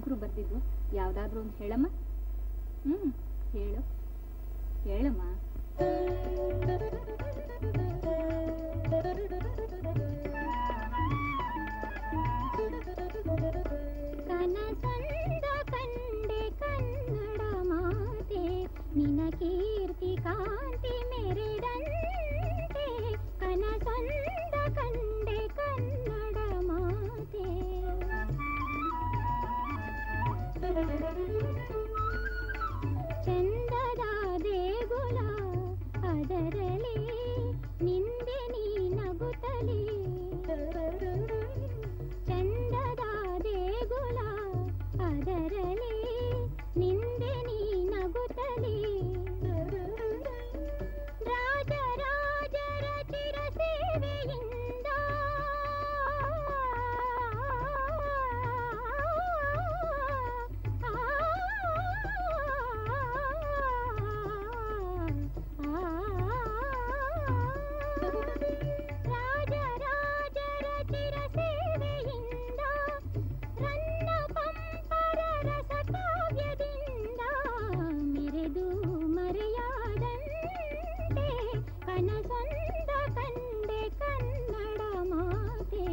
ಶಂಕರು ಬರ್ದಿದ್ದು ಯಾವ್ದಾದ್ರು ಒಂದು ಹೇಳಮ್ಮ ಹ್ಮ್ ಹೇಳು ಹೇಳಮ್ಮ ಕನಸಂದ ಕಂಡೆ ಕನ್ನಡ ಮಾತೆ ನಿನ ಕೀರ್ತಿ ಕಾಂತಿ ಮೆರೆದಂತೆ ಕನಸಂದ ಕಂಡೆ ಕನ್ನಡ ಮಾತೆ ಚಂದದ ದೇಗುಲ ಅದರಲಿ ನಿಂದೆ ನೀ ನಗುತ್ತಲೇ ಚಂದದ ದೇಗುಲ ಅದರಲಿ ನಿಂದೆ ನೀ ನಗುತ್ತಲೇ ರಾಜ ರಾಜರ ಚಿರ ಸೇವೆಯಿಂದ ರಾಜ ರಾಜರ ಚಿರ ಸೇವೆಯಿಂದ ರನ್ನ ಪಂಪರ ರಸ ಕಾವ್ಯದಿಂದ ಮೆರೆದು ಮರೆಯಾದಂತೆ ಕನಸೊಂದ ಕಂಡೆ ಕನ್ನಡ ಮಾತೆ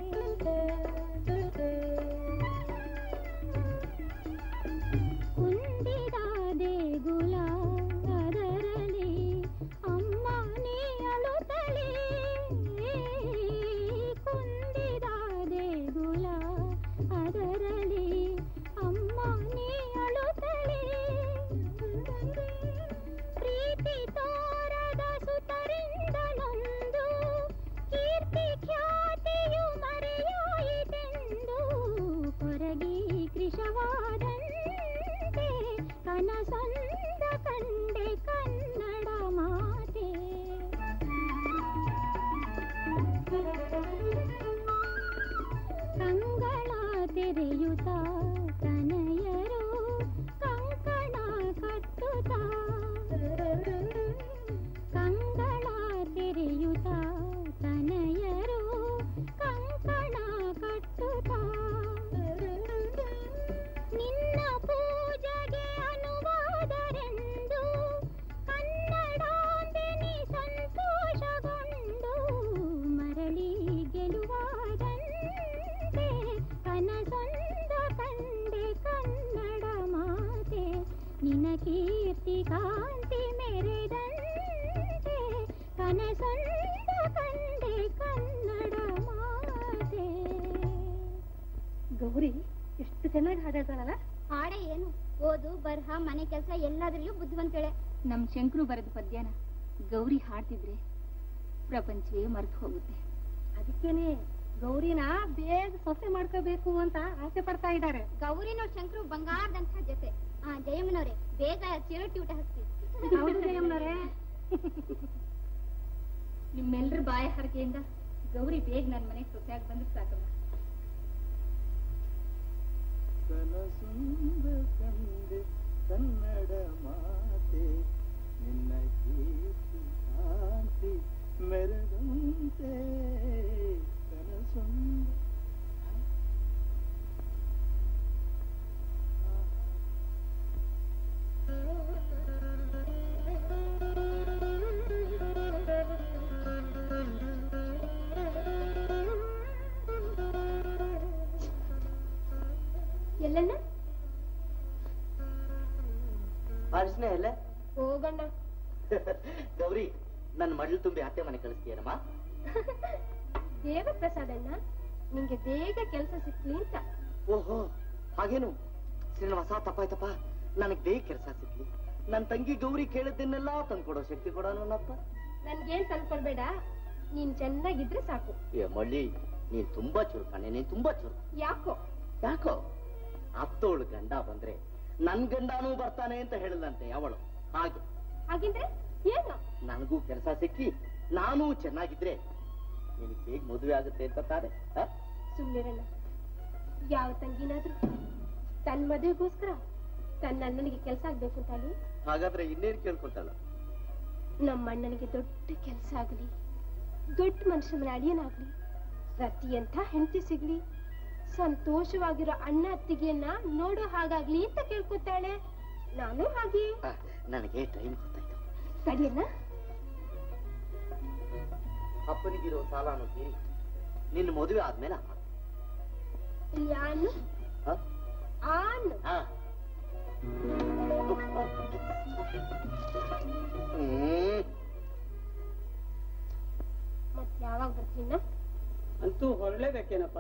ಕುಂದಿದ ದೇಗುಲ ಅದರಲಿ ಅಮ್ಮ ನೀ ಅಳುತ್ತಲೇ ಕುಂದಿದ ದೇಗುಲ ಅದರಲಿ ಅಮ್ಮ ನೀ ಅಳುತ್ತಲೇ ಪ್ರೀತಿ ತೋರದ ಸುತರಿಂದ ನೊಂದು ಕೀರ್ತಿ ಖ್ಯಾತಿಯು ಮರೆಯಾಯಿತೆಂದು ಕೊರಗಿ ಕೃಶವಾದಂತೆ ಕನಸೊಂದ ಕಂಡೆ ಕನ್ನಡ ಮಾತೆ ಕಂಗಳ ತೆರೆಯುತ್ತ ತನಯರು ಕಂಕಣ ಕಟ್ಟುತ್ತ ಕಂಗಳ ತೆರೆಯುತ್ತ ತನಯರು ಕಂಕಣ ಕಟ್ಟುತ್ತ ನಿನ್ನ ಪೂಜೆಗೆ ಅನುವಾದರೆಂದು ಕನ್ನಡಾಂಬಿನಿ ಸಂತೋಷಗೊಂಡು ಮರಳಿ ಗೆಲುವಾದಂತೆ ಕನಸೊಂದ ಕಂಡೆ ಕನ್ನಡ ಮಾತೆ ನಿನ ಕೀರ್ತಿ ಕಾಂತಿ ಮೆರೆದಂತೆ ಕನಸೊಂದ ಕಂಡೆ ಕನ್ನಡ ಮಾತೆ ಗೌರಿ ಎಷ್ಟು ಚೆನ್ನಾಗಿ ಹಾಡಾಡ್ತಾಳಲ್ಲ ಹಾಡೆ ಏನು ಓದು ಬರಹ ಮನೆ ಕೆಲಸ ಎಲ್ಲದರಲ್ಲೂ ಬುದ್ಧಿವಂತಳೆ ನಮ್ ಶಂಕರು ಬರೆದ ಪದ್ಯನ ಗೌರಿ ಹಾಡ್ತಿದ್ರೆ ಪ್ರಪಂಚವೇ ಮರ್ತು ಹೋಗುತ್ತೆ ಅದಕ್ಕೇನೆ ಗೌರಿನ ಬೇಗ ಸೊಸೆ ಮಾಡ್ಕೋಬೇಕು ಅಂತ ಆಸೆ ಪಡ್ತಾ ಇದ್ದಾರೆ ಗೌರಿನೋ ಶಂಕರು ಬಂಗಾರದಂಥ ಜೊತೆ ಆ ಜಯಮ್ಮನವ್ರೆ ಬೇಗ ಚಿರೋಟಿ ಊಟ ಹಚ್ತಿ ಹೌದು ಜಯಮ್ಮನವ್ರೆ ನಿಮ್ಮೆಲ್ಲರ ಬಾಯ ಹರಕೆಯಿಂದ ಗೌರಿ ಬೇಗ ನನ್ನ ಮನೆಗೆ ಸೊಸೆಯಾಗಿ ಬಂದ್ರೆ ಸಾಕಮ್ಮ ಕನಸುಂದ ಕಂಡೆ ಕನ್ನಡ ಮಾತೆ ನಿನ್ನ ಕೀರ್ತಿ ಕಾಂತಿ ಮೆರೆದಂತೆ ಕನಸುಂದ ಎಲ್ಲಣ್ಣ ಅರ್ಶನೆ ಅಲ್ಲ ಹೋಗಣ್ಣ ಗೌರಿ ನನ್ನ ಮಡ್ಲು ತುಂಬಿ ಅತ್ತೆ ಮನೆ ಕಳಿಸ್ತೀಯನಮ್ಮ ದೇವಪ್ರಸಾದಣ್ಣ ನಿಂಗೆ ಬೇಗ ಕೆಲಸ ಸಿಕ್ಲಿ ಅಂತ ಓಹೋ ಹಾಗೇನು ಶ್ರೀನಿವಾಸ ತಪ್ಪಾಯ್ತಪ್ಪ ನನಗ್ ಬೇಗ ಕೆಲಸ ಸಿಕ್ಲಿ ನನ್ ತಂಗಿ ಗೌರಿ ಕೇಳಿದ್ದನ್ನೆಲ್ಲ ತಂದ್ಕೊಡೋ ಶಕ್ತಿ ಕೊಡ ನನ್ನಪ್ಪ ನನ್ಗೇನ್ ತಂದ್ಕೊಡ್ಬೇಡ ನೀನ್ ಚೆನ್ನಾಗಿದ್ರೆ ಸಾಕು ಏ ಮಳ್ಳಿ ನೀನ್ ತುಂಬಾ ಚುರು ಕಣೆ ನೀನ್ ತುಂಬಾ ಚುರು ಯಾಕೋ ಯಾಕೋ ಅತ್ತೋಳು ಗಂಡ ಬಂದ್ರೆ ನನ್ ಗಂಡನೂ ಬರ್ತಾನೆ ಅಂತ ಹೇಳಿದಂತೆ ಅವಳು ಹಾಗೆ ಹಾಗಿದ್ರೆ ಏನು ನನಗೂ ಕೆಲಸ ಸಿಕ್ಕಿ ನಾನು ಚೆನ್ನಾಗಿದ್ರೆ ನಿನಗೆ ಬೇಗ ಮದುವೆ ಆಗುತ್ತೆ ಅಂತ ತಾನೆ ಆ? ಸುಮ್ನಿರಣ್ಣ ಯಾವ ತಂಗಿನಾದ್ರೂ ತನ್ನ ಮದುವೆಗೋಸ್ಕರ ತನ್ನ ಅಣ್ಣನಿಗೆ ಕೆಲಸ ಆಗ್ಬೇಕು ಅಂತ ಹೇಳಿ ಹಾಗಾದ್ರೆ ಇನ್ನೇನ್ ಕೇಳ್ಕೊಂತಾಳ ನಮ್ಮ ಅಣ್ಣನಿಗೆ ದೊಡ್ಡ ಕೆಲಸ ಆಗಲಿ ದೊಡ್ಡ ಮನುಷ್ಯನ ಅಳಿಯನಾಗ್ಲಿ ರತಿ ಅಂತ ಹೆಂಡತಿ ಸಿಗ್ಲಿ ಸಂತೋಷವಾಗಿರೋ ಅಣ್ಣ ಅತ್ತಿಗೆಯನ್ನ ನೋಡೋ ಹಾಗಾಗ್ಲಿ ಅಂತ ಕೇಳ್ಕೊತಾಳೆ ನಾನು ಹಾಗೆ ಆ, ನನಗೆ ಟ್ರೈನ್ ಗೊತ್ತಾಯ್ತು ಸರಿಯಣ್ಣ ಅಪ್ಪನಿಗಿರೋ ಸಾಲನು ತೀರಿ ನಿನ್ನ ಮದುವೆ ಆದ್ಮೇಲೆ ಅಮ್ಮ. ಯಾನು ಹ? ಆನು ಆ. ಹ್ಮ್ ಮತ್ ಯಾವಾಗ ಬರ್ತೀನ ಅಂತೂ ಹೊರಲೇಬೇಕೇನಪ್ಪ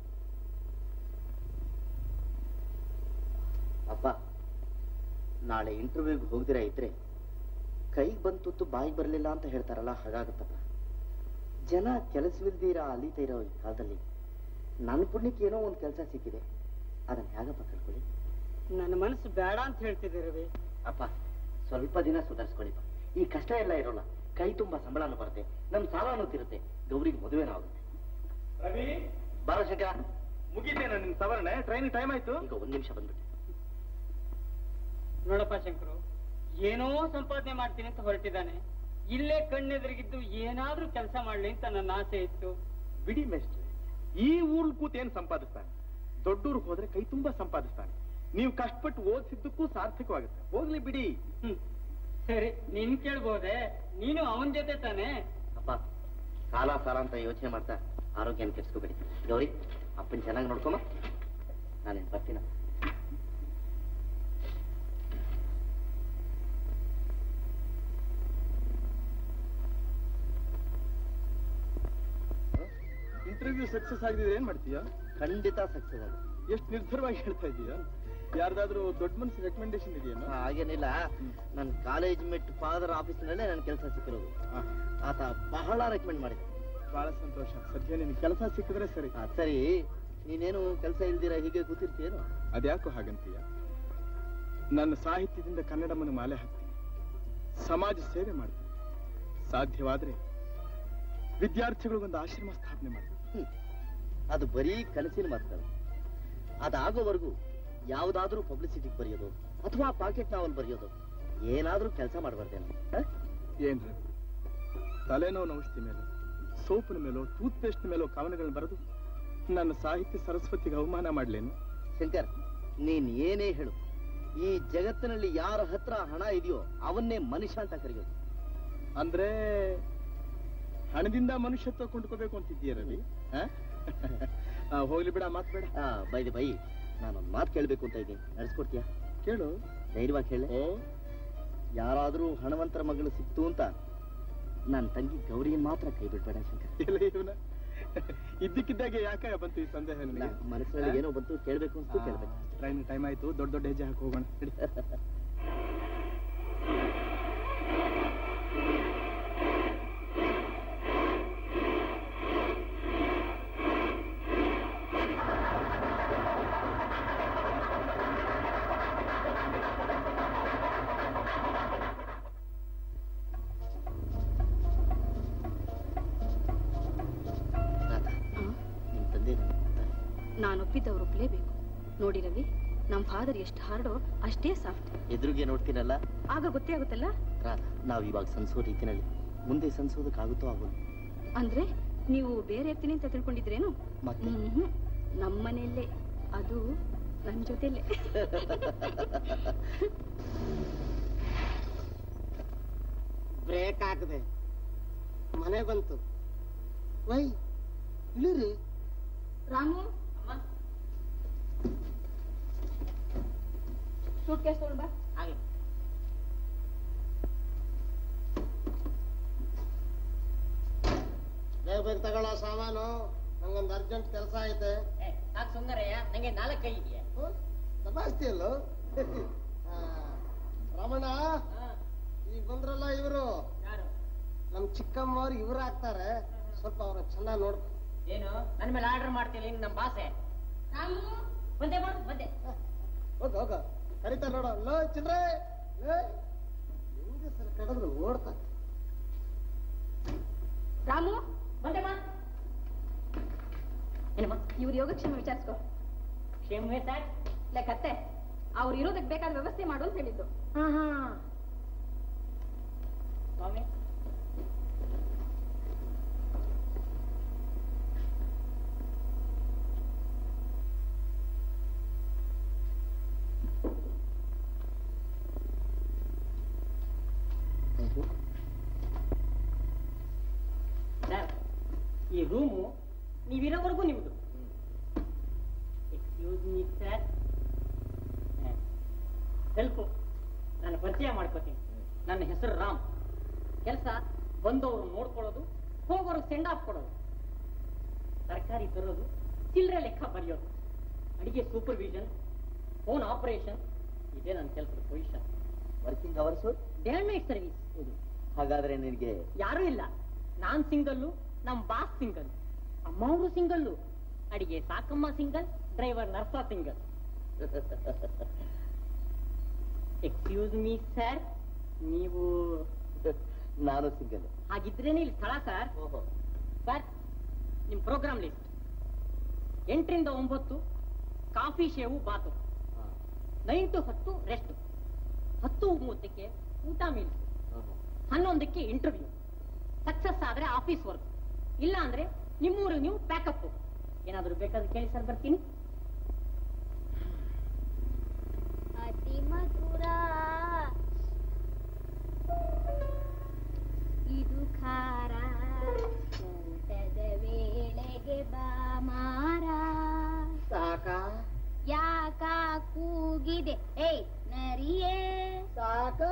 ಅಪ್ಪ ನಾಳೆ ಇಂಟರ್ವ್ಯೂಗೆ ಹೋಗ್ದಿರ ಇದ್ರೆ ಕೈಗೆ ಬಂದ್ ತುತ್ತು ಬಾಯಿಗೆ ಬರಲಿಲ್ಲ ಅಂತ ಹೇಳ್ತಾರಲ್ಲ ಹಾಗಾಗುತ್ತಪ್ಪ ಜನ ಕೆಲಸವಿಲ್ದಿರ ಅಲಿತಾ ಇರೋ ಈ ಕಾಲದಲ್ಲಿ ನನ್ನ ಪುಣ್ಯಕ್ಕೆ ಏನೋ ಒಂದು ಕೆಲಸ ಸಿಕ್ಕಿದೆ ಅದನ್ನ ಹೇಗಪ್ಪ ಕಳ್ಕೊಳ್ಳಿ ನನ್ನ ಮನಸ್ಸು ಬೇಡ ಅಂತ ಹೇಳ್ತಿದ್ದೆ ರವಿ ಅಪ್ಪ ಸ್ವಲ್ಪ ದಿನ ಸುಧಾರಿಸ್ಕೊಳ್ಳಿಪ್ಪ ಈ ಕಷ್ಟ ಎಲ್ಲ ಇರೋಲ್ಲ ಕೈ ತುಂಬಾ ಸಂಬಳನೂ ಬರುತ್ತೆ ನಮ್ ಸಾಲನೂ ತಿರುತ್ತೆ ಗೌರಿಗೆ ಮದುವೆನೂ ಆಗುತ್ತೆ ರವಿ ಬಾರೋ ಶಂಕರ ಮುಗಿತೇನ ನಿನ್ ಸವರಣೆ ಟ್ರೈನ್ ಟೈಮ್ ಆಯ್ತು ಈಗ ಒಂದ್ ನಿಮಿಷ ಬಂದ್ಬಿಟ್ಟು ನೋಡಪ್ಪ ಶಂಕರು ಏನೋ ಸಂಪಾದನೆ ಮಾಡ್ತೀನಿ ಅಂತ ಹೊರಟಿದ್ದಾನೆ ಇಲ್ಲೇ ಕಣ್ಣೆದುರಿಗಿದ್ದು ಏನಾದ್ರೂ ಕೆಲಸ ಮಾಡ್ಲಿ ಅಂತ ನನ್ನ ಆಸೆ ಇತ್ತು ಬಿಡಿ ಮೇಷ್ಟ್ರೆ ಈ ಊರ್ಲ್ ಕೂತ್ ಏನ್ ಸಂಪಾದಿಸ್ತಾನೆ ದೊಡ್ಡೂರ್ಗ್ ಹೋದ್ರೆ ಕೈ ತುಂಬಾ ಸಂಪಾದಿಸ್ತಾನೆ ನೀವು ಕಷ್ಟಪಟ್ಟು ಓದಿಸಿದ್ದಕ್ಕೂ ಸಾರ್ಥಕವಾಗುತ್ತೆ ಹೋಗ್ಲಿ ಬಿಡಿ ಹ್ಮ್. ಸರಿ ನಿನ್ ಕೇಳ್ಬೋದೆ ನೀನು ಅವನ್ ಜೊತೆ ತಾನೆ ಅಪ್ಪ ಸಾಲ ಸಾಲ ಅಂತ ಯೋಚನೆ ಮಾಡ್ತಾ ಆರೋಗ್ಯನ ಕೆಡ್ಸ್ಕೋಬೇಡಿ ಗೌರಿ ಅಪ್ಪನ್ ಚೆನ್ನಾಗಿ ನೋಡ್ಕೊಮ ನಾನೇನ್ ಬರ್ತೀನ ಇಂಟರ್ವ್ಯೂ ಸಕ್ಸಸ್ ಆಗಿದ್ರೆ ಏನ್ ಮಾಡ್ತೀಯಾ ಖಂಡಿತ ಸಕ್ಸಸ್ ಆಗುತ್ತೆ ಎಷ್ಟು ನಿರ್ಧಾರವಾಗಿ ಹೇಳ್ತಾ ಇದೀಯಾ ಯಾರ್ದಾದ್ರೂ ದೊಡ್ಡ ಮನ್ಸು ರೆಕಮೆಂಡೇಶನ್ ಇದೆಯೇನೋ ಹಾಗೇನಿಲ್ಲ ನನ್ನ ಕಾಲೇಜ್ ಮೆಟ್ ಫಾದರ್ ಆಫೀಸ್ನಲ್ಲೇ ನನ್ನ ಕೆಲಸ ಸಿಕ್ಕಿರೋದು ಹಾ, ಆತ ಬಹಳ ರೆಕಮೆಂಡ್ ಮಾಡಿದ ಬಹಳ ಸಂತೋಷ ಸದ್ಯ ನಿನ್ ಕೆಲಸ ಸಿಕ್ಕಿದ್ರೆ ಸರಿ ಆ, ಸರಿ ನೀನೇನು ಕೆಲಸ ಇಲ್ದಿರ ಹೀಗೆ ಕೂತಿರ್ತೀಯೇನು ಅದ್ಯಾಕೋ ಹಾಗಂತೀಯ ನನ್ನ ಸಾಹಿತ್ಯದಿಂದ ಕನ್ನಡಮ್ಮನ ಮಾಲೆ ಹಾಕ್ತೀನಿ ಸಮಾಜ ಸೇವೆ ಮಾಡ್ತೀನಿ ಸಾಧ್ಯವಾದ್ರೆ ವಿದ್ಯಾರ್ಥಿಗಳಿಗೊಂದು ಆಶ್ರಮ ಸ್ಥಾಪನೆ ಮಾಡ್ತೀನಿ ಹ್ಮ್. ಅದು ಬರೀ ಕನಸಿನ ಮಾತುಗಳು ಅದಾಗೋವರೆಗೂ ಯಾವ್ದಾದ್ರೂ ಪಬ್ಲಿಸಿಟಿಗೆ ಬರೆಯೋದು ಅಥವಾ ಪಾಕೆಟ್ ನಾವಲ್ ಬರೆಯೋದು ಏನಾದ್ರೂ ಕೆಲಸ ಮಾಡಬಾರ್ದೇನು ಏನ್ ರವಿ ತಲೆನೋವು ಔಷಧಿ ಮೇಲೆ ಸೋಪಿನ ಮೇಲೋ ಟೂತ್ ಪೇಸ್ಟ್ ಮೇಲೋ ಕವನಗಳನ್ನ ಬರೆದು ನನ್ನ ಸಾಹಿತ್ಯ ಸರಸ್ವತಿಗೆ ಅವಮಾನ ಮಾಡ್ಲೇನು ಶಂಕರ್ ನೀನ್ ಏನೇ ಹೇಳು ಈ ಜಗತ್ತಿನಲ್ಲಿ ಯಾರ ಹತ್ರ ಹಣ ಇದೆಯೋ ಅವನ್ನೇ ಮನುಷ್ಯ ಅಂತ ಕರೆಯೋದು ಅಂದ್ರೆ ಹಣದಿಂದ ಮನುಷ್ಯತ್ವ ಕೊಂಡ್ಕೋಬೇಕು ಅಂತಿದ್ದೀಯ ರವಿ ಆ? ಆ, ಹೋಗ್ಲಿ ಬಿಡ ಮಾತ್ ಬೇಡ ಆ ಬೈದೆ ಬೈ ನಾನೊಂದು ಮಾತು ಕೇಳ್ಬೇಕು ಅಂತ ಇದ್ದೀನಿ ನಡೆಸ್ಕೊಡ್ತೀಯಾ ಕೇಳು ಧೈರ್ಯವಾಗಿ ಹೇಳಿ ಓ ಯಾರಾದ್ರೂ ಹಣವಂತರ ಮಗಳು ಸಿಕ್ತು ಅಂತ ನನ್ನ ತಂಗಿ ಗೌರಿಯನ್ ಮಾತ್ರ ಕೈ ಬಿಡ್ಬೇಡ ಶಂಕರ್ ಇಲ್ಲ ಇವನ ಇದ್ದಕ್ಕಿದ್ದಾಗೆ ಯಾಕೆ ಬಂತು ಈ ಸಂದೇಹ ನಿನಗೆ ನಾ ಮನಸ್ಸಿನಲ್ಲಿ ಏನೋ ಬಂತು ಕೇಳ್ಬೇಕು ಅನ್ಸ್ತು ಕೇಳ್ಬೇಕು ಟ್ರೈನ್ ಟೈಮ್ ಆಯ್ತು ದೊಡ್ಡ ದೊಡ್ಡ ಹೆಜ್ಜೆ ಹಾಕಿ ಹೋಗೋಣ ನಡಿ. ರಾಧ ನಿಮ್ ತಂದೆ ನನಗೆ ಗೊತ್ತಾರೆ ನಾನು ಒಪ್ಪಿದ್ದವ್ರು ಒಪ್ಲೇಬೇಕು ನೋಡಿ ರವಿ ನಮ್ ಫಾದರ್ ಎಷ್ಟು ಹಾರ್ಡೋ ಅಷ್ಟೇ ಸಾಫ್ಟ್ ಎದುರಿಗೆ ನೋಡ್ತೀನಲ್ಲ ಆಗ ಗೊತ್ತೇ ಆಗುತ್ತಲ್ಲ ರಾಧ ನಾವ್ ಇವಾಗ ಸನ್ಸೋ ರೀತಿನಲ್ಲಿ ಮುಂದೆ ಸನ್ಸೋದಕ್ಕಾಗುತ್ತೋ ಆಗೋದು ಅಂದ್ರೆ ನೀವು ಬೇರೆ ಇರ್ತೀನಿ ಅಂತ ತಿಳ್ಕೊಂಡಿದ್ರೇನು ಮತ್ತೆ ಹ್ಮ್ ನಮ್ಮನೆಯಲ್ಲೇ ಅದು ನನ್ ಜೊತೆಲೇ ಬ್ರೇಕ್ ಹಾಕದೆ ಮನೆ ಬಂತು ವೈ ಇಳಿರಿ ರಾಮು ಸೂಟ್ ಕೇಸ್ ತಗೊಂಡ್ ಬಾ ಬೇಗ ಬೇಗ ತಗೊಳ್ಳೋ ಸಾಮಾನು ನಂಗೊಂದು ಅರ್ಜೆಂಟ್ ಕೆಲಸ ಐತೆ ನಾಲ್ಕು ಸುಂದರಯ್ಯ ನಂಗೆ ನಾಲ್ಕು ಕೈ ಇದೆಯಾ ದಬಾಯಿಸ್ತೀಯಲ್ಲೋ ಆ, ರಮಣ ಈಗ ಬಂದ್ರಲ್ಲ ಇವರು ಯಾರು ನಮ್ ಚಿಕ್ಕಮ್ಮವ್ರು ಇವ್ರು ಆಗ್ತಾರೆ ಸ್ವಲ್ಪ ಅವ್ರ ಚೆನ್ನಾಗಿ ನೋಡ್ಕೊ ಏನು ನನ್ನ ಮೇಲೆ ಆರ್ಡರ್ ಮಾಡ್ತಿಲ್ಲ ಇನ್ನು ನಮ್ಮ ಬಾಸೆ ಬಂದೆ ಬಾ ಬಂದೆ ಹೋಗ ಹೋಗ ಕರಿತಾರೆ ನೋಡು ಲೋ ಚಿಲ್ರೆ ಲೇ ಹೆಂಗೆ ಸರ್ ಕಡಿದ್ರು ಓಡ್ತಾ ರಾಮು ಬಂದೆ ಬಾ ಏನಮ್ಮ ಇವ್ರ ಯೋಗಕ್ಷೇಮ ವಿಚಾರಿಸ್ಕೊ ಕ್ಷೇಮವೇ ಸಾಕ್ ಲೆಕ್ಕತ್ತೆ ಅವ್ರು ಇರೋದಕ್ಕೆ ಬೇಕಾದ ವ್ಯವಸ್ಥೆ ಮಾಡು ಅಂತ ಹೇಳಿದ್ದು ಹಾ ಹಾ ಸ್ವಾಮಿ ಸರ್ ಈ ರೂಮು ನೀವಿರೋವರೆಗೂ ನಿಮ್ದು ಎಕ್ಸ್ಕ್ಯೂಸ್ ಮೀ ಸರ್ ಹೆಲ್ಪ್ ನಾನು ಪರಿಚಯ ಮಾಡ್ಕೋತೀನಿ ನನ್ನ ಹೆಸರು ರಾಮ್ ಕೆಲಸ ಬಂದವರು ನೋಡ್ಕೊಳ್ಳೋದು ಹೋಗೋರು ಸೆಂಡ್ ಆಫ್ ಕೊಡೋದು ತರಕಾರಿ ತರೋದು ಚಿಲ್ಲರೆ ಲೆಕ್ಕ ಬರೆಯೋದು ಅಡಿಗೆ ಸೂಪರ್ವಿಷನ್ ಫೋನ್ ಆಪರೇಷನ್ ಇದೇ ನನ್ನ ಕೆಲಸದ position working hours day night service ಇದು ಹಾಗಾದ್ರೆ ನಿನಗೆ ಯಾರೂ ಇಲ್ಲ ನಾನ್ ಸಿಂಗಲ್ಲು ನಮ್ ಬಾಸ್ ಸಿಂಗಲ್ ಅಮ್ಮವರು ಸಿಂಗಲ್ಲು ಅಡಿಗೆ ಸಾಕಮ್ಮ single driver nurse single excuse me sir ನೀವು ನಾನು ಸಿಂಗಲ್ ಹಾಗಿದ್ರೇನೆ ಇಲ್ಲಿ ಸ್ಥಳ ಸರ್ ಓಹೋ ಸರ್ ನಿಮ್ ಪ್ರೋಗ್ರಾಮ್ ಲಿಸ್ಟ್ ಎಂಟರಿಂದ ಒಂಬತ್ತು ಕಾಫಿ ಶೇವು ಬಾತು ನೈನ್ ಟು ಹತ್ತು ರೆಸ್ಟ್ ಹತ್ತು ಮೂವತ್ತಕ್ಕೆ ಊಟ ಮೀಲ್ಸ್ ಹನ್ನೊಂದಕ್ಕೆ ಇಂಟರ್ವ್ಯೂ ಸಕ್ಸಸ್ ಆದ್ರೆ ಆಫೀಸ್ ವರ್ಕ್ ಇಲ್ಲ ಅಂದ್ರೆ ನಿಮ್ಮೂರು ನೀವು ಪ್ಯಾಕಪ್ ಏನಾದ್ರು ಬೇಕಾದ್ರೆ ಕೇಳಿ ಸರ್ ಬರ್ತೀನಿ ಅತಿ ಮಧುರ ಇದು ಖಾರ ಊಟದ ವೇಳೆಗೆ ಬಾಮಾರ ಸಾಕ ಯಾಕ ಕೂಗಿದೆ ಏಯ್ ನರಿಯೇ ಸಾಕ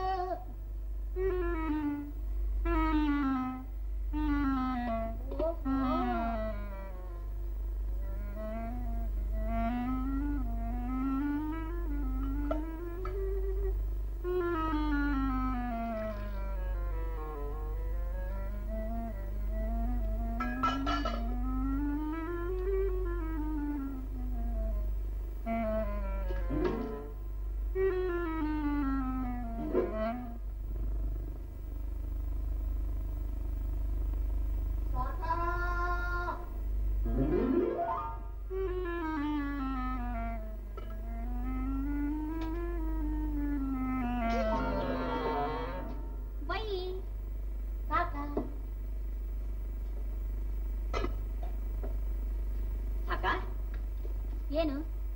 ಬೈ ಸಾಕ ಸಾಕಾ ಏನು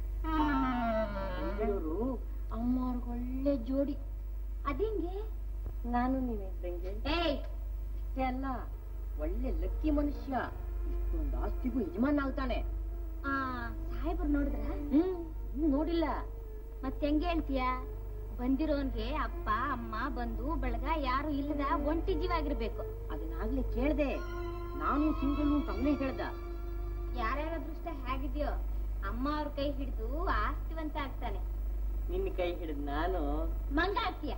ಇವರು ಅಮ್ಮವ್ರಿಗೆ ಒಳ್ಳೆ ಜೋಡಿ ಅದಿಂಗೆ ನಾನು ನೀವೇ ಇದ್ದಂಗೆ ಏಯ್ ಅಷ್ಟೇ ಅಲ್ಲ ಒಳ್ಳೆ ಲಕ್ಕಿ ಮನುಷ್ಯ ಇಷ್ಟೊಂದು ಆಸ್ತಿಗೂ ಯಜಮಾನ ಆಗ್ತಾನೆ ಆ ಸಾಹೇಬ್ರು ನೋಡಿದ್ರ ಹ್ಮ್ ಇನ್ನು ನೋಡಿಲ್ಲ ಮತ್ತೆ ಹೆಂಗೆ ಹೇಳ್ತೀಯ ಬಂದಿರೋನ್ಗೆ ಅಪ್ಪ ಅಮ್ಮ ಬಂಧು ಬಳಗ ಯಾರು ಇಲ್ಲದ ಒಂಟಿ ಜೀವ ಆಗಿರ್ಬೇಕು ಅದನ್ನಾಗ್ಲೇ ಕೇಳ್ದೆ ನಾನು ಸಿಂಗಲ್ ಅಂತ ಅವನೇ ಹೇಳ್ದ ಯಾರ್ಯಾರ ಅದೃಷ್ಟ ಹೇಗಿದ್ಯೋ ಅಮ್ಮ ಅವ್ರ ಕೈ ಹಿಡಿದು ಆಸ್ತಿವಂತ ಆಗ್ತಾನೆ ನಿನ್ನ ಕೈ ಹಿಡಿದು ನಾನು ಮಂಗ ಆಗ್ತೀಯ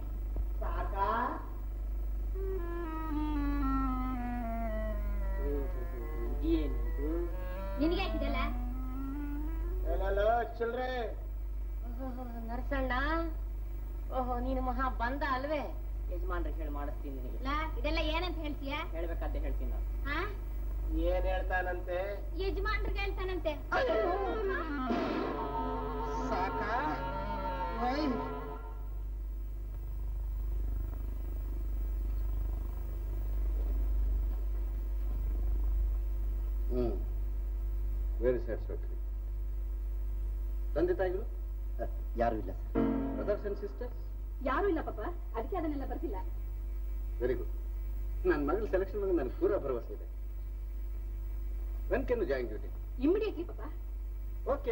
ಇದೇನಿದು? ನಿನಗೆ ಹಾಕಿದಲ್ಲ ಚಿಲ್ರೆ ಓಹೋ, ನರಸಣ್ಣ ಓಹೋ ನೀನು ಮಹಾ ಬಂದ ಅಲ್ವೇ ಯಜಮಾನ್ರಿಗೆ ಹೇಳಿ ಮಾಡಿಸ್ತೀನಿ ನಿನಗೆ ಲಾ ಇದೆಲ್ಲ ಏನಂತ ಹೇಳ್ತೀಯ ಹೇಳ್ಬೇಕಾದ್ರೆ ಹೇಳ್ತೀನಿ ನಾನು ಹಾ ಏನ್ ಹೇಳ್ತಾನಂತೆ ಯಜಮಾನ್ರಿಗೆ ಹೇಳ್ತಾನಂತೆ ಸಾಕ ವೈ ಹ್ಮ್ ವೆರಿ ಸ್ಯಾಟಿಸ್ಫ್ಯಾಕ್ಟರಿ ತಂದೆ ತಾಯಿಗಳು ಯಾರು ಇಲ್ಲ ಸರ್ ಬ್ರದರ್ಸ್ ಅಂಡ್ ಸಿಸ್ಟರ್ಸ್ ಯಾರು ಇಲ್ಲ ಪಾಪ ಅದಕ್ಕೆ ಅದನ್ನೆಲ್ಲ ಬರ್ತಿಲ್ಲ ವೆರಿ ಗುಡ್ ನನ್ನ ಮಗಳ ಸೆಲೆಕ್ಷನ್ ಬಗ್ಗೆ ನನಗೆ ಪೂರ ಭರವಸೆ ಇದೆ when can join duty immediately ಪಾಪ ಓಕೆ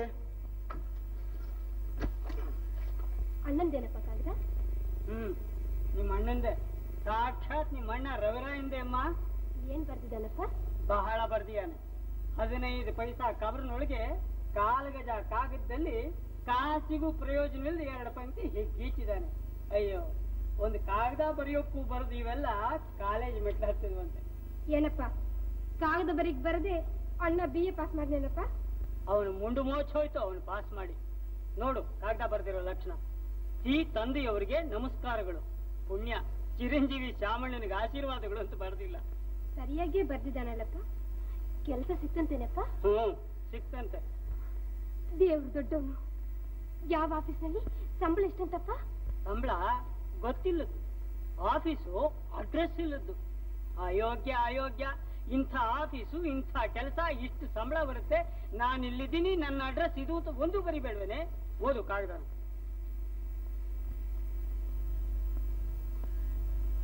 ಅಣ್ಣಂದೇನಪ್ಪ ಕಾಗದ ಹ್ಮ್ ನಿಮ್ಮ ಅಣ್ಣಂದೆ ಸಾಕ್ಷಾತ್ ನಿಮ್ಮ ಅಣ್ಣ ರವಿರಾಯಂದೆ ಅಮ್ಮ ಏನ್ ಬರ್ದಿದ್ದಾನಪ್ಪ ಬಹಳ ಬರ್ದಿಯಾನೆ ಹದಿನೈದು ಪೈಸಾ ಕಬರ್ನೊಳಗೆ ಕಾಲ್ಗಜ ಕಾಗದದಲ್ಲಿ ಕಾಸಿಗೂ ಪ್ರಯೋಜನವಿಲ್ಲದೆ ಎರಡು ಪಂಕ್ತಿ ಹೀಗೆ ಗೀಚಿದಾನೆ ಅಯ್ಯೋ ಒಂದು ಕಾಗದ ಬರೆಯೋಕ್ಕೂ ಬರೆದು ಇವೆಲ್ಲ ಕಾಲೇಜ್ ಮೆಟ್ಲು ಹತ್ತಿದ್ವಂತೆ ಏನಪ್ಪ ಕಾಗದ ಬರೀಗ್ ಬರದೆ ಅಣ್ಣ ಬಿ ಎ ಪಾಸ್ ಮಾಡ್ನೇನಪ್ಪ ಅವನು ಮುಂಡು ಮೋಚ್ ಹೋಯ್ತು ಅವನು ಪಾಸ್ ಮಾಡಿ ನೋಡು ಕಾಗದ ಬರ್ದಿರೋ ಲಕ್ಷಣ ಈ ತಂದೆಯವರಿಗೆ ನಮಸ್ಕಾರಗಳು ಪುಣ್ಯ ಚಿರಂಜೀವಿ ಶ್ಯಾಮಣ್ಣನಿಗೆ ಆಶೀರ್ವಾದಗಳು ಅಂತ ಬರ್ದಿಲ್ಲ ಸರಿಯಾಗಿಯೇ ಬರ್ದಿದ್ದಾನಲ್ಲಪ್ಪ ಕೆಲಸ ಸಿಕ್ಕಂತೇನಪ್ಪ ಹ್ಮ್ ಸಿಕ್ತಂತೆ ದೇವ್ರು ದೊಡ್ಡವನು ಯಾವ ಆಫೀಸ್ನಲ್ಲಿ ಸಂಬಳ ಎಷ್ಟಂತಪ್ಪ ಸಂಬಳ ಗೊತ್ತಿಲ್ಲದ್ದು ಆಫೀಸು ಅಡ್ರೆಸ್ ಇಲ್ಲದ್ದು ಅಯೋಗ್ಯ ಅಯೋಗ್ಯ ಇಂಥ ಆಫೀಸು ಇಂಥ ಕೆಲಸ ಇಷ್ಟು ಸಂಬಳ ಬರುತ್ತೆ ನಾನು ಇಲ್ಲಿದ್ದೀನಿ ನನ್ನ ಅಡ್ರೆಸ್ ಇದು ಅಂತ ಒಂದು ಬರಿಬೇಡ್ವೇನೆ ಓದು ಕಾಗದ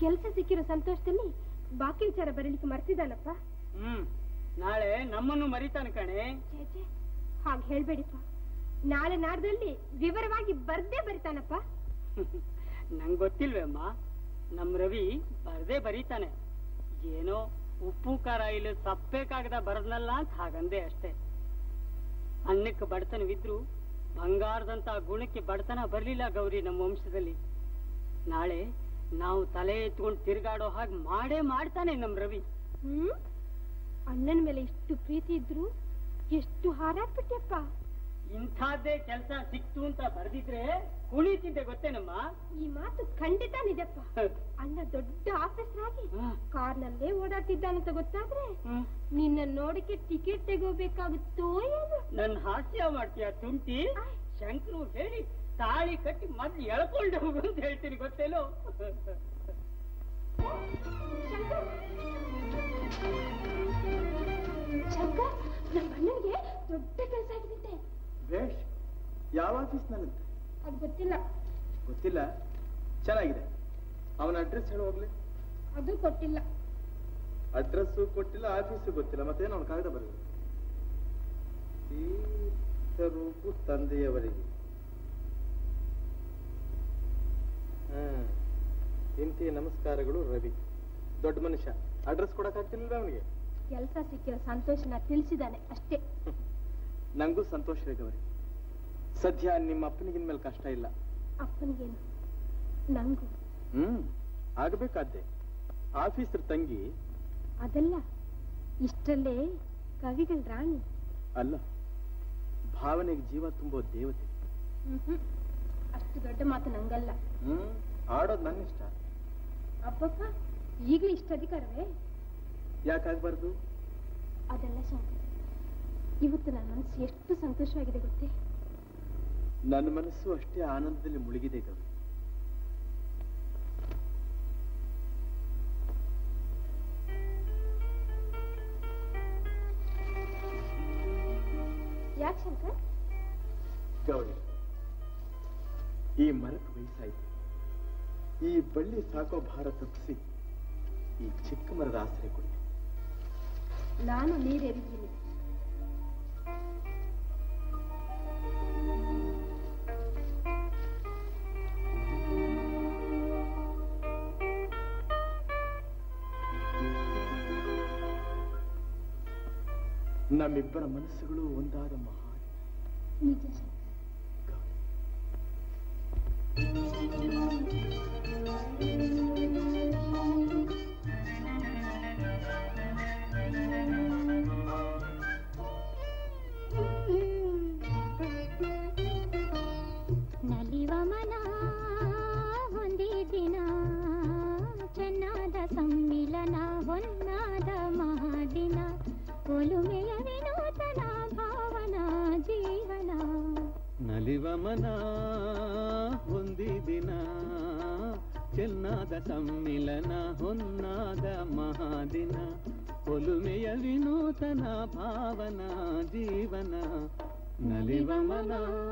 ಕೆಲಸ ಸಿಕ್ಕಿರೋ ಸಂತೋಷದಲ್ಲಿ ಬಾಕಿ ವಿಚಾರ ಬರೀಲಿಕ್ಕೆ ಮರ್ತಿದ್ದಾನಪ್ಪ ಹ್ಮ್ ನಾಳೆ ನಮ್ಮನ್ನು ಮರಿತಾನೆ ಕಣೆ ಛೇ, ಛೇ, ಹಾಗ್ ಹೇಳ್ಬೇಡಿಪ್ಪ ನಾಳೆ ನಾಡ್ದಲ್ಲಿ ವಿವರವಾಗಿ ಬರ್ದೇ ಬರಿತಾನಪ್ಪ ನಂಗ್ ಗೊತ್ತಿಲ್ವೇ ಅಮ್ಮ ನಮ್ ರವಿ ಬರ್ದೇ ಬರೀತಾನೆ ಏನೋ ಉಪ್ಪು ಖಾರ ಇಲ್ಲ ಸಪ್ಪೆ ಕಾಗದ ಬರದ್ನಲ್ಲ ಅಂತ ಹಾಗಂದೆ ಅಷ್ಟೇ ಅನ್ನಕ್ಕೆ ಬಡತನವಿದ್ರು ಬಂಗಾರದಂತ ಗುಣಕ್ಕೆ ಬಡತನ ಬರ್ಲಿಲ್ಲ ಗೌರಿ ನಮ್ಮ ವಂಶದಲ್ಲಿ ನಾಳೆ ನಾವು ತಲೆ ಎತ್ಕೊಂಡು ತಿರುಗಾಡೋ ಹಾಗೆ ಮಾಡೇ ಮಾಡ್ತಾನೆ ನಮ್ ರವಿ ಹ್ಮ್ ಅಣ್ಣನ ಮೇಲೆ ಇಷ್ಟು ಪ್ರೀತಿ ಇದ್ರು ಎಷ್ಟು ಹಾರಾಡ್ಬಿಟ್ಟೆಪ್ಪ ಇಂಥದ್ದೇ ಕೆಲಸ ಸಿಕ್ತು ಅಂತ ಬರ್ದಿದ್ರೆ ಕುಣಿತಿದ್ದೆ ಗೊತ್ತೇನಮ್ಮ ಈ ಮಾತು ಖಂಡಿತ ನಿಜಪ್ಪ ಅಣ್ಣ ದೊಡ್ಡ ಆಫೀಸರ್ ಆಗಿ ಕಾರ್ನಲ್ಲೇ ಓಡಾಡ್ತಿದ್ದಾನಂತ ಗೊತ್ತಾದ್ರೆ ನಿನ್ನ ನೋಡಕ್ಕೆ ಟಿಕೆಟ್ ತೆಗೋಬೇಕಾಗುತ್ತೋ ಏನು ನನ್ ಹಾಸ್ಯ ಮಾಡ್ತೀಯ ತುಂಟಿ ಶಂಕರು ಹೇಳಿ ತಾಳಿ ಕಟ್ಟಿ ಮೊದ್ಲು ಎಳ್ಕೊಂಡು ಹೋಗು ಅಂತ ಹೇಳ್ತೀನಿ ಗೊತ್ತೇನೋ ಶಂಕರ್ ನಮ್ಮ ಅಣ್ಣನಿಗೆ ದೊಡ್ಡ ಕೆಲಸ ಆಗಿರುತ್ತೆ ಬೇಷ್ ಯಾವ ಆಫೀಸ್ನಲ್ಲಂತೆ ಅದು ಗೊತ್ತಿಲ್ಲ ಗೊತ್ತಿಲ್ಲ ಚೆನ್ನಾಗಿದೆ ಅವನ ಅಡ್ರೆಸ್ ಹೇಳು ಹೋಗ್ಲಿ ಅದು ಕೊಟ್ಟಿಲ್ಲ ಅಡ್ರೆಸ್ಸು ಕೊಟ್ಟಿಲ್ಲ ಆಫೀಸು ಗೊತ್ತಿಲ್ಲ ಮತ್ತೇನು ಅವನ ಕಾಗದ ಬರೆದು ರೂಪು ತಂದೆಯವರಿಗೆ ಹ್ಮ್ ಇಂತಿ ನಮಸ್ಕಾರಗಳು ರವಿ ದೊಡ್ಡ ಮನುಷ್ಯ ಅಡ್ರೆಸ್ ಕೊಡಕ್ಕಾಗ್ತಿಲ್ವ ಅವನಿಗೆ ಕೆಲಸ ಸಿಕ್ಕಿರೋ ಸಂತೋಷನ ತಿಳಿಸಿದಾನೆ ಅಷ್ಟೇ ನಂಗೂ ಸಂತೋಷವೇ ಗೌರಿ ಸದ್ಯ ನಿಮ್ಮ ಅಪ್ಪನಿಗಿನ ಮೇಲೆ ಕಷ್ಟ ಇಲ್ಲ ಅಪ್ಪನಿಗೇನು ನಂಗೂ ಹ್ಮ್ ಆಗ್ಬೇಕಾದ್ದೆ ಆಫೀಸರ್ ತಂಗಿ ಅದಲ್ಲ ಇಷ್ಟಲ್ಲೇ ಕವಿಗಳ ರಾಣಿ ಅಲ್ಲ ಭಾವನೆಗೆ ಜೀವ ತುಂಬೋ ದೇವತೆ ಮ್ಹೂ. ಅಷ್ಟು ದೊಡ್ಡ ಮಾತು ನಂಗಲ್ಲ ಹ್ಮ್ ಆಡೋದು ನನ್ನ ಇಷ್ಟ ಅಪ್ಪಪ್ಪ ಈಗಲೂ ಇಷ್ಟ ಅಧಿಕಾರವೇ ಯಾಕಾಗ್ಬಾರ್ದು ಅದೆಲ್ಲ ಶಂಕರ್ ಇವತ್ತು ನನ್ನ ಮನಸ್ಸು ಎಷ್ಟು ಸಂತೋಷವಾಗಿದೆ ಗೊತ್ತೇ ನನ್ನ ಮನಸ್ಸು ಅಷ್ಟೇ ಆನಂದದಲ್ಲಿ ಮುಳುಗಿದೆ ಗೌರಿ ಯಾಕೆ ಶಂಕರ್ ಗೌರಿ ಈ ಮರಕ್ಕೆ ವಯಸ್ಸಾಯ್ತು ಈ ಬಳ್ಳಿ ಸಾಕೋ ಭಾರ ತಪ್ಪಿಸಿ ಈ ಚಿಕ್ಕ ಮರದ ಆಶ್ರಯ ಕೊಡಿ ನಾನು ನೀರೆರಿದ್ದೀನಿ ನಮ್ಮಿಬ್ಬರ ಮನಸ್ಸುಗಳು ಒಂದಾದ ಮಹಾ ನಿಜ ಶಂಕರ್ ನಲಿವ ಮನ ಹೊಂದಿದಿನ ಚೆನ್ನಾದ ಸಮ್ಮಿಲನ ಹೊನ್ನಾದ ಮಹಾದಿನ ಒಲುಮೆಯ ವಿನೂತನ ಭಾವನಾ ಜೀವನ ನಲಿವ ಮನ ಹೊಂದಿದಿನ ಚೆನ್ನಾದ ಸಮ್ಮಿಲನ ಹೊನ್ನಾದ ಮಹಾದಿನ ಒಲುಮೆಯ ವಿನೂತನ ಭಾವನಾ ಜೀವನ ನಲಿವ ಮನ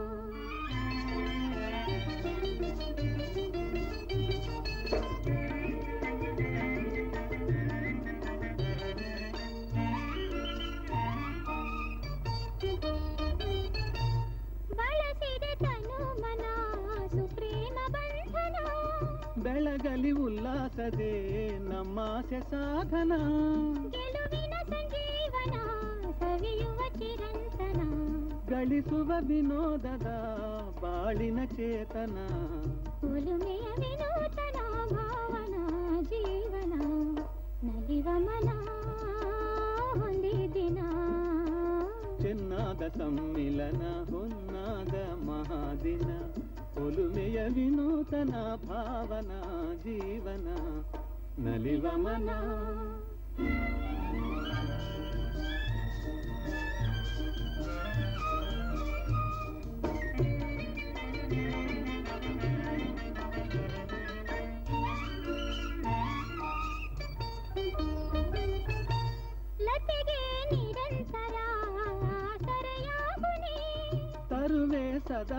ಬಳಸಿದೆ ತನು ಮನ ಸುಪ್ರೇಮ ಬಂಧನ ಬೆಳಗಲಿ ಉಲ್ಲಾಸದೆ ನಮ್ಮಾಸೆ ಸಾಧನ ಗೆಲುವಿನ ಸಂಜೀವನ ಸವಿಯುವ ಚಿರಂತನ ಗಳಿಸುವ ವಿನೋದದ ಬಾಳಿನ ಚೇತನ ಒಲುಮೆಯ ವಿನೂತನ ಭಾವನಾ ಜೀವನ ನಲಿವ ಮನ ಹೊಂದಿದಿನ ಚೆನ್ನಾದ ಸಮ್ಮಿಲನ ಹೊನ್ನಾದ ಮಹಾದಿನ ಒಲುಮೆಯ ವಿನೂತನ ಭಾವನಾ ಜೀವನ ನಲಿವ ಮನ ಲತೆಗೆ ನಿರಂತರ ಸರೆಯಾಗುನಿ ತರುವೆ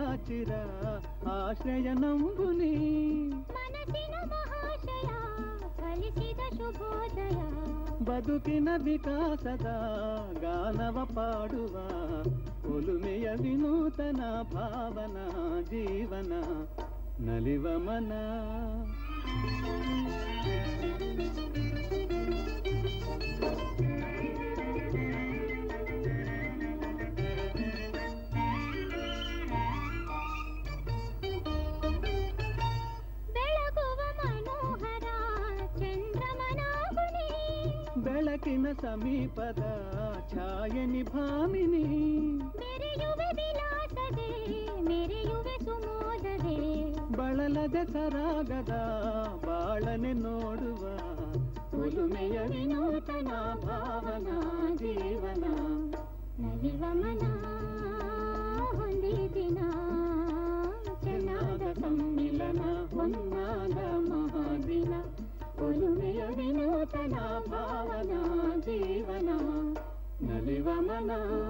ಸದಾಚಿರ ಆಶ್ರಯ ನಂಬುನಿ ಮನಸ್ಸಿನ ಮಹಾಶಯ ಬದುಕಿನ ವಿಕಾಸದ ಗಾನವ ಪಾಡುವ ಒಲುಮೆಯ ವಿನೂತನ ಭಾವನ ಜೀವನ ನಲಿವ ಮನ ಬೆಳಗುವ ಮನೋಹರ ಚಂದ್ರಮನಾಗುನಿ ಬೆಳಕಿನ ಸಮೀಪದ ಛಾಯೆ ನಿಭಾಮಿನಿ ಮೆರೆಯುವೆ ವಿಲಾಸದೆ ಮೆರೆಯುವೆ ಸುಮೋದದೆ ಬಳಲದ ಸರಾಗದ ಬಾಳನೆ ನೋಡುವ ಒಲುಮೆಯ ವಿನೂತನ ಭಾವನ ಜೀವನ ನಲಿವ ಮನ ಹೊಂದಿದಿನ ಚೆನ್ನಾದ ಸಮ್ಮಿಲನ ಹೊನ್ನಾದ ಮಹಾದಿನ ಒಲುಮೆಯ ವಿನೂತನ ಭಾವನ ಜೀವನ ನಲಿವ ಮನ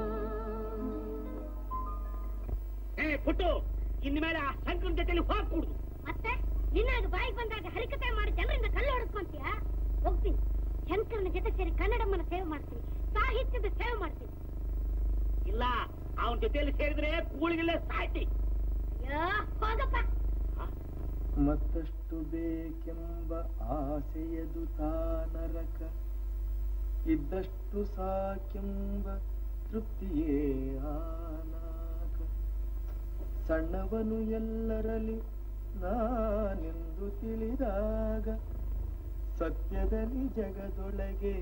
ಏ ಪುಟ್ಟು ಇನ್ನು ಮೇಲೆ ಆ ಶಂಕರನ್ ಜೊತೆಲಿ ಹೋಗ್ಕೂಡ್ದು ಮತ್ತೆ ನಿನ್ನಾಗ ಬಾಯಿಗೆ ಬಂದಾಗ ಹರಿಕತೆ ಮಾಡಿ ಜನರಿಂದ ಕಲ್ಲು ಹೊಡೆಸ್ಕೊಂತೀಯ ಹೋಗ್ತೀನಿ ಶಂಕರನ ಜೊತೆ ಸೇರಿ ಕನ್ನಡಮ್ಮನ ಸೇವೆ ಮಾಡ್ತೀನಿ ಸಾಹಿತ್ಯದ ಸೇವೆ ಮಾಡ್ತೀನಿ ಇಲ್ಲ ಅವನ ಜೊತೆಲಿ ಸೇರಿದ್ರೆ ಕೂಳಿಗೆಲ್ಲ ಸಾಯ್ತಿ ಅಯ್ಯೋ ಹೋಗಪ್ಪ ಮತ್ತಷ್ಟು ಬೇಕೆಂಬ ಆಸೆಯದು ತಾನರಕ ಇದ್ದಷ್ಟು ಸಾಕೆಂಬ ತೃಪ್ತಿಯೇ ಆನಾಕ ಸಣ್ಣವನು ಎಲ್ಲರಲ್ಲಿ ನಾನೆಂದು ತಿಳಿದಾಗ ಸತ್ಯದಲ್ಲಿ ಜಗದೊಳಗೆ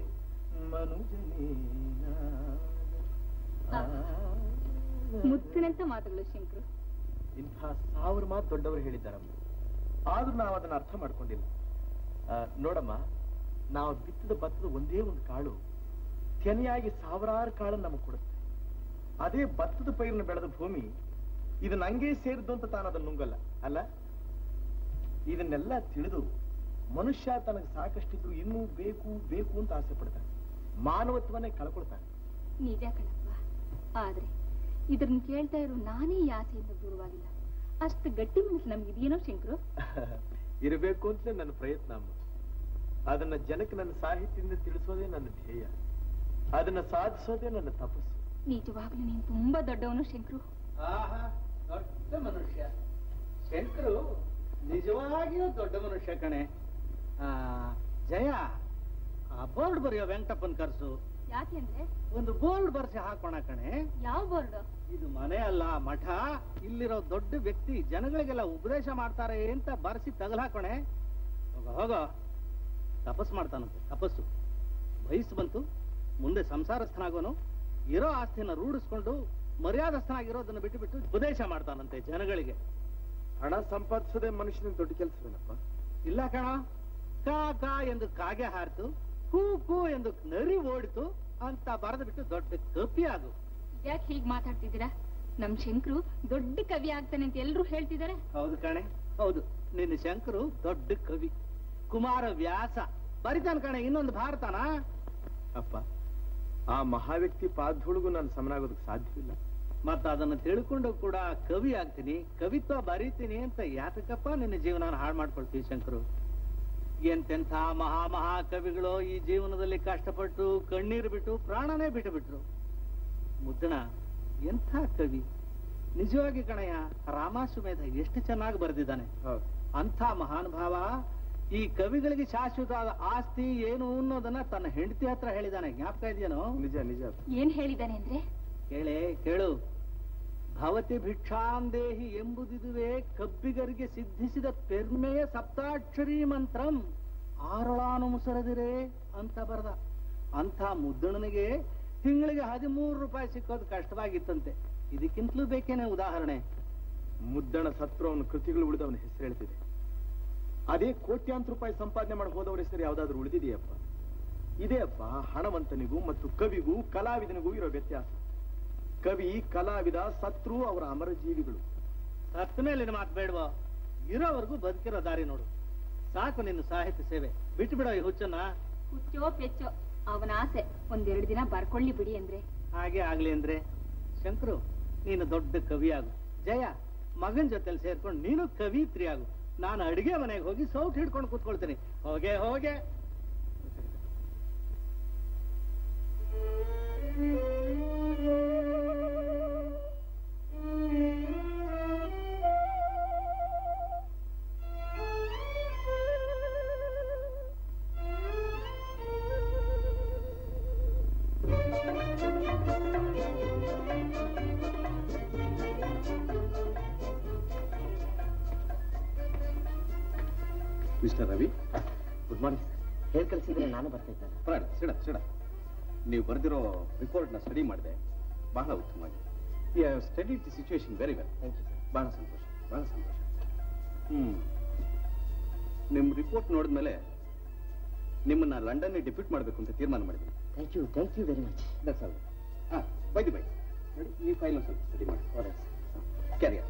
ಮನುಜನೇನ ಮುತ್ತಿನಂತ ಮಾತುಗಳು ಶಂಕರು ಇಂಥ ಸಾವಿರ ಮಾತು ದೊಡ್ಡವರು ಹೇಳಿದ್ದಾರಮ್ಮ ಆದ್ರೂ ನಾವು ಅದನ್ನ ಅರ್ಥ ಮಾಡ್ಕೊಂಡಿಲ್ಲ ಆ, ನೋಡಮ್ಮ ನಾವು ಬಿತ್ತಿದ ಭತ್ತದ ಒಂದೇ ಒಂದು ಕಾಳು ತೆನೆಯಾಗಿ ಸಾವಿರಾರು ಕಾಳನ್ನು ನಮಗೆ ಕೊಡುತ್ತೆ ಅದೇ ಭತ್ತದ ಪೈರನ್ನು ಬೆಳೆದ ಭೂಮಿ ಇದು ನಂಗೆ ಸೇರಿದ್ದು ಅಂತ ತಾನು ಅದನ್ನು ನುಂಗಲ್ಲ ಅಲ್ಲ ಇದನ್ನೆಲ್ಲ ತಿಳಿದು ಮನುಷ್ಯ ತನಗೆ ಸಾಕಷ್ಟಿದ್ರು ಇನ್ನೂ ಬೇಕು ಬೇಕು ಅಂತ ಆಸೆ ಪಡ್ತಾನೆ ಮಾನವತ್ವನೇ ಕಳ್ಕೊಳ್ತಾನೆ ನಿಜ ಕಣಪ್ಪ ಆದ್ರೆ ಇದ್ರನ್ನ ಕೇಳ್ತಾ ಇರೋ ನಾನೇ ಈ ಆಸೆಯಿಂದ ದೂರವಾಗಿಲ್ಲ ಅಷ್ಟು ಗಟ್ಟಿ ಮನಸ್ಸು ನಮ್ಗಿದೆಯೇನೋ ಶಂಕರು ಇರಬೇಕು ಅಂತಲೇ ನನ್ನ ಪ್ರಯತ್ನ ಅಮ್ಮ ಅದನ್ನ ಜನಕ್ಕೆ ನನ್ನ ಸಾಹಿತ್ಯದಿಂದ ತಿಳಿಸೋದೇ ನನ್ನ ಧ್ಯೇಯ ಅದನ್ನ ಸಾಧಿಸೋದೇ ನನ್ನ ತಪಸ್ಸು ನಿಜವಾಗ್ಲೂ ನೀನ್ ತುಂಬಾ ದೊಡ್ಡವನು ಶಂಕರು ಆಹಾ ದೊಡ್ಡ ಮನುಷ್ಯ ಶಂಕರು ನಿಜವಾಗಿಯೂ ದೊಡ್ಡ ಮನುಷ್ಯ ಕಣೆ ಆ, ಜಯ ಆ ಬೋರ್ಡ್ ಬರೆಯೋ ವೆಂಕಟಪ್ಪನ್ ಕರ್ಸು ಯಾಕೆಂದ್ರೆ ಒಂದು ಬೋರ್ಡ್ ಬರ್ಸಿ ಹಾಕೋಣ ಕಣೆ ಯಾವ ಬೋರ್ಡ್ ಇದು ಮನೆ ಅಲ್ಲ ಮಠ ಇಲ್ಲಿರೋ ದೊಡ್ಡ ವ್ಯಕ್ತಿ ಜನಗಳಿಗೆಲ್ಲ ಉಪದೇಶ ಮಾಡ್ತಾರೆ ಅಂತ ಬರ್ಸಿ ತಗಲ್ ಹಾಕೋಣೆ ಹೋಗ ಹೋಗ ತಪಸ್ ಮಾಡ್ತಾನಂತೆ ತಪಸ್ಸು ವಯಸ್ಸು ಬಂತು ಮುಂದೆ ಸಂಸಾರಸ್ಥನಾಗೋನು ಇರೋ ಆಸ್ತಿನ ರೂಢಿಸ್ಕೊಂಡು ಮರ್ಯಾದಸ್ಥನಾಗಿರೋದನ್ನ ಬಿಟ್ಟು ಬಿಟ್ಟು ಉಪದೇಶ ಮಾಡ್ತಾನಂತೆ ಜನಗಳಿಗೆ ಹಣ ಸಂಪಾದಿಸೋದೇ ಮನುಷ್ಯನ ದೊಡ್ಡ ಕೆಲಸವೇನಪ್ಪ ಇಲ್ಲ ಕಣ ಕಾ ಕಾ ಎಂದು ಕಾಗೆ ಹಾರಿತು ಕೂ ಕೂ ಎಂದು ನರಿ ಓಡಿತು ಅಂತ ಬರೆದು ಬಿಟ್ಟು ದೊಡ್ಡ ಕಪಿ ಆಗು ಯಾಕೆ ಹೀಗ್ ಮಾತಾಡ್ತಿದ್ದೀರಾ ನಮ್ ಶಂಕರು ದೊಡ್ಡ ಕವಿ ಆಗ್ತಾನೆ ಅಂತ ಎಲ್ರು ಹೇಳ್ತಿದ್ದಾರೆ ಹೌದು ಕಣೆ ಹೌದು ನಿನ್ನ ಶಂಕರು ದೊಡ್ಡ ಕವಿ ಕುಮಾರ ವ್ಯಾಸ ಬರಿತಾನ ಕಣೆ ಇನ್ನೊಂದು ಭಾರತನ ಅಪ್ಪ ಆ ಮಹಾವ್ಯಕ್ತಿ ಪಾದದೊಳಗೂ ನಾನು ಸಮನಾಗೋದಕ್ಕೆ ಸಾಧ್ಯವಿಲ್ಲ ಮತ್ತ ಅದನ್ನ ತಿಳ್ಕೊಂಡು ಕೂಡ ಕವಿ ಆಗ್ತೀನಿ ಕವಿತ್ವ ಬರೀತೀನಿ ಅಂತ ಯಾತಕಪ್ಪ ನಿನ್ನ ಜೀವನ ಹಾಳು ಮಾಡ್ಕೊಳ್ತೀವಿ ಶಂಕರು ಎಂತೆಂಥ ಮಹಾ ಮಹಾ ಕವಿಗಳು ಈ ಜೀವನದಲ್ಲಿ ಕಷ್ಟಪಟ್ಟು ಕಣ್ಣೀರು ಬಿಟ್ಟು ಪ್ರಾಣನೇ ಬಿಟ್ಟು ಬಿಟ್ರು ಮುದ್ದಣ ಎಂಥ ಕವಿ ನಿಜವಾಗಿ ಕಣಯ್ಯ ರಾಮಾಶ್ವಮೇಧ ಎಷ್ಟು ಚೆನ್ನಾಗಿ ಬರೆದಿದ್ದಾನೆ ಹೌದು ಅಂಥ ಮಹಾನುಭಾವ ಈ ಕವಿಗಳಿಗೆ ಶಾಶ್ವತವಾದ ಆಸ್ತಿ ಏನು ಅನ್ನೋದನ್ನ ತನ್ನ ಹೆಂಡತಿ ಹತ್ರ ಹೇಳಿದಾನೆ ಜ್ಞಾಪಕ ಇದೆಯೇನೋ ನಿಜ ನಿಜ ಏನ್ ಹೇಳಿದಾನೆ ಅಂದ್ರೆ ಕೇಳೆ ಕೇಳು ಭವತಿ ಭಿಕ್ಷಾಂದೇಹಿ ಎಂಬುದಿದುವೆ ಕಬ್ಬಿಗರಿಗೆ ಸಿದ್ಧಿಸಿದ ಪೆರ್ಮೆಯ ಸಪ್ತಾಕ್ಷರಿ ಮಂತ್ರಂ ಆರೊಳಾನು ಮುಸರದಿರೆ ಅಂತ ಬರದ ಅಂಥ ಮುದ್ದಣನಿಗೆ ತಿಂಗಳಿಗೆ ಹದಿಮೂರು ರೂಪಾಯಿ ಸಿಕ್ಕೋದು ಕಷ್ಟವಾಗಿತ್ತಂತೆ ಇದಕ್ಕಿಂತಲೂ ಬೇಕೇನೆ ಉದಾಹರಣೆ ಮುದ್ದಣ ಸತ್ರು ಅವನ ಕೃತಿಗಳು ಉಳಿದವನ ಹೆಸರು ಹೇಳ್ತಿದೆ ಅದೇ ಕೋಟ್ಯಾಂತರ ರೂಪಾಯಿ ಸಂಪಾದನೆ ಮಾಡಿ ಹೋದವರ ಹೆಸರು ಯಾವ್ದಾದ್ರು ಉಳಿದಿದೆಯಪ್ಪ ಇದೇ ಅಪ್ಪ ಹಣವಂತನಿಗೂ ಮತ್ತು ಕವಿಗೂ ಕಲಾವಿದನಿಗೂ ಇರೋ ವ್ಯತ್ಯಾಸ ಕವಿ ಕಲಾವಿದ ಸತ್ರು ಅವರ ಅಮರ ಜೀವಿಗಳು ಸತ್ತ ಮೇಲೆ ನಿನ್ನ ಮಾತು ಬೇಡವೋ ಇರೋವರೆಗೂ ಬದುಕಿರೋ ದಾರಿ ನೋಡು ಸಾಕು ನಿನ್ನ ಸಾಹಿತ್ಯ ಸೇವೆ ಬಿಟ್ಟು ಬಿಡೋ ಈ ಹುಚ್ಚನ್ನ ಹುಚ್ಚೋ ಪೆಚ್ಚೋ ಅವನ ಆಸೆ ಒಂದೆರಡು ದಿನ ಬರ್ಕೊಳ್ಳಿ ಬಿಡಿ ಅಂದ್ರೆ ಹಾಗೆ ಆಗ್ಲಿ ಅಂದ್ರೆ ಶಂಕರು ನೀನು ದೊಡ್ಡ ಕವಿ ಆಗು ಜಯ ಮಗನ್ ಜೊತೆಲಿ ಸೇರ್ಕೊಂಡು ನೀನು ಕವಿತ್ರಿ ಆಗು ನಾನು ಅಡಿಗೆ ಮನೆಗೆ ಹೋಗಿ ಸೌಟ್ ಹಿಡ್ಕೊಂಡು ಕೂತ್ಕೊಳ್ತೀನಿ ಹೋಗೆ ಹೋಗೆ mister Ravi good morning sir ಹೇಳಿ ಕಳಿಸಿದ್ರೆ ನಾನು ಬರ್ತಾ ಇದ್ದೆ ಪರವಾಗಿಲ್ಲ ಸಿಡ ಸಿಡ ನೀವು ಬರೆದಿರೋ ರಿಪೋರ್ಟ್ನ ಸ್ಟಡಿ ಮಾಡಿದೆ ಬಹಳ ಉತ್ತಮವಾಗಿ you have study the situation very well thank you sir ಬಹಳ ಸಂತೋಷ ಬಹಳ ಸಂತೋಷ ಹ್ಮ್ ನಿಮ್ಮ ರಿಪೋರ್ಟ್ ನೋಡಿದ್ಮೇಲೆ ನಿಮ್ಮನ್ನ ಲಂಡನ್ಗೆ ಡಿಪ್ಯೂಟ್ ಮಾಡಬೇಕು ಅಂತ ತೀರ್ಮಾನ ಮಾಡಿದ್ದೀನಿ thank you thank you very much that's all ಹಾಂ ಬೈದಿ ಬೈ ನೋಡಿ ಈ ಫೈಲ್ ಸ್ವಲ್ಪ ಸ್ಟಡಿ ಮಾಡಿ ಕ್ಯಾರಿಯರ್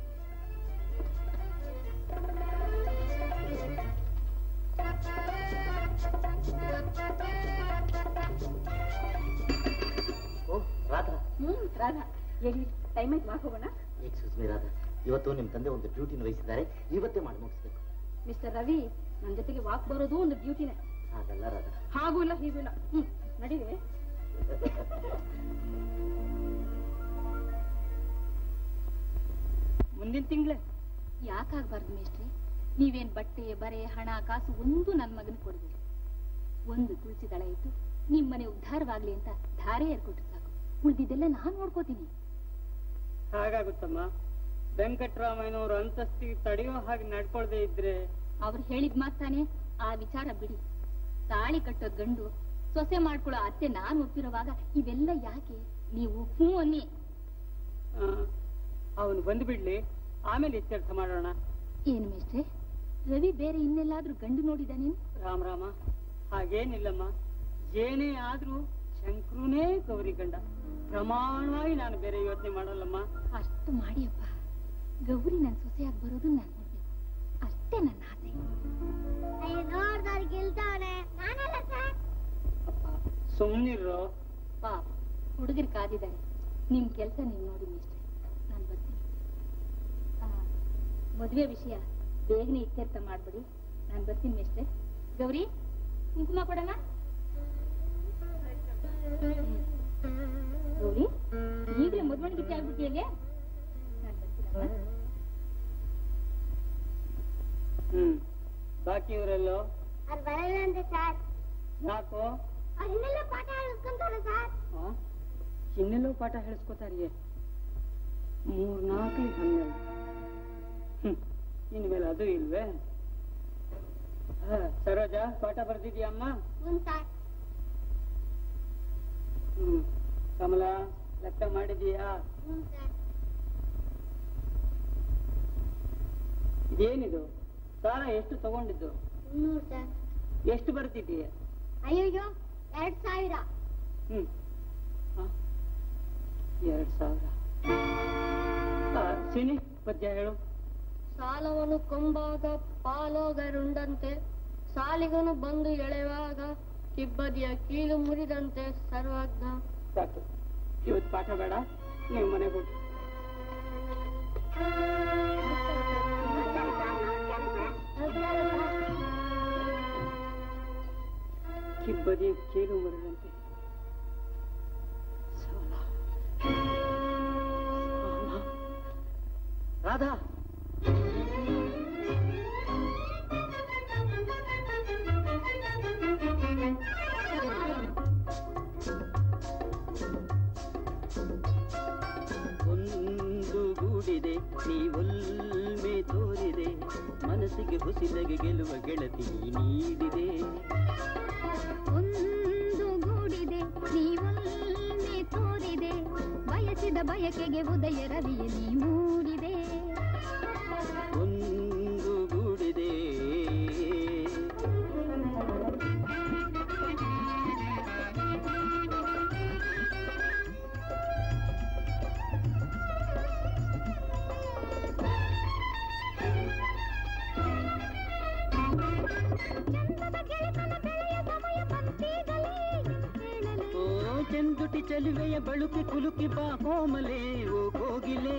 ಓ ರಾಧಾ ಹ್ಮ್ ರಾಧಾ ಹೇಳಿ ಟೈಮ್ ಆಯ್ತು ವಾಕ್ ಹೋಗೋಣ ಎಕ್ಸ್ಕ್ಯೂಸ್ ಮೀ ರಾಧಾ ಇವತ್ತು ನಿಮ್ಮ ತಂದೆ ಒಂದು ಡ್ಯೂಟಿನ ವಹಿಸಿದ್ದಾರೆ ಇವತ್ತೇ ಮಾಡಿ ಮುಗಿಸ್ಬೇಕು ಮಿಸ್ಟರ್ ರವಿ ನನ್ನ ಜೊತೆಗೆ ವಾಕ್ ಬರೋದು ಒಂದು ಡ್ಯೂಟಿನೇ ಹಾಗಲ್ಲ ರಾಧಾ ಹಾಗೂ ಇಲ್ಲ ಹೀಗೂ ಇಲ್ಲ ಹ್ಮ್ ನಡೀರಿ ಮುಂದಿನ ತಿಂಗಳೇ ಯಾಕಾಗ್ಬಾರ್ದು ಮೇಷ್ಟ್ರಿ ನೀವೇನ್ ಬಟ್ಟೆ ಬರೆ ಹಣ ಕಾಸು ಒಂದು ನನ್ನ ಮಗನ ಕೊಡ್ಬೇಡಿ ಒಂದು ತುಳಸಿ ದಳ ಇತ್ತು ನಿಮ್ ಮನೆ ಉದ್ಧಾರವಾಗ್ಲಿ ಅಂತ ಧಾರೆ ಏರ್ಕೊಟ್ರೆ ಸಾಕು ಉಳ್ದಿದ್ದೆಲ್ಲ ನಾನ್ ನೋಡ್ಕೋತೀನಿ ಹಾಗಾಗುತ್ತಮ್ಮ ವೆಂಕಟರಾಮಯ್ಯನವ್ರ ಅಂತಸ್ತಿಗೆ ತಡೆಯೋ ಹಾಗೆ ನಡ್ಕೊಳ್ದೇ ಇದ್ರೆ ಅವ್ರು ಹೇಳಿದ್ ಮಾತಾನೆ ಆ ವಿಚಾರ ಬಿಡಿ ತಾಳಿ ಕಟ್ಟೋ ಗಂಡು ಸೊಸೆ ಮಾಡ್ಕೊಳ್ಳೋ ಅತ್ತೆ ನಾನ್ ಒಪ್ಪಿರುವಾಗ ಇವೆಲ್ಲ ಯಾಕೆ ನೀವು ಹ್ಞೂ ಅನ್ನಿ ಅವನು ಬಂದ್ಬಿಡ್ಲಿ ಆಮೇಲೆ ಇತ್ಯರ್ಥ ಮಾಡೋಣ ಏನು ಮೇಷ್ಟ್ರೆ ರವಿ ಬೇರೆ ಇನ್ನೆಲ್ಲಾದ್ರೂ ಗಂಡು ನೋಡಿದಾನೇನು ರಾಮ ರಾಮ ಹಾಗೇನಿಲ್ಲಮ್ಮ ಏನೇ ಆದ್ರೂ ಶಂಕ್ರುನೇ ಗೌರಿ ಗಂಡ ಪ್ರಮಾಣವಾಗಿ ನಾನು ಬೇರೆ ಯೋಚನೆ ಮಾಡಲ್ಲಮ್ಮ ಅಷ್ಟು ಮಾಡಿಯಪ್ಪ ಗೌರಿ ನನ್ ಸೊಸೆಯಾಗಿ ಬರೋದು ನಾನ್ ನೋಡ್ಬೇಕು ಅಷ್ಟೇ ನನ್ನ ಆಸೆ ನೋಡ್ದವ್ರು ಗೆಲ್ತಾವನೆ ನಾನಲ್ಲ ಸರ್ ಸುಮ್ನಿರೋ ಪಾಪ ಹುಡುಗರು ಕಾದಿದ್ದಾರೆ ನಿಮ್ ಕೆಲ್ಸ ನೀವ್ ನೋಡಿ ಮೇಷ್ಟ್ರೆ ನಾನ್ ಬರ್ತೀನಿ ಆ, ಮದ್ವೆ ವಿಷಯ ಬೇಗನೆ ಇತ್ಯರ್ಥ ಮಾಡ್ಬಿಡಿ ನಾನ್ ಬರ್ತೀನಿ ಮೇಷ್ಟ್ರೆ ಗೌರಿ ಕುಂಕುಮ ಕೊಡೋಣ ಗೌರಿ ಈಗಲೇ ಮದ್ವಣ ಗೀತೆ ಆಗ್ಬಿಟ್ಟಿಯಲ್ಲೇ ನಾನ್ ಬರ್ತೀನಪ್ಪ ಹ್ಮ್ ಬಾಕಿಯವರೆಲ್ಲೋ ಅವ್ರು ಬರಲ್ಲ ಅಂದ್ರೆ ಸರ್ ಯಾಕೋ ಅವ್ರು ಇನ್ನೆಲ್ಲ ಪಾಠ ಹೇಳ್ಕೊಂತಾರೆ ಸರ್ ಆ? ಇನ್ನೆಲ್ಲೋ ಪಾಠ ಹೇಳಿಸ್ಕೊತಾರಿಯೇ ಮೂರ್ ನಾಲ್ಕಲಿ ಹನ್ನೆರಡು ಹ್ಮ್ ಇನ್ಮೇಲೆ ಅದು ಇಲ್ವೇ ಆ, ಸರೋಜ ಪಾಠ ಬರ್ದಿದ್ಯಮ್ಮ ಹ್ಞೂ ಸರ್ ಹ್ಮ್ ಕಮಲ ಲೆಕ್ಕ ಮಾಡಿದೀಯಾ ಹ್ಞೂ ಸರ್ ಇದೇನಿದು ಸಾಲ ಎಷ್ಟು ತಗೊಂಡಿದ್ದು ಮುನ್ನೂರು ಸರ್ ಎಷ್ಟು ಬರ್ತಿದ್ದೀಯ ಅಯ್ಯಯ್ಯೋ ಎರಡ್ ಸಾವಿರ ಹ್ಮ್ ಆ, ಎರಡ್ ಸಾವಿರ ಆ, ಸಿನಿ ಪದ್ಯ ಹೇಳು ಸಾಲವನು ಕೊಂಬಾಗ ಪಾಲೋಗರುಂಡಂತೆ ಸಾಲಿಗನು ಬಂದು ಎಳೆವಾಗ ಕಿಬ್ಬದಿಯ ಕೀಲು ಮುರಿದಂತೆ ಸರ್ವಜ್ಞ ಸಾಕು ಇವತ್ತು ಪಾಠ ಬೇಡ ನೀವು ಮನೆಗೆ ಹೋಗಿ ಕಿಬ್ಬದಿ ಕೀಲು ಮುರಿದಂತೆ ಸಾಲ. ಸಾಲ. ರಾಧಾ ಒಂದು ಗೂಡಿದೆ ನೀವೊಲ್ಮೆ ತೋರಿದೆ ಮನಸ್ಸಿಗೆ ಹೊಸಿಲಗೆ ಗೆಲ್ಲುವ ಗೆಳತಿ ನೀಡಿದೆ ಒಂದು ಗೂಡಿದೆ ನೀವೊಲ್ಮೆ ತೋರಿದೆ ಬಯಸಿದ ಬಯಕೆಗೆ ಉದಯ ರವಿಯ ನೀ ಮೂಡಿದೆ ಒಂದು ಗೂಡಿದೆ ಓ ಚಂದುಟಿ ಚಲುವೆಯ ಬಳುಕಿ ಕುಲುಕಿ ಬಾ ಕೋಮಲೆ ಓ ಕೋಗಿಲೆ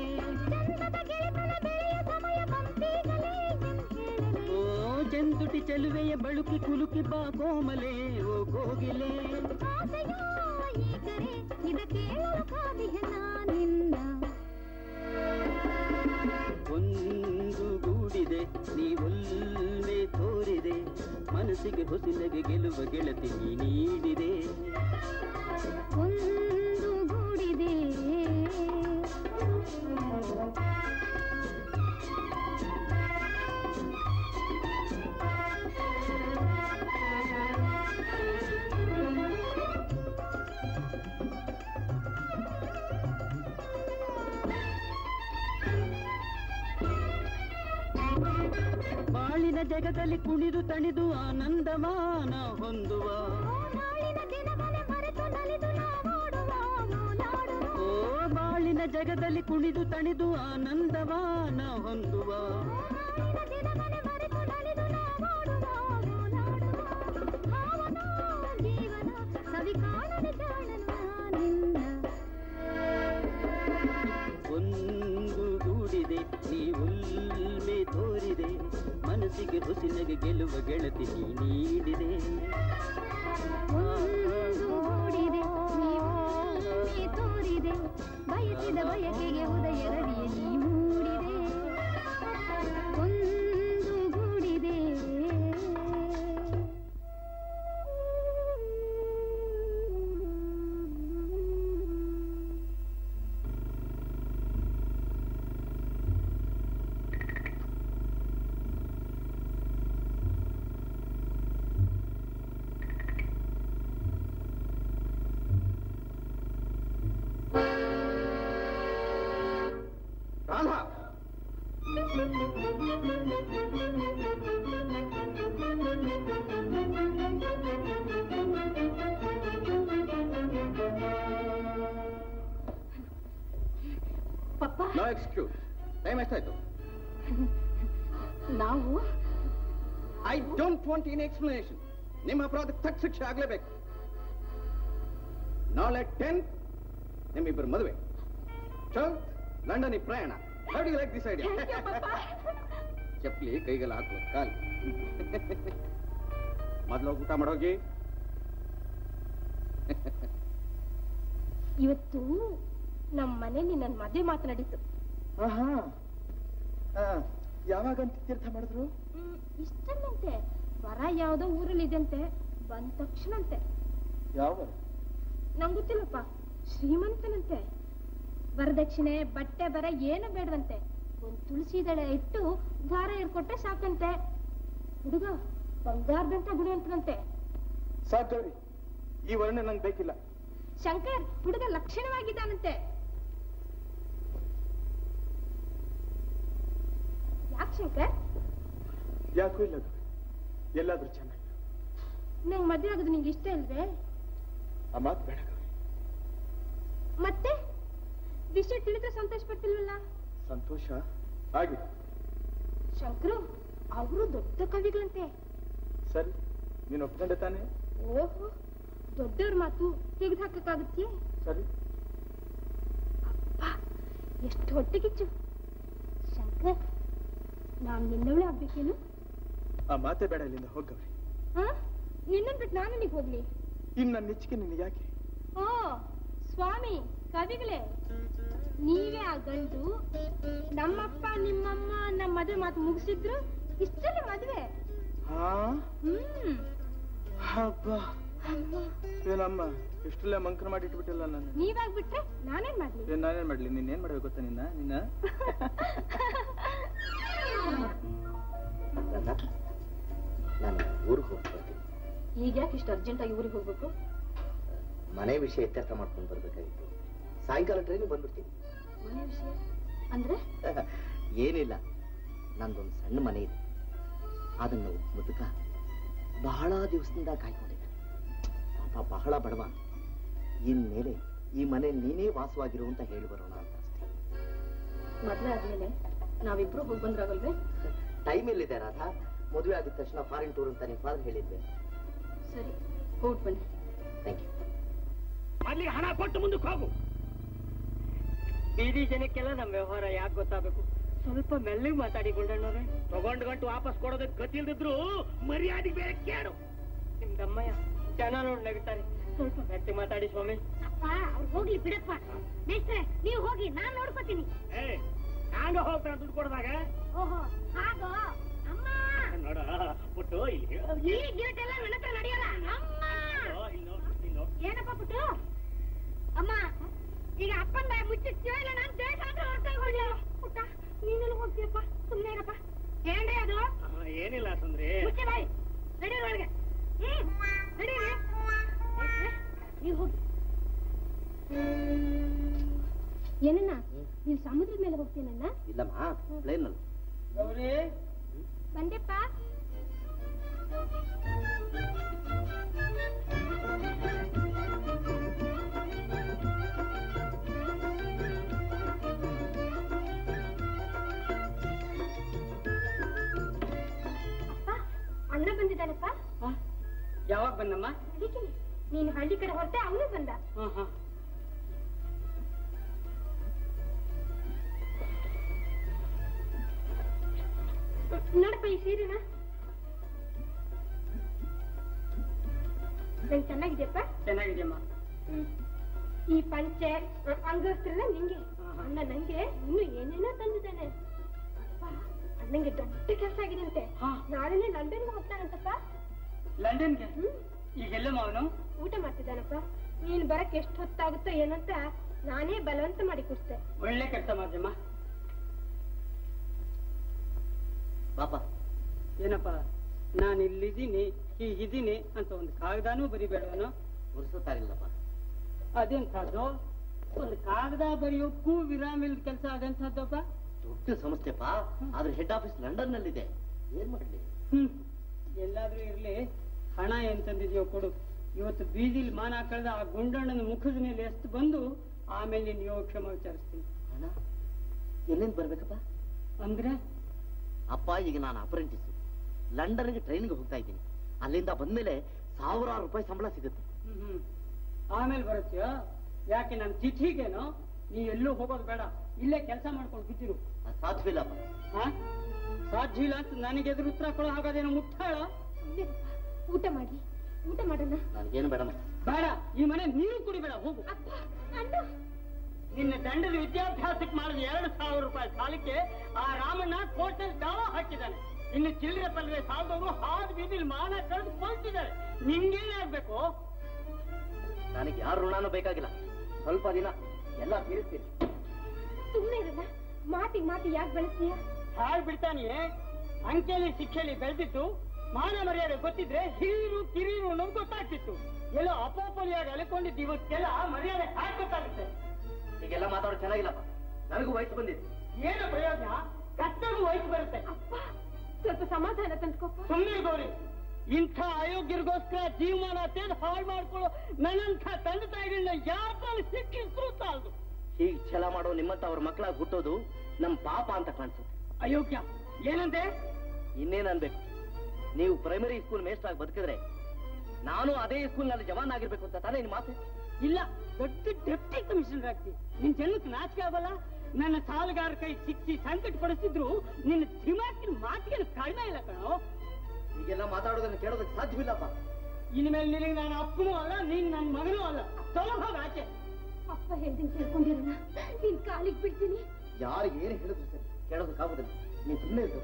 ಓ ಚಂದುಟಿ ಚಲುವೆಯ ಬಳುಕಿ ಕುಲುಕಿ ಬಾ ಕೋಮಲೆ ಓ ಕೋಗಿಲೆ ಈ ಕರೆ ಇದ ಕೇಳಲು ಕಾದಿಹ ನಾನಿನ್ನ ಒಂದು ಗೂಡಿದೆ ನೀವೊಲ್ಲೆ ತೋರಿದೆ ಮನಸ್ಸಿಗೆ ಹೊಸಿಲಗೆ ಗೆಲುವ ಗೆಳತಿ ನೀ ನೀಡಿದೆ ಒಂದು ಗೂಡಿದೆ ಬಾಳಿನ ಜಗದಲ್ಲಿ ಕುಣಿದು ತಣಿದು ಆನಂದಮಾನ ಹೊಂದುವ ನಾಳಿನ ದಿನವನೆ ಮರೆತು ನಲಿದು ನಾವಾಡುವ ಓಲಾಡುವ ಓ ಬಾಳಿನ ಜಗದಲ್ಲಿ ಕುಣಿದು ತಣಿದು ಆನಂದಮಾನ ಹೊಂದುವ ನಾಳಿನ ದಿನವನೆ ಮರೆತು ನಲಿದು ನಾವಾಡುವ ಓಲಾಡುವ ಭಾವನ ಜೀವನ ಸವಿ ಕಾಣದೆ ಜಾಣನು ನಾನಿನ್ನ ಒಂದು ಗೂಡಿದೆ ನೀವುಲ್ಮೆ ತೋರಿದೆ ಮನಸ್ಸಿಗೆ ಹೊಸಿಲಗೆ ಗೆಲುವ ಗೆಳತಿ ನೀ ನೀಡಿದೆ ಒಂದು ಗೂಡಿದೆ ನೀ ತೋರಿದೆ ಬಯಸಿದ ಬಯಕೆಗೆ ಉದಯ ರವಿಯ ನೀ ಮೂಡಿದೆ ಒಂದು ಗೂಡಿದೆ ರಾಧಾ ಪಪ್ಪ ನೋ ಎಕ್ಸ್ಕ್ಯೂಸ್ ಟೈಮ್ ಎಷ್ಟಾಯ್ತು ನಾವು I don't want any explanation ನಿಮ್ಮ ಅಪರಾಧಕ್ಕೆ ತಕ್ಕ ಶಿಕ್ಷೆ ಆಗ್ಲೇಬೇಕು ನಾಳೆ ಟೆನ್ ನಿಮ್ಮಿಬ್ಬರು ಮದುವೆ ಚಲ್ ಲಂಡನ್ನಿಗೆ ಪ್ರಯಾಣ how do like this idea ಚಪ್ಪಲಿ ಕೈಗೆಲ್ಲ ಹಾಕುವ ಕಾಲ್ ಮೊದಲು ಊಟ ಮಾಡೋಗಿ ಇವತ್ತು ನಮ್ಮ ಮನೇಲಿ ನನ್ನ ಮದುವೆ ಮಾತನಾಡಿತ್ತು ಆಹಾ ಆ, ಯಾವಾಗಂತ ತೀರ್ಥ ಮಾಡಿದ್ರು ಇಷ್ಟಲ್ಲಂತೆ ವರ ಯಾವ್ದೋ ಊರಲ್ಲಿ ಇದೆಂತೆ ಬಂದ ತಕ್ಷಣಂತೆ ಯಾವ ನಂಗೆ ಗೊತ್ತಿಲ್ಲಪ್ಪ ಶ್ರೀಮಂತನಂತೆ ವರದಕ್ಷಿಣೆ ಬಟ್ಟೆ ಬರ ಏನು ಬೇಡವಂತೆ ಒಂದ್ ತುಳಸಿ ದಳ ಇಟ್ಟು ದಾರ ಇರ್ಕೊಟ್ರೆ ಸಾಕಂತೆ ಹುಡುಗ ಬಂಗಾರದಂತ ಗುಣವಂತನಂತೆ ಸಾಕ್ ಗೌರಿ ಈ ವರ್ಣನೆ ನಂಗೆ ಬೇಕಿಲ್ಲ ಶಂಕರ್ ಹುಡುಗ ಲಕ್ಷಣವಾಗಿದ್ದಾನಂತೆ ಯಾಕೆ ಶಂಕರ್ ಯಾಕೂ ಇಲ್ಲ ಗೌರಿ ಎಲ್ಲಾದ್ರೂ ಚೆನ್ನಾಗಿ ನಂಗ್ ಮದ್ವೆ ಆಗೋದು ನಿಂಗೆ ಇಷ್ಟ ಇಲ್ವೇ ಆ ಮಾತು ಬೇಡ ಗೌರಿ ಮತ್ತೆ ವಿಷಯ ತಿಳಿದ್ರೆ ಸಂತೋಷ ಪಡ್ತಿಲ್ವಲ್ಲ ಸಂತೋಷ ಆಗಿ ಶಂಕರು ಅವರು ದೊಡ್ಡ ಕವಿಗಳಂತೆ ಸರಿ ನೀನು ಒಪ್ಕೊಂಡೆ ತಾನೆ ಓಹೋ ದೊಡ್ಡವ್ರ ಮಾತು ತೆಗೆದು ಹಾಕಕ್ಕಾಗತ್ತೆ ಸರಿ ಎಷ್ಟು ಹೊಟ್ಟೆಗಿಚ್ಚು ಶಂಕರ್ ನಾನ್ ನಿನ್ನವಳೆ ಆಗ್ಬೇಕೇನು ಆ ಮಾತೇ ಬೇಡ ಇಲ್ಲಿಂದ ಹೋಗವ್ರಿ ಹಾ ನಿನ್ನನ್ ಬಿಟ್ಟು ನಾನು ನಿನಗೆ ಹೋಗ್ಲಿ ಇನ್ನು ನನ್ನ ನೆಚ್ಚಿಗೆ ನಿನ್ನ ಯಾಕೆ ಓ ಸ್ವಾಮಿ ಕವಿಗಳೇ ನೀವೇ ಆ ಗಂಡು ನಮ್ಮಪ್ಪ ನಿಮ್ಮಮ್ಮ ನಮ್ಮ ಮದುವೆ ಮಾತು ಮುಗಿಸಿದ್ರು ಇಷ್ಟಲ್ಲೇ ಮದುವೆ ಹಾ ಹ್ಮ್ ಹಬ್ಬ ಏನಮ್ಮ ಇಷ್ಟೆಲ್ಲ ಮಂಕನ ಮಾಡಿ ಇಟ್ಬಿಟ್ಟಿಲ್ಲ ನಾನು ನೀವಾಗ್ಬಿಟ್ರೆ ನಾನೇನ್ ಮಾಡ್ಲಿ ಏನ್ ನಾನೇನ್ ಮಾಡ್ಲಿ ನೀನ್ ಏನ್ ಮಾಡ್ಬೇಕು ಗೊತ್ತಾ ನಿನ್ನ ನಿನ್ನ ರಾಧಾ ನಾನು ಊರಿಗೆ ಹೋಗಿ ಬರ್ತೀನಿ ಈಗ ಯಾಕೆ ಇಷ್ಟು ಅರ್ಜೆಂಟ್ ಆಗಿ ಊರಿಗೆ ಹೋಗ್ಬೇಕು ಮನೆ ವಿಷಯ ಇತ್ಯರ್ಥ ಮಾಡ್ಕೊಂಡು ಬರ್ಬೇಕಾಗಿತ್ತು ಸಾಯಂಕಾಲ ಟ್ರೈನಿಗೆ ಬಂದ್ಬಿಡ್ತೀನಿ ಮನೆ ವಿಷಯ ಅಂದ್ರೆ ಏನಿಲ್ಲ ನಂದೊಂದು ಸಣ್ಣ ಮನೆ ಇದೆ ಅದನ್ನು ಒಬ್ಬ ಮುದುಕ ಬಹಳ ದಿವಸದಿಂದ ಕಾಯ್ಕೊಂಡಿದ್ದಾನೆ ಪಾಪ ಬಹಳ ಬಡವ ಇನ್ಮೇಲೆ ಈ ಮನೆ ನೀನೇ ವಾಸವಾಗಿರು ಅಂತ ಹೇಳಿ ಬರೋಣ ಅಂತ ಅಷ್ಟೇ ಮದ್ವೆ ಆದ್ಮೇಲೆ ನಾವಿಬ್ರು ಹೋಗಿ ಬಂದ್ರಾಗಲ್ವೇ ಟೈಮ್ ಎಲ್ಲಿದೆ ರಾಧಾ ಮದುವೆ ಆಗಿದ ತಕ್ಷಣ ಫಾರಿನ್ ಟೂರ್ ಅಂತ ನಿಮ್ಮ ಫಾದರ್ ಹೇಳಿದ್ದೆ ಸರಿ ಹೋಗ್ಬಿಟ್ಟು ಬನ್ನಿ ಥ್ಯಾಂಕ್ ಯು ಮೊದ್ಲಿಗೆ ಹಣ ಕೊಟ್ಟು ಮುಂದಕ್ಕೆ ಹೋಗು ಬೀದಿ ಜನಕ್ಕೆಲ್ಲ ನಮ್ಮ ವ್ಯವಹಾರ ಯಾಕೆ ಗೊತ್ತಾಗಬೇಕು ಸ್ವಲ್ಪ ಮೆಲ್ಲಗೆ ಮಾತಾಡಿ ಗುಂಡಣ್ಣವ್ರೆ ತಗೊಂಡ್ ಗಂಟು ವಾಪಸ್ ಕೊಡೋದಕ್ಕೆ ಗತಿ ಇಲ್ದಿದ್ರು ಮರ್ಯಾದೆ ಬೇರೆ ಕೇಳು ನಿಮ್ ದಮ್ಮಯ್ಯ ಜನ ನೋಡಿ ನಗ್ತಾರೆ ಸ್ವಲ್ಪ ಗಟ್ಟಿ ಮಾತಾಡಿ ಸ್ವಾಮಿ ಅಪ್ಪ ಅವ್ರು ಹೋಗ್ಲಿ ಬಿಡಪ್ಪ ಮೇಸ್ಟ್ರೆ ನೀವು ಹೋಗಿ ನಾನ್ ನೋಡ್ಕೋತೀನಿ ಏ ಹ್ಯಾಂಗ ಹೋಗ್ತಾನ ದುಡ್ಡು ಕೊಡ್ದಾಗ ಓಹೋ ಹಾಗೋ ಅಮ್ಮ ನೋಡ ಪುಟ್ಟು ಇಲ್ಲಿ ಹೇಳು. ಈ ಗಿರಟೆಲ್ಲ ನನ್ನ ಹತ್ರ ನಡೆಯಲ್ಲ ಅಮ್ಮ ಇಲ್ಲಿ ನೋಡು, ಇಲ್ಲಿ ನೋಡು. ಏನಪ್ಪ ಪುಟ್ಟು ಅಮ್ಮ ಈಗ ಅಪ್ಪನ ಬಾಯಿ ಮುಚ್ಚಿಸ್ತೀವ ಇಲ್ಲ ನಾನು ದೇಶಾಂತರ ಹೊರಟೋಗಿ ಪುಟ್ಟ ನೀನೆಲ್ಲ ಹೋಗ್ತೀಯಪ್ಪ ಸುಮ್ಮನೆ ಇರಪ್ಪ ಏನ್ರಿ ಅದು ಆ, ಏನಿಲ್ಲ ಸುಂದ್ರಿ ಮುಚ್ಚಿ ಬಾಯಿ ನಡಿ ಒಳಗೆ ಹ್ಮ್ ನಡೀರಿ ನೀವು ಹೋಗಿ ಏನಣ್ಣ ನೀನ್ ಸಮುದ್ರದ ಮೇಲೆ ಹೋಗ್ತೀನಣ್ಣ ಇಲ್ಲಮ್ಮ ಪ್ಲೇನ್ ನಲ್ಲಿ ಗೌರಿ ಬಂದೆಪ್ಪ ಅಪ್ಪ ಅಣ್ಣ ಬಂದಿದ್ದಾನಪ್ಪ ಯಾವಾಗ ಬಂದಮ್ಮ ಅದಕ್ಕೆ ನೀನು ಹಳ್ಳಿ ಕಡೆ ಹೊರಟೆ ಅವನು ಬಂದ ಹಾ ಹಾ ನೋಡಪ್ಪ ಈ ಸೀರೆನ ನಂಗೆ ಚೆನ್ನಾಗಿದೆಯಪ್ಪ ಚೆನ್ನಾಗಿದೆಯಮ್ಮ ಈ ಪಂಚೆ ಅಂಗವಸ್ತ್ರೆಲ್ಲ ನಿಂಗೆ ಅಣ್ಣ ನಂಗೆ ಇನ್ನು ಏನೇನೋ ತಂದಿದ್ದಾನೆ ಅಪ್ಪ ಅಣ್ಣಂಗೆ ದೊಡ್ಡ ಕೆಲಸ ಆಗಿದಂತೆ ನಾಳೆನೆ ಲಂಡನ್ಗೆ ಹೋಗ್ತಾನಂತಪ್ಪ ಲಂಡನ್ಗೆ ಈಗೆಲ್ಲಮ್ಮ ಅವನು ಊಟ ಮಾಡ್ತಿದ್ದಾನಪ್ಪ ನೀನ್ ಬರಕ್ ಎಷ್ಟು ಹೊತ್ತಾಗುತ್ತೋ ಏನಂತ ನಾನೇ ಬಲವಂತ ಮಾಡಿ ಕೊಡ್ತೆ ಒಳ್ಳೆ ಕೆಲಸ ಮಾಡ್ದಮ್ಮ ಪಾಪ ಏನಪ್ಪ ನಾನು ಇಲ್ಲಿದ್ದೀನಿ ಹೀಗಿದ್ದೀನಿ ಅಂತ ಒಂದು ಕಾಗದಾನೂ ಬರಿಬೇಡವನು ಗುರ್ಸತ್ತಾಗಿಲ್ಲಪ್ಪ ಅದೆಂಥದ್ದು ಒಂದು ಕಾಗದ ಬರೆಯೋಕ್ಕೂ ವಿರಾಮ ಇಲ್ದ ಕೆಲಸ ಅದೆಂಥದ್ದಪ್ಪ ದೊಡ್ಡ ಸಂಸ್ಥೆಪ್ಪ ಆದ್ರೆ ಹೆಡ್ ಆಫೀಸ್ ಲಂಡನ್ ನಲ್ಲಿದೆ ಏನ್ ಮಾಡ್ಲಿ ಹ್ಮ್ ಎಲ್ಲಾದ್ರೂ ಇರ್ಲಿ ಹಣ ಏನ್ ತಂದಿದ್ಯೋ ಕೊಡು ಇವತ್ತು ಬೀದಿಲಿ ಮಾನ ಕಳೆದ ಆ ಗುಂಡಣ್ಣನ ಮುಖದ ಮೇಲೆ ಎಷ್ಟು ಬಂದು ಆಮೇಲೆ ನಿನ್ ಯೋಗಕ್ಷೇಮ ವಿಚಾರಿಸ್ತೀನಿ ಹಣ ಎಲ್ಲಿಂದ ಬರ್ಬೇಕಪ್ಪ ಅಂದ್ರೆ ಅಪ್ಪ ಈಗ ನಾನು ಅಪ್ರೆಂಟಿಸ್ ಲಂಡನ್ಗೆ ಟ್ರೈನ್ಗೆ ಹೋಗ್ತಾ ಇದ್ದೀನಿ ಅಲ್ಲಿಂದ ಬಂದ್ಮೇಲೆ ಸಾವಿರಾರು ರೂಪಾಯಿ ಸಂಬಳ ಸಿಗುತ್ತೆ ಹ್ಮ್ ಹ್ಮ್ ಆಮೇಲೆ ಬರುತ್ತೀಯ ಯಾಕೆ ನನ್ನ ತಿಥಿಗೇನೋ ನೀ ಎಲ್ಲೂ ಹೋಗೋದು ಬೇಡ ಇಲ್ಲೇ ಕೆಲಸ ಮಾಡ್ಕೊಂಡು ಬಿದ್ದಿರು ಅದ್ ಸಾಧ್ಯವಿಲ್ಲಪ್ಪ ಹಾ ಸಾಧ್ಯ ಇಲ್ಲ ಅಂತ ನನಗೆ ಎದುರು ಉತ್ತರ ಕೊಡೋ ಹಾಗಾದೇನೋ ಮುಟ್ಟಾಳ ಊಟ ಮಾಡಿ ಊಟ ಮಾಡೋಣ ನನಗೇನು ಬೇಡಮ್ಮ ಬೇಡ ಈ ಮನೆ ನೀನು ಕುಡಿಬೇಡ ಹೋಗು ನಿನ್ನ ದಂಡದ ವಿದ್ಯಾಭ್ಯಾಸಕ್ಕೆ ಮಾಡಿದ ಎರಡು ಸಾವಿರ ರೂಪಾಯಿ ಸಾಲಕ್ಕೆ ಆ ರಾಮಣ್ಣ ಕೋಟಲ್ ದಾವ ಹಾಕಿದ್ದಾನೆ ಇನ್ನು ಚಿಲ್ಲರೆ ಪಲ್ವೆ ಸಾಲದವರು ಹಾದು ಬೀದಿಲಿ ಮಾನ ಕಳೆದು ಕೊಲ್ತಿದ್ದಾರೆ ನಿಮ್ಗೇನಾಗ್ಬೇಕು ನನಗೆ ಯಾರ ಋಣನೂ ಬೇಕಾಗಿಲ್ಲ ಸ್ವಲ್ಪ ದಿನ ಎಲ್ಲ ತೀರಿಸ್ತೀನಿ ಸುಮ್ಮನೆ ಇರಲ್ಲ ಮಾತಿಗೆ ಮಾತಿ ಯಾಕೆ ಬೆಳೆಸ್ತೀಯ ಹಾಳು ಬಿಡ್ತಾನೆಯೇ ಅಂಕೆಲಿ ಶಿಕ್ಷೆಲಿ ಬೆಳೆದಿದ್ದು ಮಾನ ಮರ್ಯಾದೆ ಗೊತ್ತಿದ್ರೆ ಹಿರಿಯರು ಕಿರಿಯರು ಅನ್ನೋದು ಗೊತ್ತಾಗ್ತಿತ್ತು ಎಲ್ಲೋ ಅಪೋಪಲಿಯಾಗಿ ಅಲ್ಕೊಂಡಿದ್ದು ಇವತ್ತೆಲ್ಲ ಮರ್ಯಾದೆ ಹಾಕ್ಬೇಕಾಗುತ್ತೆ ಹೀಗೆಲ್ಲ ಮಾತಾಡೋ ಚೆನ್ನಾಗಿಲ್ಲಪ್ಪ ನನಗೂ ವಯಸ್ಸು ಬಂದಿದೆ ಏನು ಪ್ರಯೋಜನ ಕಷ್ಟಗೂ ವಯಸ್ಸು ಬರುತ್ತೆ ಸ್ವಲ್ಪ ಸಮಾಧಾನ ತಂದ್ಕೊಪ್ಪ ಸುಮ್ಮನೆ ಗೌರಿ ಇಂಥ ಅಯೋಗ್ಯರಿಗೋಸ್ಕರ ಜೀವಮಾನ ತೆಗೆದು ಹಾಳು ಮಾಡ್ಕೊಳ್ಳೋ ನನ್ನಂಥ ತಂದೆ ತಾಯಿಗಳನ್ನ ಯಾರಲ್ಲಿ ಶಿಕ್ಷಿಸ್ರು ಸಾಲದು ಹೀಗೆ ಛಲ ಮಾಡೋ ನಿಮ್ಮಂತ ಅವ್ರ ಮಕ್ಕಳಾಗಿ ಹುಟ್ಟೋದು ನಮ್ ಪಾಪ ಅಂತ ಕಾಣಿಸುತ್ತೆ ಅಯೋಗ್ಯ ಏನಂತೆ ಇನ್ನೇನ್ ಅನ್ಬೇಕು ನೀವು ಪ್ರೈಮರಿ ಸ್ಕೂಲ್ ಮೇಸ್ಟ್ ಆಗಿ ಬದುಕಿದ್ರೆ ನಾನು ಅದೇ ಸ್ಕೂಲ್ನಲ್ಲಿ ಜವಾನ್ ಆಗಿರ್ಬೇಕು ಅಂತ ತಾನೇ ನಿನ್ ಮಾತು ಇಲ್ಲ ದೊಡ್ಡ ಡೆಪ್ಟಿ ಕಮಿಷನರ್ ಆಗ್ತಿ ನಿನ್ ಜನ್ಮಕ್ಕೆ ನಾಚಿಕೆ ಆಗಲ್ಲ ನನ್ನ ಸಾಲಗಾರ ಕೈ ಸಿಕ್ಕಿ ಸಂಕಟ ಪಡಿಸಿದ್ರು ನಿನ್ನ ದಿಮಾಕಿನ ಮಾತಿಗೆ ಕಡಿಮೆ ಇಲ್ಲ ಕಣೋ ಹೀಗೆಲ್ಲ ಮಾತಾಡೋದನ್ನ ಕೇಳೋದಕ್ಕೆ ಸಾಧ್ಯವಿಲ್ಲಪ್ಪ ಇನ್ಮೇಲೆ ನಿನಗೆ ನಾನು ಅಪ್ಪನೂ ಅಲ್ಲ ನೀನ್ ನನ್ನ ಮಗನೂ ಅಲ್ಲ ತೊಲಭಾಗ ಆಚೆ ಅಪ್ಪ ಹೇಳ್ತೀನಿ ಕೇಳ್ಕೊಂಡಿರೋಣ ನಿನ್ ಕಾಲಿಗೆ ಬಿಡ್ತೀನಿ ಯಾರು ಏನು ಹೇಳಿದ್ರು ಸರಿ ಕೇಳೋದಕ್ಕಾಗುದಿಲ್ಲ ನೀನ್ ಸುಮ್ಮನೆ ಇದ್ದು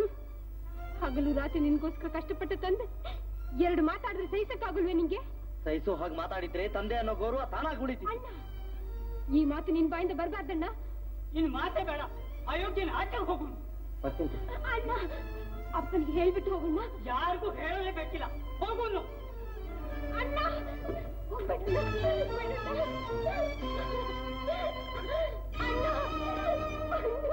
ಹಗಲು ರಾತ್ರಿ ನಿನ್ಗೋಸ್ಕರ ಕಷ್ಟಪಟ್ಟು ತಂದೆ ಎರಡು ಮಾತಾಡಿದ್ರೆ ಸಹಿಸಕ್ಕಾಗಲ್ವೇ ನಿಂಗೆ ಸಹಿಸೋ ಹಾಗೆ ಮಾತಾಡಿದ್ರೆ ತಂದೆ ಅನ್ನೋ ಗೌರವ ತಾನಾಗಿ ಉಳಿತಿ ಈ ಮಾತು ನಿನ್ ಬಾಯಿಂದ ಬರ್ಬಾರ್ದಣ್ಣ ಇನ್ ಮಾತೇ ಬೇಡ ಅಯೋಗ್ಯನ ಆಚೆ ಹೋಗು ಬರ್ತೀನಿ ಅಣ್ಣ ಅಪ್ಪನಿಗೆ ಹೇಳ್ಬಿಟ್ಟು ಹೋಗೋಣ ಯಾರಿಗೂ ಹೇಳಲೇಬೇಕಿಲ್ಲ ಹೋಗುನು ಅಣ್ಣ ಹೋಗ್ಬೇಡಣ್ಣ, ಹೋಗ್ಬೇಡಣ್ಣ. ಅಣ್ಣ, ಅಣ್ಣ.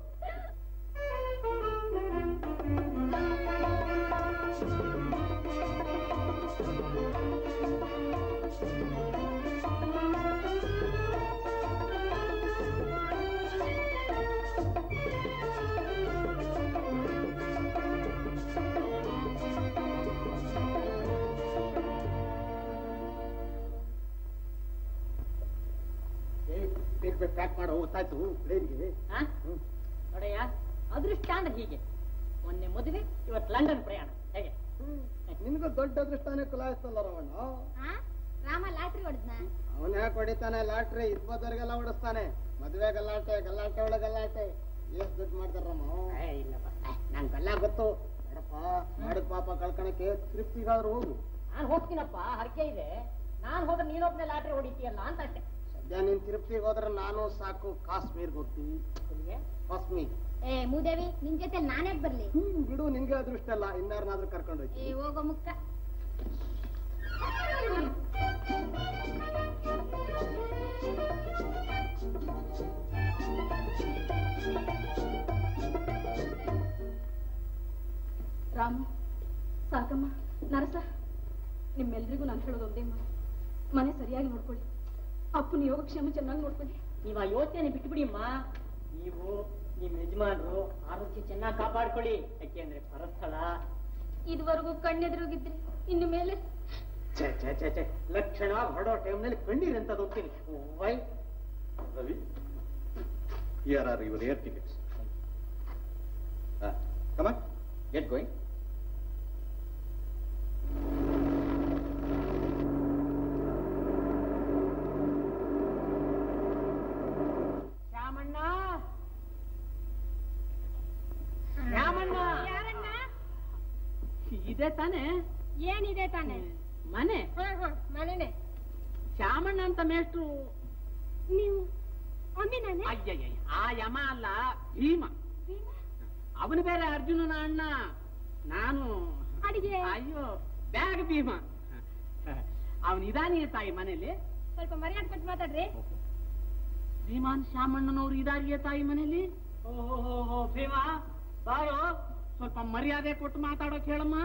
ಬೇಗ ಬೇಗ ಪ್ಯಾಕ್ ಮಾಡೋ ಗೊತ್ತಾಯ್ತು ಪ್ಲೇನ್ಗೆ ಹಾ? ನೋಡಯ್ಯ ಅದೃಷ್ಟ ಅಂದ್ರೆ ಹೀಗೆ ಮೊನ್ನೆ ಮದುವೆ ಇವತ್ತು ಲಂಡನ್ ಪ್ರಯಾಣ ಹೇಗೆ ನಿನ್ಗೂ ದೊಡ್ಡ ಅದೃಷ್ಟನೇ ಕುಲಾಯಿಸ್ತಲ್ಲ ರವಣ್ಣ ರಾಮ ಲಾಟ್ರಿ ಹೊಡೆದ್ನ ಅವನ್ ಯಾಕೆ ಹೊಡಿತಾನೆ ಲಾಟ್ರಿ ಇಪ್ಪತ್ತವರೆಗೆಲ್ಲ ಓಡಿಸ್ತಾನೆ ಮದ್ವೆ ಗಲಾಟೆ ಗಲಾಟೆ ಒಳಗೆ ಗಲಾಟೆ ಎಷ್ಟ್ ದುಡ್ಡು ಮಾಡ್ತಾರಮ್ಮ ಇಲ್ಲಪ್ಪ ನಂಗೆಲ್ಲ ಗೊತ್ತು ಬೇಡಪ್ಪ ಮಾಡಿದ ಪಾಪ ಕಳ್ಕೊಳಕ್ಕೆ ತೃಪ್ತಿಗಾದ್ರೂ ಹೋಗು ನಾನ್ ಹೋಗ್ತೀನಪ್ಪ ಹರಕೆ ಇದೆ ನಾನ್ ಹೋದ್ರೆ ನೀನೊಬ್ನೇ ಲಾಟ್ರಿ ಹೊಡಿತೀಯಲ್ಲ ಅಂತ ಅಷ್ಟೇ ಸದ್ಯ ನೀನ್ ತಿರುಪ್ತಿಗೆ ಹೋದ್ರೆ ನಾನು ಸಾಕು ಕಾಶ್ಮೀರ್ ಗೊತ್ತು ಕಾಶ್ಮೀರ್ ಏ ಮೂದೇವಿ ನಿನ್ ಜೊತೆ ನಾನೇ ಬರ್ಲಿ ಹ್ಮ್ ಬಿಡು ನಿನ್ಗೆ ಅದೃಷ್ಟ ಅಲ್ಲ ಇನ್ನಾರನ್ನಾದ್ರೂ ಕರ್ಕೊಂಡು ಹೋಯ್ತು ಏ ಹೋಗೋ ಮುಕ್ಕ ರಾಮು ಸಾಕಮ್ಮ ನರಸ ನಿಮ್ಮೆಲ್ರಿಗೂ ನಾನು ಹೇಳೋದು ಒಂದೇ ಮಾತು ಮನೆ ಸರಿಯಾಗಿ ನೋಡ್ಕೊಳ್ಳಿ ಅಪ್ಪನ ಯೋಗಕ್ಷೇಮ ಚೆನ್ನಾಗಿ ನೋಡ್ಕೊಳ್ಳಿ ನೀವ್ ಆ ಯೋಚನೆ ಬಿಟ್ಬಿಡಿಮ್ಮ ನೀವು ನಿಮ್ ಯಜಮಾನ್ರು ಆರೋಗ್ಯ ಚೆನ್ನಾಗಿ ಕಾಪಾಡ್ಕೊಳ್ಳಿ ಯಾಕೆಂದ್ರೆ ಪರಸ್ಥಳ ಇದುವರೆಗೂ ಕಣ್ಣೆದುರುಗಿದ್ರಿ ಇನ್ನು ಮೇಲೆ ಛೇ ಛೇ ಛೇ ಛೇ ಲಕ್ಷಣ ಹೊರಡೋ ಟೈಮ್ನಲ್ಲಿ ಕಣ್ಣೀರ್ ಅಂತ ಹೋಗ್ತೀನಿ why Ravi here are your air tickets come on get going Ramanna Ramanna ಯಾರಣ್ಣ ಇದೆ ತಾನೆ ಏನಿದೆ ತಾನೆ ಮನೆ ಹಾ ಹಾ ಮನೆನೆ ಶ್ಯಾಮಣ್ಣ ಅಂತ ಮೇಷ್ಟ್ರು ನೀವು ಅಮ್ಮಿನಾನೆ ಅಯ್ಯಯ್ಯ ಆ ಯಮ ಅಲ್ಲ ಭೀಮ ಅವನು ಬೇರೆ ಅರ್ಜುನನ ಅಣ್ಣ ನಾನು ಅಡಿಗೆ ಅಯ್ಯೋ ಬ್ಯಾಗ್ ಭೀಮ ಅವನು ಇದಾನಿ ತಾಯಿ ಮನೇಲಿ ಸ್ವಲ್ಪ ಮರ್ಯಾದೆ ಕೊಟ್ಟು ಮಾತಾಡ್ರಿ ಶ್ರೀಮಾನ್ ಶ್ಯಾಮಣ್ಣನವರು ಇದಾರಿಯ ತಾಯಿ ಮನೇಲಿ ಓಹೋ ಭೀಮ ಬಾರೋ ಸ್ವಲ್ಪ ಮರ್ಯಾದೆ ಕೊಟ್ಟು ಮಾತಾಡೋಕ್ ಹೇಳಮ್ಮ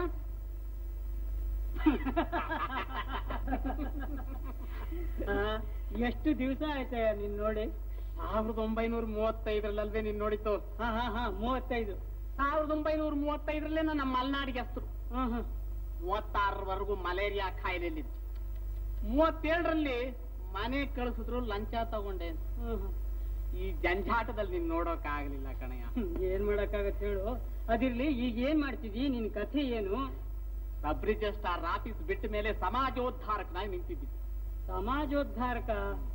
ಆ, ಎಷ್ಟು ದಿವಸ ಆಯ್ತೆ ನೀನ್ ನೋಡಿ ಸಾವಿರದ ಒಂಬೈನೂರ ಮೂವತ್ತೈದರಲ್ಲಲ್ವೇ ನೀನ್ ನೋಡಿದ್ದು ಹಾ ಹಾ ಹಾ ಮೂವತ್ತೈದು ಸಾವಿರದ ಒಂಬೈನೂರ ಮೂವತ್ತೈದರಲ್ಲೇ ನನ್ನ ಮಲೆನಾಡಿಗೆ ಹೆಸರು ಹ್ಮ್ ಹ್ಮ್ ಮೂವತ್ತಾರರವರೆಗೂ ಮಲೇರಿಯಾ ಕಾಯಿಲೆಯಲ್ಲಿದ್ದು ಮೂವತ್ತೇಳರಲ್ಲಿ ಮನೆ ಕಳಿಸಿದ್ರು ಲಂಚ ತಗೊಂಡೆ ಹ್ಮ್ ಹ್ಮ್. ಈ ಜಂಜಾಟದಲ್ಲಿ ನೀನ್ ನೋಡೋಕ್ ಆಗ್ಲಿಲ್ಲ ಕಣಯ್ಯ ಏನ್ ಮಾಡಕ್ಕಾಗತ್ತೆ ಹೇಳು ಅದಿರ್ಲಿ ಈಗ ಏನ್ ಮಾಡ್ತಿದ್ದಿ ನಿನ್ ಕಥೆ ಏನು ಸಬ್ ರಿಜಿಸ್ಟ್ರಾರ್ ಆಫೀಸ್ ಬಿಟ್ಟ ಮೇಲೆ ಸಮಾಜೋದ್ಧಾರಕನಾಗಿ ನಿಂತಿದ್ದಿ ಸಮಾಜೋದ್ಧಾರಕ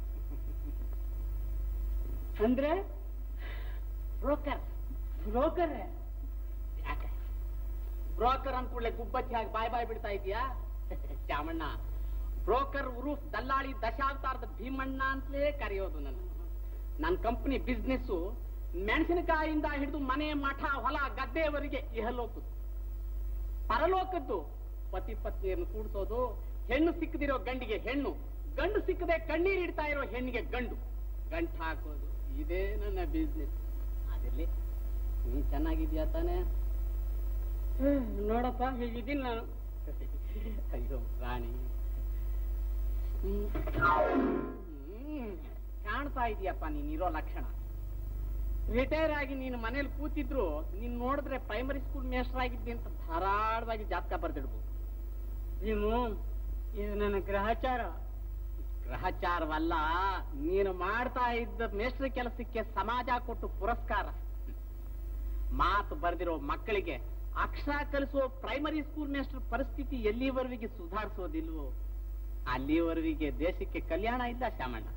ಅಂದ್ರೆ ಬ್ರೋಕರ್ ಬ್ರೋಕರ್ ಯಾಕೆ ಬ್ರೋಕರ್ ಅಂದ್ಕೂಡ್ಲೆ ಗುಬ್ಬಚ್ಚಿಯಾಗಿ ಬಾಯ್ ಬಾಯ್ ಬಿಡ್ತಾ ಇದೀಯಾ ಚಾಮಣ್ಣ ಬ್ರೋಕರ್ ಉರೂಫ್ ದಲ್ಲಾಳಿ ದಶಾವತಾರದ ಭೀಮಣ್ಣ ಅಂತಲೇ ಕರೆಯೋದು ನನ್ನ ನನ್ನ ಕಂಪನಿ ಬಿಸ್ನೆಸ್ ಮೆಣಸಿನಕಾಯಿಂದ ಹಿಡಿದು ಮನೆ ಮಠ ಹೊಲ ಗದ್ದೆವರೆಗೆ ಇಹಲೋಕದ್ದು ಪರಲೋಕದ್ದು ಪತಿ ಪತ್ನಿಯನ್ನು ಕೂಡಿಸೋದು ಹೆಣ್ಣು ಸಿಕ್ಕದಿರೋ ಗಂಡಿಗೆ ಹೆಣ್ಣು ಗಂಡು ಸಿಕ್ಕದೆ ಕಣ್ಣೀರ್ ಇಡ್ತಾ ಇರೋ ಹೆಣ್ಣಿಗೆ ಗಂಡು ಗಂಟು ಹಾಕೋದು ಇದೇ ನನ್ನ ಬಿಸ್ನೆಸ್ ಅದಿರ್ಲಿ ನೀನ್ ಚೆನ್ನಾಗಿದ್ಯಾ ತಾನೇ ನೋಡಪ್ಪ ಹೀಗಿದ್ದೀನಿ ನಾನು ಅಯ್ಯೋ ಪ್ರಾಣಿ ಹ್ಮ್. ಹ್ಮ್. ಕಾಣ್ತಾ ಇದೀಯಪ್ಪ ನೀನಿರೋ ಲಕ್ಷಣ ರಿಟೈರ್ ಆಗಿ ನೀನು ಮನೇಲಿ ಕೂತಿದ್ರು ನೀನ್ ನೋಡಿದ್ರೆ ಪ್ರೈಮರಿ ಸ್ಕೂಲ್ ಮೇಸ್ಟರ್ ಆಗಿದ್ದೆ ಅಂತ ಧಾರಾಳವಾಗಿ ಜಾತಕ ಬರ್ದಿಡ್ಬೋದು ಭೀಮು ಇದು ನನ್ನ ಗ್ರಹಚಾರ ಗ್ರಹಚಾರವಲ್ಲ ನೀನು ಮಾಡ್ತಾ ಇದ್ದ ಮೇಸ್ಟ್ರ ಕೆಲಸಕ್ಕೆ ಸಮಾಜ ಕೊಟ್ಟು ಪುರಸ್ಕಾರ ಮಾತು ಬರ್ದಿರೋ ಮಕ್ಕಳಿಗೆ ಅಕ್ಷರ ಕಲಿಸೋ ಪ್ರೈಮರಿ ಸ್ಕೂಲ್ ಮೇಸ್ಟರ್ ಪರಿಸ್ಥಿತಿ ಎಲ್ಲಿವರೆಗೆ ಸುಧಾರಿಸೋದಿಲ್ವೋ ಅಲ್ಲಿವರೆಗೆ ದೇಶಕ್ಕೆ ಕಲ್ಯಾಣ ಇಲ್ಲ ಶ್ಯಾಮಣ್ಣ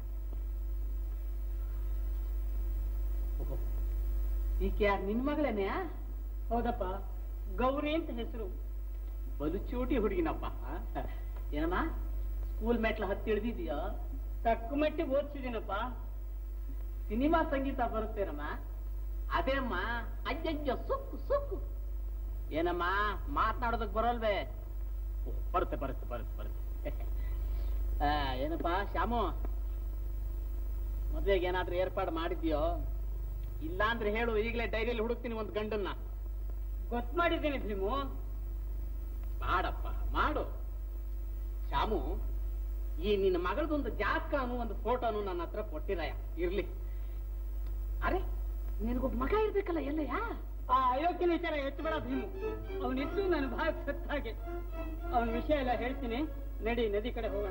ಓಹೋ. ಈಕೆ ಯಾರ್ ನಿನ್ ಮಗಳೇನೆ ಹೌದಪ್ಪ ಗೌರಿ ಅಂತ ಹೆಸರು ಬಲು ಚೂಟಿ ಹುಡುಗಿನಪ್ಪ ಆ? ಏನಮ್ಮ ಸ್ಕೂಲ್ ಮೆಟ್ಲ ಹತ್ತಿ ಇಳಿದಿದ್ಯಾ ತಕ್ಕ ಮಟ್ಟಿಗೆ ಓದ್ಸಿದ್ದೀನಪ್ಪ ಸಿನಿಮಾ ಸಂಗೀತ ಬರುತ್ತೇನಮ್ಮ ಅದೇಮ್ಮ ಅಜ್ಜಜ್ಜ ಸುಕ್ಕು ಸುಕ್ಕು ಏನಮ್ಮ ಮಾತನಾಡೋದಕ್ ಬರೋಲ್ವೇ ಓ, ಬರುತ್ತೆ ಬರುತ್ತೆ ಬರುತ್ತೆ ಬರುತ್ತೆ ಆ, ಏನಪ್ಪ ಶ್ಯಾಮು ಮದ್ವೆಗೆ ಏನಾದ್ರೂ ಏರ್ಪಾಡು ಮಾಡಿದ್ಯೋ ಇಲ್ಲಾಂದ್ರೆ ಹೇಳು ಈಗಲೇ ಡೈರಿಯಲ್ಲಿ ಹುಡುಕ್ತೀನಿ ಒಂದು ಗಂಡನ್ನ ಗೊತ್ತು ಮಾಡಿದ್ದೀನಿ ಭೀಮು ಮಾಡಪ್ಪ ಮಾಡು ಶ್ಯಾಮು ಈ ನಿನ್ನ ಮಗಳದೊಂದು ಜಾತಕನು ಒಂದು ಫೋಟೋನು ನನ್ನ ಹತ್ರ ಕೊಟ್ಟಿರಯ ಇರ್ಲಿ ಅರೆ ನಿನಗೊಬ್ಬ ಮಗ ಇರ್ಬೇಕಲ್ಲ ಎಲ್ಲಯ್ಯ ಆ ಅಯೋಗ್ಯನ ವಿಚಾರ ಎತ್ತಬೇಡ ಭೀಮು ಅವನಿದ್ದು ನನ್ನ ಭಾಗ ಸತ್ತ ಹಾಗೆ ಅವನ ವಿಷಯ ಎಲ್ಲ ಹೇಳ್ತೀನಿ ನಡಿ ನದಿ ಕಡೆ ಹೋಗೋಣ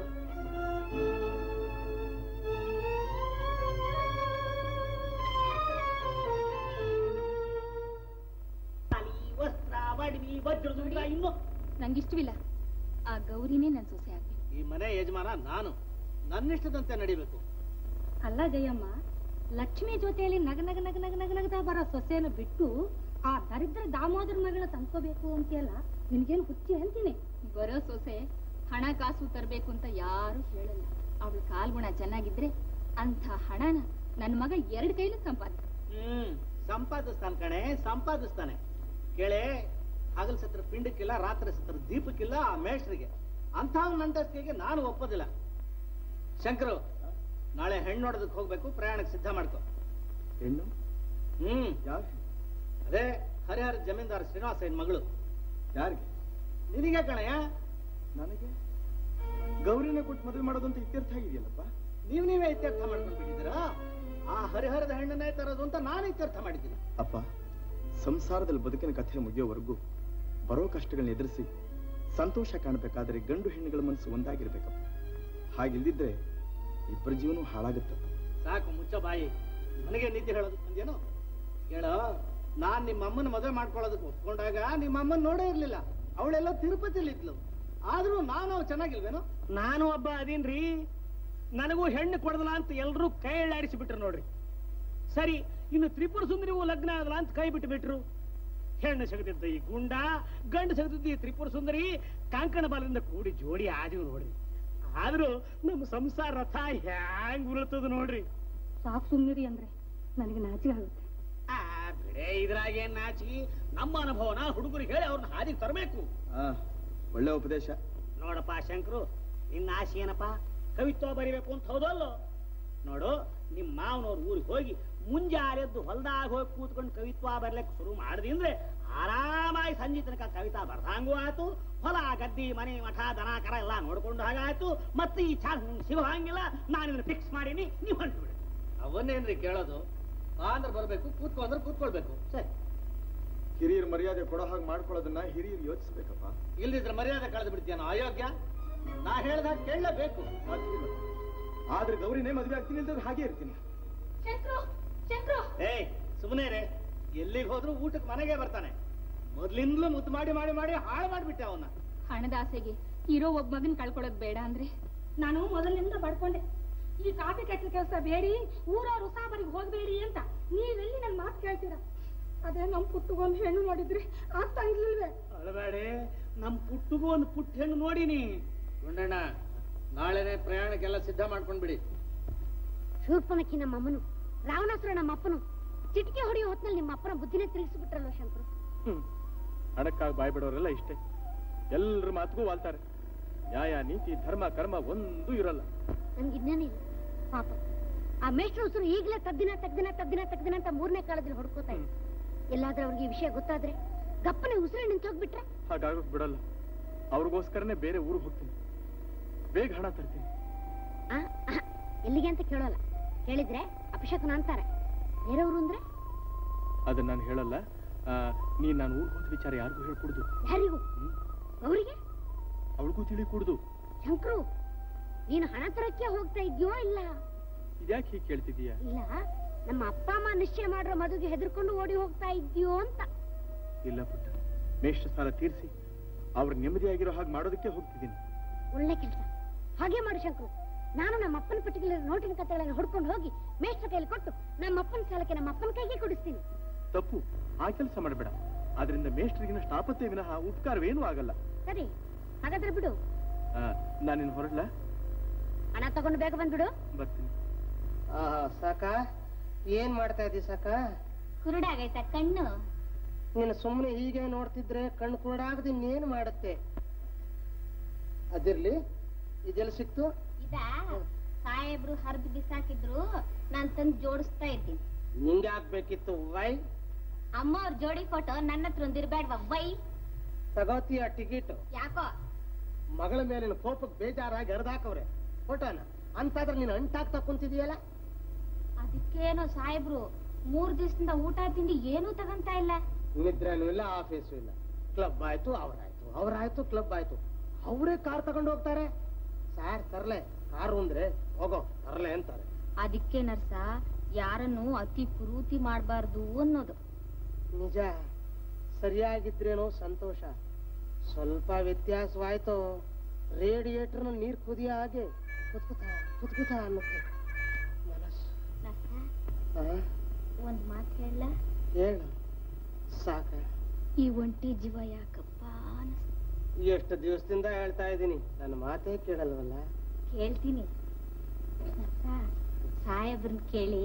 ವಸ್ತ್ರ ಬಡವಿ ವಜ್ರದುಂಡ ಇನ್ನು ನಂಗಿಷ್ಟವಿಲ್ಲ ಆ ಗೌರಿನೇ ನನ್ ಸೊಸೆ ಆಗ್ಬೇಕು ಈ ಮನೆ ಯಜಮಾನ ನಾನು ನನ್ನಿಷ್ಟದಂತೆ ನಡಿಬೇಕು ಅಲ್ಲ ಜಯಮ್ಮ ಲಕ್ಷ್ಮಿ ಜೊತೆಯಲ್ಲಿ ನಗ ನಗ ನಗ ನಗ ನಗ ನಗದ ಬರೋ ಸೊಸೆಯನ್ನು ಬಿಟ್ಟು ಆ ದರಿದ್ರ ದಾಮೋದರ ಮಗಳ ತಂದ್ಕೋಬೇಕು ಅಂತೆಲ್ಲ ನಿನ್ಗೇನು ಹುಚ್ಚಿ ಅಂತೀನಿ ಬರೋ ಸೊಸೆ ಹಣ ಕಾಸು ತರಬೇಕು ಅಂತ ಯಾರು ಹೇಳಲ್ಲ ಅವಳ ಕಾಲ್ಗುಣ ಚೆನ್ನಾಗಿದ್ರೆ ಅಂತ ಹಣನ ನನ್ ಮಗ ಎರಡ್ ಕೈಲೂ ಸಂಪಾದಿಸ ಹ್ಮ್ ಸಂಪಾದಿಸ್ತಾನೆ ಕಣೆ ಸಂಪಾದಿಸ್ತಾನೆ ಕೇಳೆ ಹಗಲ್ ಸತ್ರ ಪಿಂಡಕ್ಕಿಲ್ಲ ರಾತ್ರಿ ಸತ್ರ ದೀಪಕ್ಕಿಲ್ಲ ಆ ಮೇಷ್ಟ್ರಿಗೆ ಅಂಥ ನಂಟಸ್ತಿಗೆ ನಾನು ಒಪ್ಪೋದಿಲ್ಲ ಶಂಕರು ನಾಳೆ ಹೆಣ್ಣು ನೋಡೋದಕ್ಕೆ ಹೋಗ್ಬೇಕು ಪ್ರಯಾಣಕ್ಕೆ ಸಿದ್ಧ ಮಾಡ್ಕೊ ಹೆಣ್ಣು ಹ್ಮ್ ಯಾರು ಅದೇ ಹರಿಹರ ಜಮೀನ್ದಾರ್ ಶ್ರೀನಿವಾಸಯ್ಯನ ಮಗಳು ಯಾರಿಗೆ ನಿನಗೆ ಕಣಯ್ಯ ನನಗೆ ಗೌರಿನ ಕೊಟ್ಟು ಮದುವೆ ಮಾಡೋದು ಅಂತ ಇತ್ಯರ್ಥ ಆಗಿದೆಯಲ್ಲಪ್ಪ ನೀವ್ ನೀವೇ ಇತ್ಯರ್ಥ ಮಾಡ್ಕೊಂಡು ಬಿಟ್ಟಿದ್ದೀರಾ ಆ ಹರಿಹರದ ಹೆಣ್ಣನ್ನೇ ತರೋದು ಅಂತ ನಾನು ಇತ್ಯರ್ಥ ಮಾಡಿದ್ದೀನಿ ಅಪ್ಪ ಸಂಸಾರದಲ್ಲಿ ಬದುಕಿನ ಕಥೆ ಮುಗಿಯೋವರೆಗೂ ಬರೋ ಕಷ್ಟಗಳನ್ನ ಎದುರಿಸಿ ಸಂತೋಷ ಕಾಣಬೇಕಾದ್ರೆ ಗಂಡು ಹೆಣ್ಣುಗಳ ಮನಸ್ಸು ಒಂದಾಗಿರ್ಬೇಕಪ್ಪ ಹಾಗಿಲ್ದಿದ್ರೆ ಇಬ್ಬರ ಜೀವನ ಹಾಳಾಗುತ್ತಪ್ಪ ಸಾಕು ಮುಚ್ಚ ಬಾಯಿ ನನಗೆ ನೀತಿ ಹೇಳೋದು ಅಂದೇನು ಹೇಳೋ ನಾನ್ ನಿಮ್ಮ ಅಮ್ಮನ ಮದುವೆ ಮಾಡ್ಕೊಳ್ಳೋದಕ್ಕೆ ಒಪ್ಕೊಂಡಾಗ ನಿಮ್ಮ ಅಮ್ಮನ್ ನೋಡೇ ಇರ್ಲಿಲ್ಲ ಅವಳೆಲ್ಲ ತಿರುಪತಿಲಿ ಇದ್ಲು ಆದ್ರೂ ನಾನು ಚೆನ್ನಾಗಿಲ್ವೇನೋ ನಾನು ಒಬ್ಬ ಅದೀನ್ರಿ ನನಗೂ ಹೆಣ್ಣು ಕೊಡದಲ್ಲ ಅಂತ ಎಲ್ರೂ ಕೈ ಎಳ್ಳಾಡಿಸಿ ಬಿಟ್ರು ನೋಡ್ರಿ ಸರಿ ಇನ್ನು ತ್ರಿಪುರ ಸುಂದರಿಗೂ ಲಗ್ನ ಆಗಲ್ಲ ಅಂತ ಕೈ ಬಿಟ್ಟು ಬಿಟ್ರು ಹೆಣ್ಣು ಸಿಗದಿದ್ದ ಈ ಗುಂಡ ಗಂಡು ಸಿಗದಿದ್ದ ಈ ತ್ರಿಪುರ ಸುಂದರಿ ಕಾಂಕಣ ಬಾಲದಿಂದ ಕೂಡಿ ಜೋಡಿ ಆದಿವು ನೋಡ್ರಿ ಆದ್ರೂ ನಮ್ಮ ಸಂಸಾರ ರಥ ಹ್ಯಾಂಗ್ ಉರುಳ್ತದ ನೋಡ್ರಿ ಸಾಕು ಸುಮ್ಮನಿರಿ ಅಂದ್ರೆ ನನಗೆ ನಾಚಿಕೆ ಆಗುತ್ತೆ ಆ ಬಿಡೇ ಇದ್ರಾಗೇನ್ ನಾಚಿ ನಮ್ಮ ಅನುಭವನ ಹುಡುಗರಿಗೆ ಹೇಳಿ ಅವ್ರನ್ನ ಹಾದಿಗೆ ತರಬೇಕು ಆ ಒಳ್ಳೆ ಉಪದೇಶ ನೋಡಪ್ಪ ಶಂಕರು ನಿನ್ನ ಆಸೆ ಏನಪ್ಪ ಕವಿತ್ವ ಬರಿಬೇಕು ಅಂತ ಹೌದಲ್ಲೋ ನೋಡು ನಿಮ್ಮ ಮಾವನವ್ರ ಊರಿಗೆ ಹೋಗಿ ಮುಂಜಾನೆದ್ದು ಹೊಲ್ದಾಗ ಹೋಗಿ ಕೂತ್ಕೊಂಡು ಕವಿತ್ವ ಬರ್ಲಿಕ್ಕೆ ಶುರು ಮಾಡಿದಿ ಅಂದ್ರೆ ಆರಾಮಾಗಿ ಸಂಜೆ ತನಕ ಕವಿತಾ ಬರ್ದಂಗೂ ಆಯ್ತು ಹೊಲ ಗದ್ದಿ ಮನೆ ಮಠ ದನ ಕರ ಎಲ್ಲ ನೋಡ್ಕೊಂಡು ಹಾಗಾಯ್ತು ಮತ್ತೆ ಈ ಚಾನ್ಸ್ ನಿಮ್ಗೆ ಸಿಗೋ ಹಂಗಿಲ್ಲ ನಾನು ಇದನ್ನ ಫಿಕ್ಸ್ ಮಾಡೀನಿ ನೀವು ಹೊಂಟು ಬಿಡಿ ಅವನ್ನೇನ್ರಿ ಕೇಳೋದು ಬಾ ಅಂದ್ರೆ ಬರ್ಬೇಕು ಕೂತ್ಕೊ ಅಂದ್ರೆ ಕೂತ್ಕೊಳ್ಬೇಕು ಸರಿ ಹಿರಿಯರ ಮರ್ಯಾದೆ ಕೊಡೋ ಹಾಗೆ ಮಾಡ್ಕೊಳ್ಳೋದನ್ನ ಹಿರಿಯರು ಯೋಚಿಸ್ಬೇಕಪ್ಪ ಇಲ್ದಿದ್ರೆ ಮರ್ಯಾದೆ ಕಳೆದು ಬಿಡ್ತೀಯ ಅಯೋಗ್ಯ ನಾ ಹೇಳ್ದಾಗ ಕೇಳಲೇಬೇಕು ಸಾಧ್ಯವಿಲ್ಲ ಆದ್ರೆ ಗೌರಿನೇ ಮದುವೆ ಆಗ್ತೀನಿ ಇಲ್ದ್ರೆ ಹಾಗೆ ಇರ್ತೀನಿ ಶಂಕ್ರು ಶಂಕ್ರು ಏಯ್ ಸುಮ್ಮನೆ ರೇ ಎಲ್ಲಿಗೆ ಹೋದ್ರು ಊಟಕ್ಕೆ ಮನೆಗೆ ಬರ್ತಾನೆ ಮೊದ್ಲಿಂದಲೂ ಮುದ್ದು ಮಾಡಿ ಮಾಡಿ ಮಾಡಿ ಹಾಳು ಮಾಡ್ಬಿಟ್ಟೆ ಅವನ್ನ ಹಣದ ಆಸೆಗೆ ಇರೋ ಒಬ್ಬ ಮಗನ್ ಕಳ್ಕೊಳ್ಳೋದ್ ಬೇಡ ಅಂದ್ರೆ ನಾನು ಮೊದಲಿನಿಂದ ಬಡ್ಕೊಂಡೆ ಈ ಕಾಫಿ ಕಟ್ಟಿನ ಕೆಲಸ ಬೇಡಿ ಊರವ್ರ ಉಸಾಬರಿಗೆ ಹೋಗ್ಬೇಡಿ ಅಂತ ನೀವೆಲ್ಲಿ ನನ್ನ ಮಾತು ಕೇಳ್ತೀರಾ ಅದೇ ನಮ್ ಪುಟ್ಟಗೊಂದು ಹೆಣ್ಣು ನೋಡಿದ್ರಿ ಆಗ್ತಾ ಇರ್ಲಿಲ್ವೇ ಅಳಬೇಡಿ ನಮ್ ಪುಟ್ಟಗೂ ಒಂದು ಪುಟ್ಟ ಹೆಣ್ಣು ನೋಡಿನಿ ಗುಂಡಣ್ಣ ನಾಳೆನೆ ಪ್ರಯಾಣಕ್ಕೆಲ್ಲ ಸಿದ್ಧ ಮಾಡ್ಕೊಂಡ್ಬಿಡಿ ಶೂರ್ಪನಕ್ಕಿ ನಮ್ಮ ಅಮ್ಮನು ರಾವಣಾಸುರ ನಮ್ಮ ಅಪ್ಪನು ಚಿಟಿಕೆ ಹೊಡೆಯೋ ಹೊತ್ನಲ್ಲಿ ನಿಮ್ಮ ಅಪ್ಪನ ಬುದ್ಧಿನೇ ತಿರುಗಿಸ್ಬಿಟ್ರಲ್ವ ಶಂಕರು ಹ್ಮ್ ಹಣಕ್ಕಾಗಿ ಬಾಯ್ ಬಿಡೋರೆಲ್ಲ ಇಷ್ಟೇ ಎಲ್ಲರ ಮಾತಿಗೂ ವಾಲ್ತಾರೆ ನ್ಯಾಯ ನೀತಿ ಧರ್ಮ ಕರ್ಮ ಒಂದು ಇರಲ್ಲ ನನ್ಗೆ ಇನ್ನೇನಿಲ್ಲ ಪಾಪ ಆ ಮೇಷ್ಟ್ರ ಉಸಿರು ಈಗಲೇ ತದ್ದಿನ ತಗ್ದಿನ ತದ್ದಿನ ತಗ್ದಿನ ಅಂತ ಮೂರನೇ ಕಾಲದಲ್ಲಿ ಹೊಡ್ಕೋತಾ ಇದ್ದ ಎಲ್ಲಾದ್ರೂ ಅವ್ರಿಗೆ ಈ ವಿಷಯ ಗೊತ್ತಾದ್ರೆ ಗಪ್ಪನೆ ಉಸಿರು ನಿಂತು ಹೋಗ್ಬಿಟ್ರೆ ಹಾಗಾಗೋಕ್ ಬಿಡಲ್ಲ ಅವ್ರಿಗೋಸ್ಕರನೇ ಬೇರೆ ಊರಿಗೆ ಹೋಗ್ತೀನಿ ಬೇಗ ಹಣ ತರ್ತೀನಿ ಆ, ಆಹ್, ಎಲ್ಲಿಗೆ ಅಂತ ಕೇಳೋಲ್ಲ ಕೇಳಿದ್ರೆ ಅಪಶಕನ ಅಂತಾರೆ ಬೇರೆಯವರು ಅಂದ್ರೆ ಅದನ್ನ ನಾನು ಹೇಳಲ್ಲ ಆ, ನೀನ್ ನಾನು ಊರಿಗೆ ಹೋದ ವಿಚಾರ ಯಾರಿಗೂ ಹೇಳ್ಕೊಡ್ದು ಯಾರಿಗೂ ಅವರಿಗೆ ಅವಳಿಗೂ ತಿಳಿ ಕೂಡ್ದು ಶಂಕರು ನೀನು ಹಣ ತರಕ್ಕೆ ಹೋಗ್ತಾ ಇದ್ಯೋ ಇಲ್ಲ ಇದ್ಯಾಕೆ ಹೀಗೆ ಕೇಳ್ತಿದೀಯ ಇಲ್ಲ ನಮ್ಮ ಅಪ್ಪ ಅಮ್ಮ ನಿಶ್ಚಯ ಮಾಡಿರೋ ಮದುವೆಗೆ ಹೆದರ್ಕೊಂಡು ಓಡಿ ಹೋಗ್ತಾ ಇದ್ಯೋ ಅಂತ ಇಲ್ಲ ಪುಟ್ಟ ಮೇಷ್ಟ್ರ ಸಾಲ ತೀರಿಸಿ ಅವ್ರ ನೆಮ್ಮದಿಯಾಗಿರೋ ಹಾಗೆ ಮಾಡೋದಕ್ಕೆ ಹೋಗ್ತಿದ್ದೀನಿ ಒಳ್ಳೆ ಕೆಲಸ ಹಾಗೆ ಮಾಡು ಶಂಕರು ನಾನು ನಮ್ಮ ಅಪ್ಪನ ಪರ್ಟಿಕ್ಯುಲರ್ ನೋಟಿನ ಕಥೆಗಳನ್ನು ಹುಡ್ಕೊಂಡು ಹೋಗಿ ಮೇಷ್ಟ್ರ ಕೈಲಿ ಕೊಟ್ಟು ನಮ್ಮ ಅಪ್ಪನ ಸಾಲಕ್ಕೆ ನಮ್ಮ ಅಪ್ಪನ ಕೈಗೆ ಕೊಡಿಸ್ತೀನಿ ತಪ್ಪು ಆ ಕೆಲಸ ಮಾಡಬೇಡ ಆದ್ರಿಂದ ಮೇಷ್ಟ್ರಿಗಿನ ಆಪತ್ತೇ ವಿನಃ ಉಪಕಾರವೇನೂ ಆಗಲ್ಲ ಸರಿ ಹಾಗಾದ್ರೆ ಬಿಡು ನಾನಿನ್ ಹೊರಡ್ಲಾ ಹಣ ತಗೊಂಡು ಬೇಗ ಬಂದ್ಬಿಡು ಬರ್ತೀನಿ ಸಾಕ ಏನ್ ಮಾಡ್ತಾ ಇದ್ದಿ ಸಾಕ ಕುರುಡಾಗೈತ ಕಣ್ಣು ನೀನು ಸುಮ್ಮನೆ ಹೀಗೆ ನೋಡ್ತಿದ್ರೆ ಕಣ್ಣು ಕುರುಡಾಗದು ಇನ್ನೇನ್ ಮಾಡುತ್ತೆ ಅದಿರ್ಲಿ ಇದೆಲ್ಲ ಸಿಕ್ತು ಇದ ಸಾಹೇಬ್ರು ಹರಿದು ಬಿಸಾಕಿದ್ರು ನಾನ್ ತಂದು ಜೋಡಿಸ್ತಾ ಇದ್ದೀನಿ ನಿಂಗೆ ಆಗ್ಬೇಕಿತ್ತು ವೈ ಅಮ್ಮ ಅವ್ರ ಜೋಡಿ ಫೋಟೋ ನನ್ನ ಹತ್ರ ಒಂದಿರ್ಬೇಡ್ವಾ ವೈ ತಗೋತೀಯ ಟಿಕೆಟ್ ಯಾಕೋ ಮಗಳ ಮೇಲಿನ ಕೋಪಕ್ಕೆ ಬೇಜಾರಾಗಿ ಎರ್ದಾಕವ್ರೆ ಫೋಟೋನ ಅಂತಾದ್ರೆ ನೀನು ಅಂಟಾಗ್ತಾ ಕುಂತಿದೀಯಲ್ಲ ಅದಕ್ಕೇನೋ ಸಾಹೇಬ್ರು ಮೂರ್ ದಿವಸದಿಂದ ಊಟ ತಿಂಡಿ ಏನೂ ತಗಂತ ಇಲ್ಲ ನಿದ್ರೆನೂ ಇಲ್ಲ ಆಫೀಸು ಇಲ್ಲ ಕ್ಲಬ್ ಆಯ್ತು ಅವ್ರಾಯ್ತು ಅವ್ರಾಯ್ತು ಕ್ಲಬ್ ಆಯ್ತು ಅವರೇ ಕಾರ್ ತಗೊಂಡು ಹೋಗ್ತಾರೆ ಸಾರ್ ತರ್ಲೆ ಕಾರು ಅಂದ್ರೆ ಹೋಗೋ ತರ್ಲೆ ಅಂತಾರೆ ಅದಕ್ಕೆ ನರ್ಸ ಯಾರನ್ನು ಅತಿ ಕುರೂತಿ ಮಾಡಬಾರ್ದು ಅನ್ನೋದು ನಿಜ ಸರಿಯಾಗಿದ್ರೇನೋ ಸಂತೋಷ ಸ್ವಲ್ಪ ವ್ಯತ್ಯಾಸವಾಯ್ತು ರೇಡಿಯೇಟರ್ನ ನೀರು ಕುದಿಯ ಹಾಗೆ ಕುತ್ಕುತ ಕುತ್ಕುತ ಅನ್ನುತ್ತೆ ಮನಸ್ಸು ಆ, ಒಂದ್ ಮಾತು ಹೇಳ ಹೇಳು ಸಾಕ ಈ ಒಂಟಿ ಜೀವ ಯಾಕಪ್ಪ ಅನ್ಸ್ ಎಷ್ಟು ದಿವಸದಿಂದ ಹೇಳ್ತಾ ಇದ್ದೀನಿ ನನ್ನ ಮಾತೇ ಕೇಳಲ್ವಲ್ಲ ಕೇಳ್ತೀನಿ ನರ್ಸ, ಸಾಹೇಬ್ರನ್ ಕೇಳಿ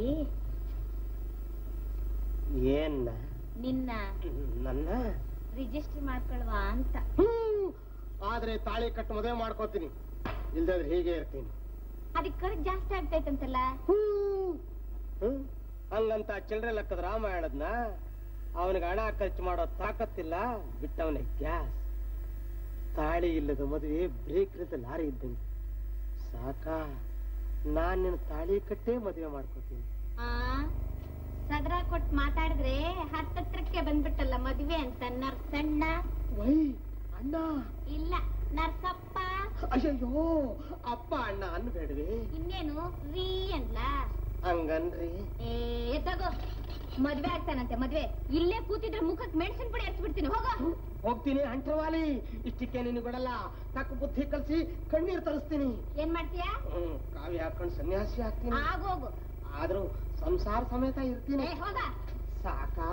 ಏನ್ನ ನಿನ್ನ ನನ್ನ ರಿಜಿಸ್ಟರ್ ಮಾಡ್ಕೊಳ್ವಾ ಅಂತ ಹ್ಮ್. ಆದ್ರೆ ತಾಳಿ ಕಟ್ಟು ಮದುವೆ ಮಾಡ್ಕೋತೀನಿ ಇಲ್ದಾದ್ರೆ ಹೀಗೆ ಇರ್ತೀನಿ ಅದಕ್ಕೆ ಖರ್ಚು ಜಾಸ್ತಿ ಆಗ್ತೈತಂತಲ್ಲ ಹ್ಮ್. ಹಂಗಂತ ಚಿಲ್ಲರೆ ಲೆಕ್ಕದ ರಾಮ ಹೇಳದ್ನ ಅವನಿಗೆ ಹಣ ಖರ್ಚು ಮಾಡೋ ತಾಕತ್ತಿಲ್ಲ ಬಿಟ್ಟವನೇ ಗ್ಯಾಸ್ ತಾಳಿ ಇಲ್ಲದ ಮದುವೆ ಬ್ರೇಕ್ ಇಲ್ಲದ ಲಾರಿ ಇದ್ದಂಗೆ ಸಾಕ ನಾನ್ ನಿನ್ನ ತಾಳಿ ಕಟ್ಟೇ ಮದುವೆ ಮಾಡ್ಕೋತೀನಿ ಆ ಸದರ ಕೊಟ್ಟು ಮಾತಾಡಿದ್ರೆ ಹತ್ತತ್ರಕ್ಕೆ ಬಂದ್ಬಿಟ್ಟಲ್ಲ ಮದ್ವೆ ಅಂತ ನರ್ಸಣ್ಣ ವೈ ಅಣ್ಣ ಇಲ್ಲ ನರ್ಸಪ್ಪ ಅಯ್ಯಯ್ಯೋ ಅಪ್ಪ ಅಣ್ಣ ಅನ್ಬೇಡ್ವೆ ಇನ್ನೇನು ರೀ ಅನ್ಲ ಹಂಗನ್ರಿ ಏ ತಗೋ ಮದ್ವೆ ಆಗ್ತಾನಂತೆ ಮದ್ವೆ ಇಲ್ಲೇ ಕೂತಿದ್ರೆ ಮುಖಕ್ಕೆ ಮೆಣಸಿನ ಪುಡಿ ಹಚ್ಬಿಡ್ತೀನಿ ಹೋಗೋ ಹೋಗ್ತೀನಿ ಅಂಟ್ರವಾಲಿ ಇಷ್ಟಕ್ಕೆ ನಿನಗೆ ಬಿಡಲ್ಲ ತಕ್ಕ ಬುದ್ಧಿ ಕಲ್ಸಿ ಕಣ್ಣೀರ್ ತರಿಸ್ತೀನಿ ಏನ್ ಮಾಡ್ತೀಯಾ ಹ್ಮ್ ಕಾವಿ ಹಾಕೊಂಡು ಸನ್ಯಾಸಿ ಆಗ್ತೀನಿ ಆಗೋಗು ಆದ್ರೂ ಸಂಸಾರ ಸಮೇತ ಇರ್ತೀನಿ ಏ ಹೋಗ ಸಾಕಾ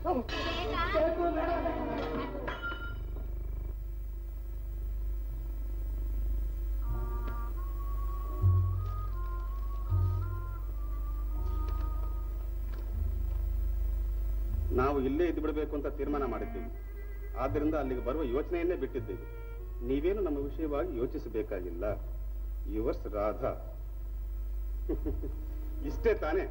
ನಾವು ಇಲ್ಲೇ ಇದ್ದು ಬಿಡಬೇಕು ಅಂತ ತೀರ್ಮಾನ ಮಾಡಿದ್ದೀವಿ ಆದ್ದರಿಂದ ಅಲ್ಲಿಗೆ ಬರುವ ಯೋಚನೆಯನ್ನೇ ಬಿಟ್ಟಿದ್ದೇವೆ ನೀವೇನು ನಮ್ಮ ವಿಷಯವಾಗಿ ಯೋಚಿಸಬೇಕಾಗಿಲ್ಲ ಯುವರ್ಸ್ ರಾಧಾ ಇಷ್ಟೇ ತಾನೇ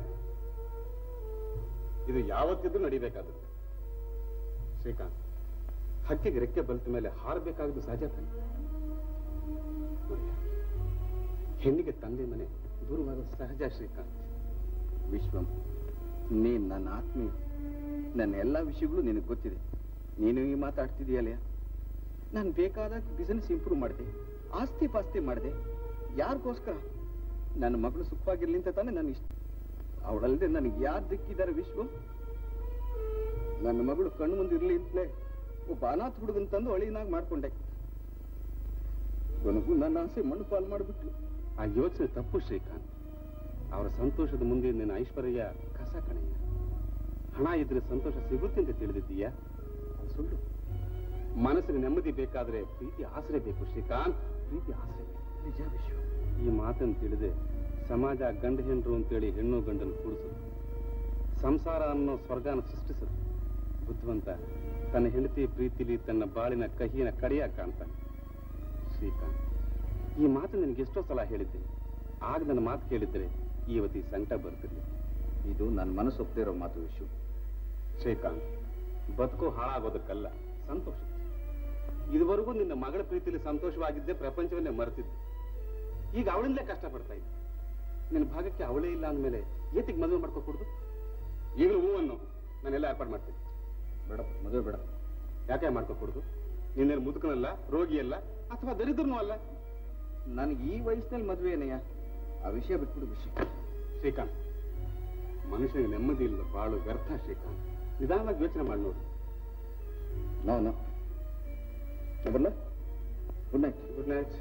ಇದು ಯಾವತ್ತಿದ್ರೂ ನಡಿಬೇಕಾದದ್ದು ಶ್ರೀಕಾಂತ್ ಹಕ್ಕಿಗೆ ರೆಕ್ಕೆ ಬಲ್ತ ಮೇಲೆ ಹಾರಬೇಕಾದ್ದು ಸಹಜ ತಾನೆ ನೋಡಿಯ, ಹೆಣ್ಣಿಗೆ ತಂದೆ ಮನೆ ದೂರವಾಗೋದು ಸಹಜ ಶ್ರೀಕಾಂತ್ ವಿಶ್ವಂ ನೀನ್ ನನ್ನ ಆತ್ಮೀಯ ನನ್ನ ಎಲ್ಲ ವಿಷಯಗಳು ನಿನಗೆ ಗೊತ್ತಿದೆ ನೀನು ಈ ಮಾತಾಡ್ತಿದೀಯಲ್ಲ ನಾನು ಬೇಕಾದಾಗ ಬಿಸಿನೆಸ್ ಇಂಪ್ರೂವ್ ಮಾಡಿದೆ ಆಸ್ತಿ ಪಾಸ್ತಿ ಮಾಡಿದೆ ಯಾರಿಗೋಸ್ಕರ ನನ್ನ ಮಗಳು ಸುಖವಾಗಿರ್ಲಿ ಅಂತ ತಾನೇ ನನ್ನ ಇಷ್ಟ ಅವಳಲ್ಲದೆ ನನಗೆ ಯಾರು ದಿಕ್ಕಿದ್ದಾರೆ ವಿಶ್ವ ನನ್ನ ಮಗಳು ಕಣ್ಣು ಮುಂದೆ ಇರ್ಲಿ ಅಂತಲೇ ಒಬ್ಬ ಅನಾಥ ಹುಡುಗನ್ ತಂದು ಅಳಿನಾಗ್ ಮಾಡ್ಕೊಂಡೆ ಕೊನೆಗೂ ನನ್ನ ಆಸೆ ಮಣ್ಣು ಪಾಲು ಮಾಡಿಬಿಟ್ಟು ಆ ಯೋಚನೆ ತಪ್ಪು ಶ್ರೀಕಾಂತ್ ಅವರ ಸಂತೋಷದ ಮುಂದೆ ನಿನ್ನ ಐಶ್ವರ್ಯ ಕಸ ಕಣಯ್ಯ ಹಣ ಇದ್ರೆ ಸಂತೋಷ ಸಿಗುತ್ತೆ ಅಂತ ತಿಳಿದಿದ್ದೀಯಾ ಅದು ಸುಳ್ಳು ಮನಸ್ಸಿಗೆ ನೆಮ್ಮದಿ ಬೇಕಾದ್ರೆ ಪ್ರೀತಿ ಆಸರೆ ಬೇಕು ಶ್ರೀಕಾಂತ್ ಪ್ರೀತಿ ಆಸರೆ ಬೇಕು ನಿಜ ವಿಶ್ವ ಈ ಮಾತನ್ನು ತಿಳಿದೆ ಸಮಾಜ ಗಂಡ ಹೆಂಡ್ರು ಅಂತೇಳಿ ಹೆಣ್ಣು ಗಂಡನ್ನು ಕೂಡಿಸೋದು ಸಂಸಾರ ಅನ್ನೋ ಸ್ವರ್ಗನ ಸೃಷ್ಟಿಸೋದು ಬುದ್ಧಿವಂತ ತನ್ನ ಹೆಂಡತಿ ಪ್ರೀತಿಲಿ ತನ್ನ ಬಾಳಿನ ಕಹಿನ ಕಡೆಯಾಗ ಕಾಣ್ತಾನೆ ಶ್ರೀಕಾಂತ್ ಈ ಮಾತು ನಿನಗೆ ಎಷ್ಟೋ ಸಲ ಹೇಳಿದ್ದೆ ಆಗ ನನ್ನ ಮಾತು ಕೇಳಿದ್ರೆ ಇವತ್ತು ಈ ಸಂಕಟ ಬರ್ತಿರ್ಲಿಲ್ಲ ಇದು ನನ್ನ ಮನಸ್ಸು ಒಪ್ಪದಿರೋ ಮಾತು ವಿಶ್ವ ಶ್ರೀಕಾಂತ್ ಬದುಕು ಹಾಳಾಗೋದಕ್ಕಲ್ಲ ಸಂತೋಷ ಇದುವರೆಗೂ ನಿನ್ನ ಮಗಳ ಪ್ರೀತಿಯಲ್ಲಿ ಸಂತೋಷವಾಗಿದ್ದೆ ಪ್ರಪಂಚವನ್ನೇ ಮರೆತಿದ್ದೆ ಈಗ ಅವಳಿಂದಲೇ ಕಷ್ಟಪಡ್ತಾ ಇದ್ದೆ ನಿನ್ನ ಭಾಗಕ್ಕೆ ಅವಳೇ ಇಲ್ಲ ಅಂದಮೇಲೆ ಏತಿಗೆ ಮದುವೆ ಮಾಡ್ಕೊಡ್ದು ಈಗಲೂ ಹೂವನ್ನು ನಾನೆಲ್ಲ ಏರ್ಪಾಡು ಮಾಡ್ತೀನಿ ಬೇಡ ಮದುವೆ ಬೇಡ ಯಾಕೆ ಮಾಡ್ಕೊಡ್ದು ನಿನ್ನೇನು ಮುದುಕನಲ್ಲ ರೋಗಿಯಲ್ಲ ಅಥವಾ ದರಿದ್ರನೂ ಅಲ್ಲ ನನಗೆ ಈ ವಯಸ್ಸಿನಲ್ಲಿ ಮದುವೆ ಏನಯ್ಯ ಆ ವಿಷಯ ಬಿಟ್ಬಿಡು ವಿಷಯ ಶ್ರೀಕಾಂತ್ ಮನುಷ್ಯನಿಗೆ ನೆಮ್ಮದಿ ಇಲ್ಲ ಬಾಳು ವ್ಯರ್ಥ ಶ್ರೀಕಾಂತ್ ನಿಧಾನವಾಗಿ ಯೋಚನೆ ಮಾಡಿ ನೋಡು ನೋ ನೋ ಬರಲ್ಲ ಗುಡ್ ನೈಟ್ ಗುಡ್ ನೈಟ್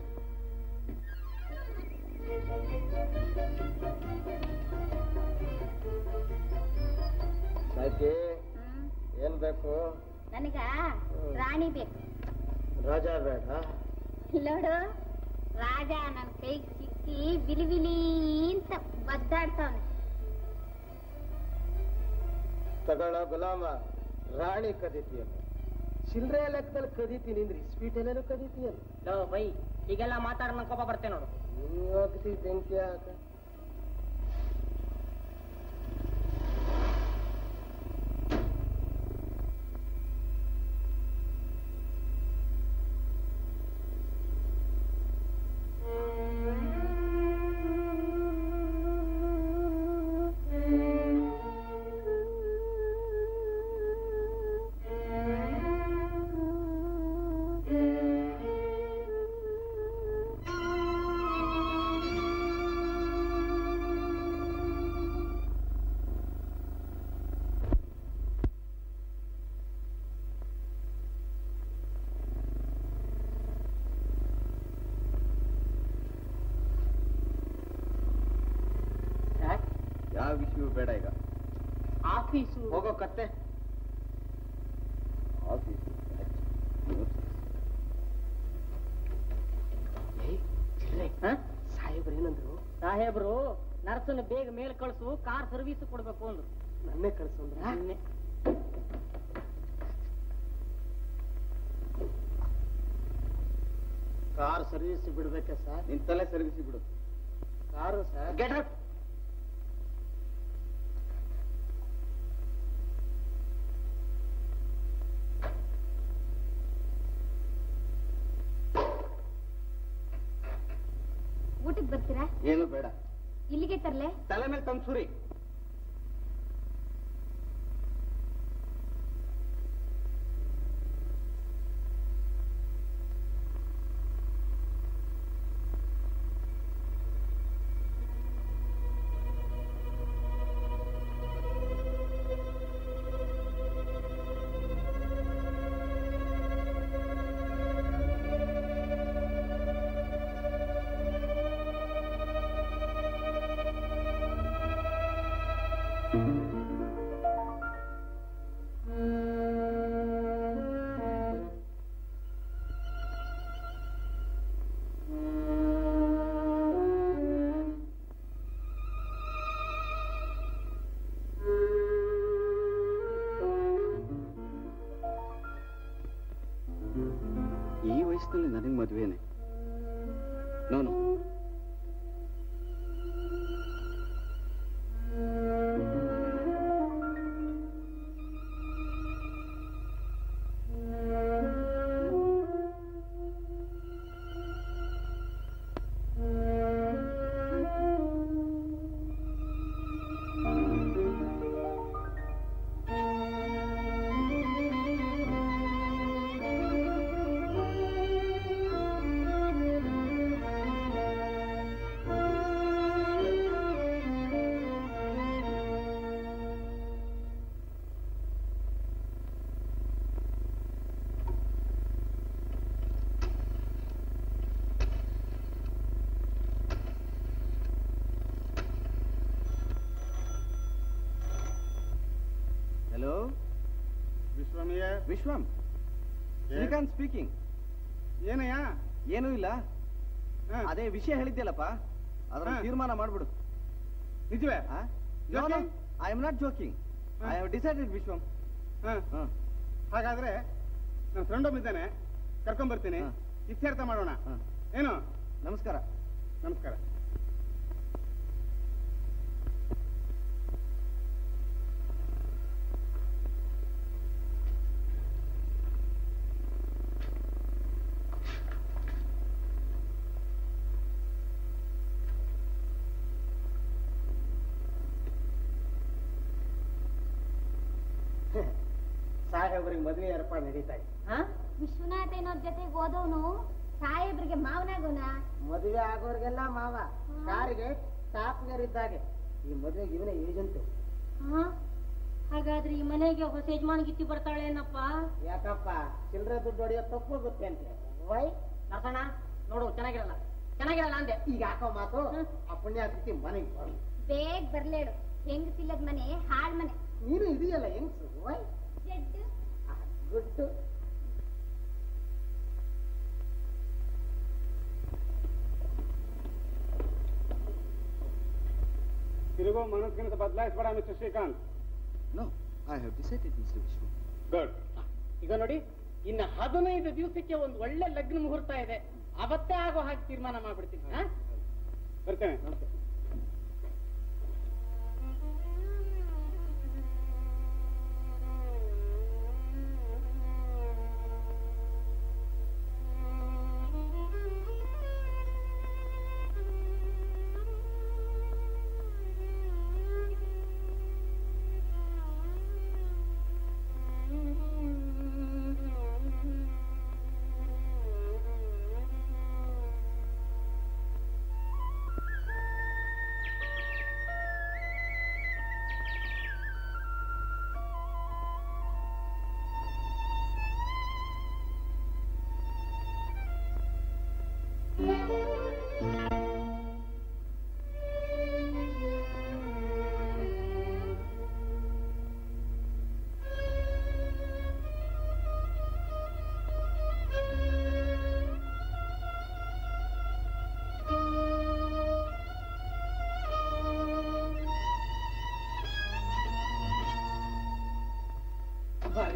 ಸಾಕಿ ಏನ್ ಬೇಕು ನನಗ ರಾಣಿ ಬೇಕು ರಾಜ ಬೇಡ ನೋಡು ರಾಜ ನನ್ನ ಕೈಗೆ ಸಿಕ್ಕಿ ಬಿಲಿ ಬಿಲಿ ಅಂತ ಬದ್ದಾಡ್ತಾವನೆ ತಗೊಳ್ಳೋ ಗುಲಾಮ ರಾಣಿ ಕದೀತಿಯಲ್ಲ ಚಿಲ್ಲರೆ ಲೆಕ್ಕದಲ್ಲಿ ಕದೀತೀನಿ ಅಂದ್ರೆ ಸ್ವೀಟ್ ಎಲ್ಲೇನೋ ಕದೀತಿಯಲ್ಲ ಲೋ ಬೈ ಹೀಗೆಲ್ಲ ಮಾತಾಡ ನಂಗೆ ಕೋಪ ಬರ್ತೇ ನೋಡು ನೀ ಹೋಗ್ತಿ ಬೆಂಕಿ ಹಾಕ ಆ ಬೇಡ ಈಗ ಆಫೀಸು ಹೋಗೋ ಕತ್ತೆ ಆಫೀಸು ಸಾಹೇಬ್ರು ಏನಂದ್ರು ಸಾಹೇಬ್ರು ನರ್ಸನ್ನ ಬೇಗ ಮೇಲೆ ಕಳಿಸು ಕಾರ್ ಸರ್ವಿಸ್ ಕೊಡ್ಬೇಕು ಅಂದ್ರು ನನ್ನೇ ಕಳಿಸು ಅಂದ್ರೆ ಕಾರ್ ಸರ್ವಿಸ್ ಬಿಡ್ಬೇಕೆ ಸರ್ ನಿನ್ ತಲೆ ಸರ್ವಿಸ್ ಬಿಡು ಕಾರು ಸರ್ ಗೆಟ್ ಔಟ್ ಊಟಕ್ಕೆ ಬರ್ತೀರಾ ಏನು ಬೇಡ ಇಲ್ಲಿಗೆ ತರ್ಲೆ ತಲೆ ಮೇಲೆ ತಂದು ಸುರಿ ಈ ವಯಸ್ಸಿನಲ್ಲಿ ನನಗೆ ಮದುವೆನೆ ನೋನು ಹಲೋ ವಿಶ್ವಮಯ್ಯ ವಿಶ್ವಂ ಶ್ರೀಕಾಂತ್ ಸ್ಪೀಕಿಂಗ್ ಏನಯ್ಯ ಏನೂ ಇಲ್ಲ ಅದೇ ವಿಷಯ ಹೇಳಿದ್ಯಲ್ಲಪ್ಪ ಅದರ ಹಾ. ತೀರ್ಮಾನ ಮಾಡ್ಬಿಡು ನಿಜವೇ Joking? I am not joking I have decided Vishwam ಹ. ಹಾಗಾದ್ರೆ ನನ್ನ ಫ್ರೆಂಡ್ ಒಬ್ಬ ಇದ್ದಾನೆ ಕರ್ಕೊಂಡ್ ಬರ್ತೀನಿ ಇತ್ಯರ್ಥ ಮಾಡೋಣ ಏನು ನಮಸ್ಕಾರ ನಮಸ್ಕಾರ ಸಾಹೇಬ್ರಿಗೆ ಮದುವೆ ಏರ್ಪಾಡು ನಡೀತಾ ಇದೆ ವಿಶ್ವನಾಥ್ ಏನೋರ್ ಜೊತೆಗೆ ಓದೋನು ಸಾಹೇಬ್ರಿಗೆ ಮಾವನಾಗೋನ ಮದುವೆ ಆಗೋರ್ಗೆಲ್ಲ ಮಾವ ಕಾರಿಗೆ ಟಾಪ್ಗರ್ ಇದ್ದಾಗೆ ಈ ಮದುವೆಗೆ ಇವನೇ ಏಜೆಂಟು ಹಾಗಾದ್ರೆ ಈ ಮನೆಗೆ ಹೊಸ ಯಜಮಾನಗಿತ್ತಿ ಬರ್ತಾಳೇನಪ್ಪ ಯಾಕಪ್ಪ ಚಿಲ್ಲರೆ ದುಡ್ಡು ಹೊಡೆಯೋ ತಪ್ಪು ಗೊತ್ತೇ ಅಂತೆ ವೈ ನರ್ಸಣ್ಣ ನೋಡು ಚೆನ್ನಾಗಿರಲ್ಲ ಚೆನ್ನಾಗಿರಲ್ಲ ಅಂದೆ ಈಗ ಹಾಕೋ ಮಾತು ಆ ಪುಣ್ಯಾಕೃತಿ ಮನೆಗೆ ಬರಲಿ ಬೇಗ ಬರ್ಲೇಳು ಹೆಂಗಸಿಲ್ಲದ ಮನೆ ಹಾಳ್ ಮನೆ ನೀನು ಇದೆಯಲ್ಲ ಹೆಂಗ್ಸು ವೈ ಜಡ್ಡು ಗುಡ್ಡು ತಿರುಗೋ ಮನಸ್ಸಿನ ಬದಲಾಯಿಸಬೇಡ mister Srikanth no I have decided mister Vishwam good ಈಗ ನೋಡಿ ಇನ್ನ ಹದಿನೈದು ದಿವಸಕ್ಕೆ ಒಂದು ಒಳ್ಳೆ ಲಗ್ನ ಮುಹೂರ್ತ ಇದೆ ಅವತ್ತೇ ಆಗೋ ಹಾಗೆ ತೀರ್ಮಾನ ಮಾಡ್ಬಿಡ್ತೀನಿ ಹಾ ಬರ್ತೇನೆ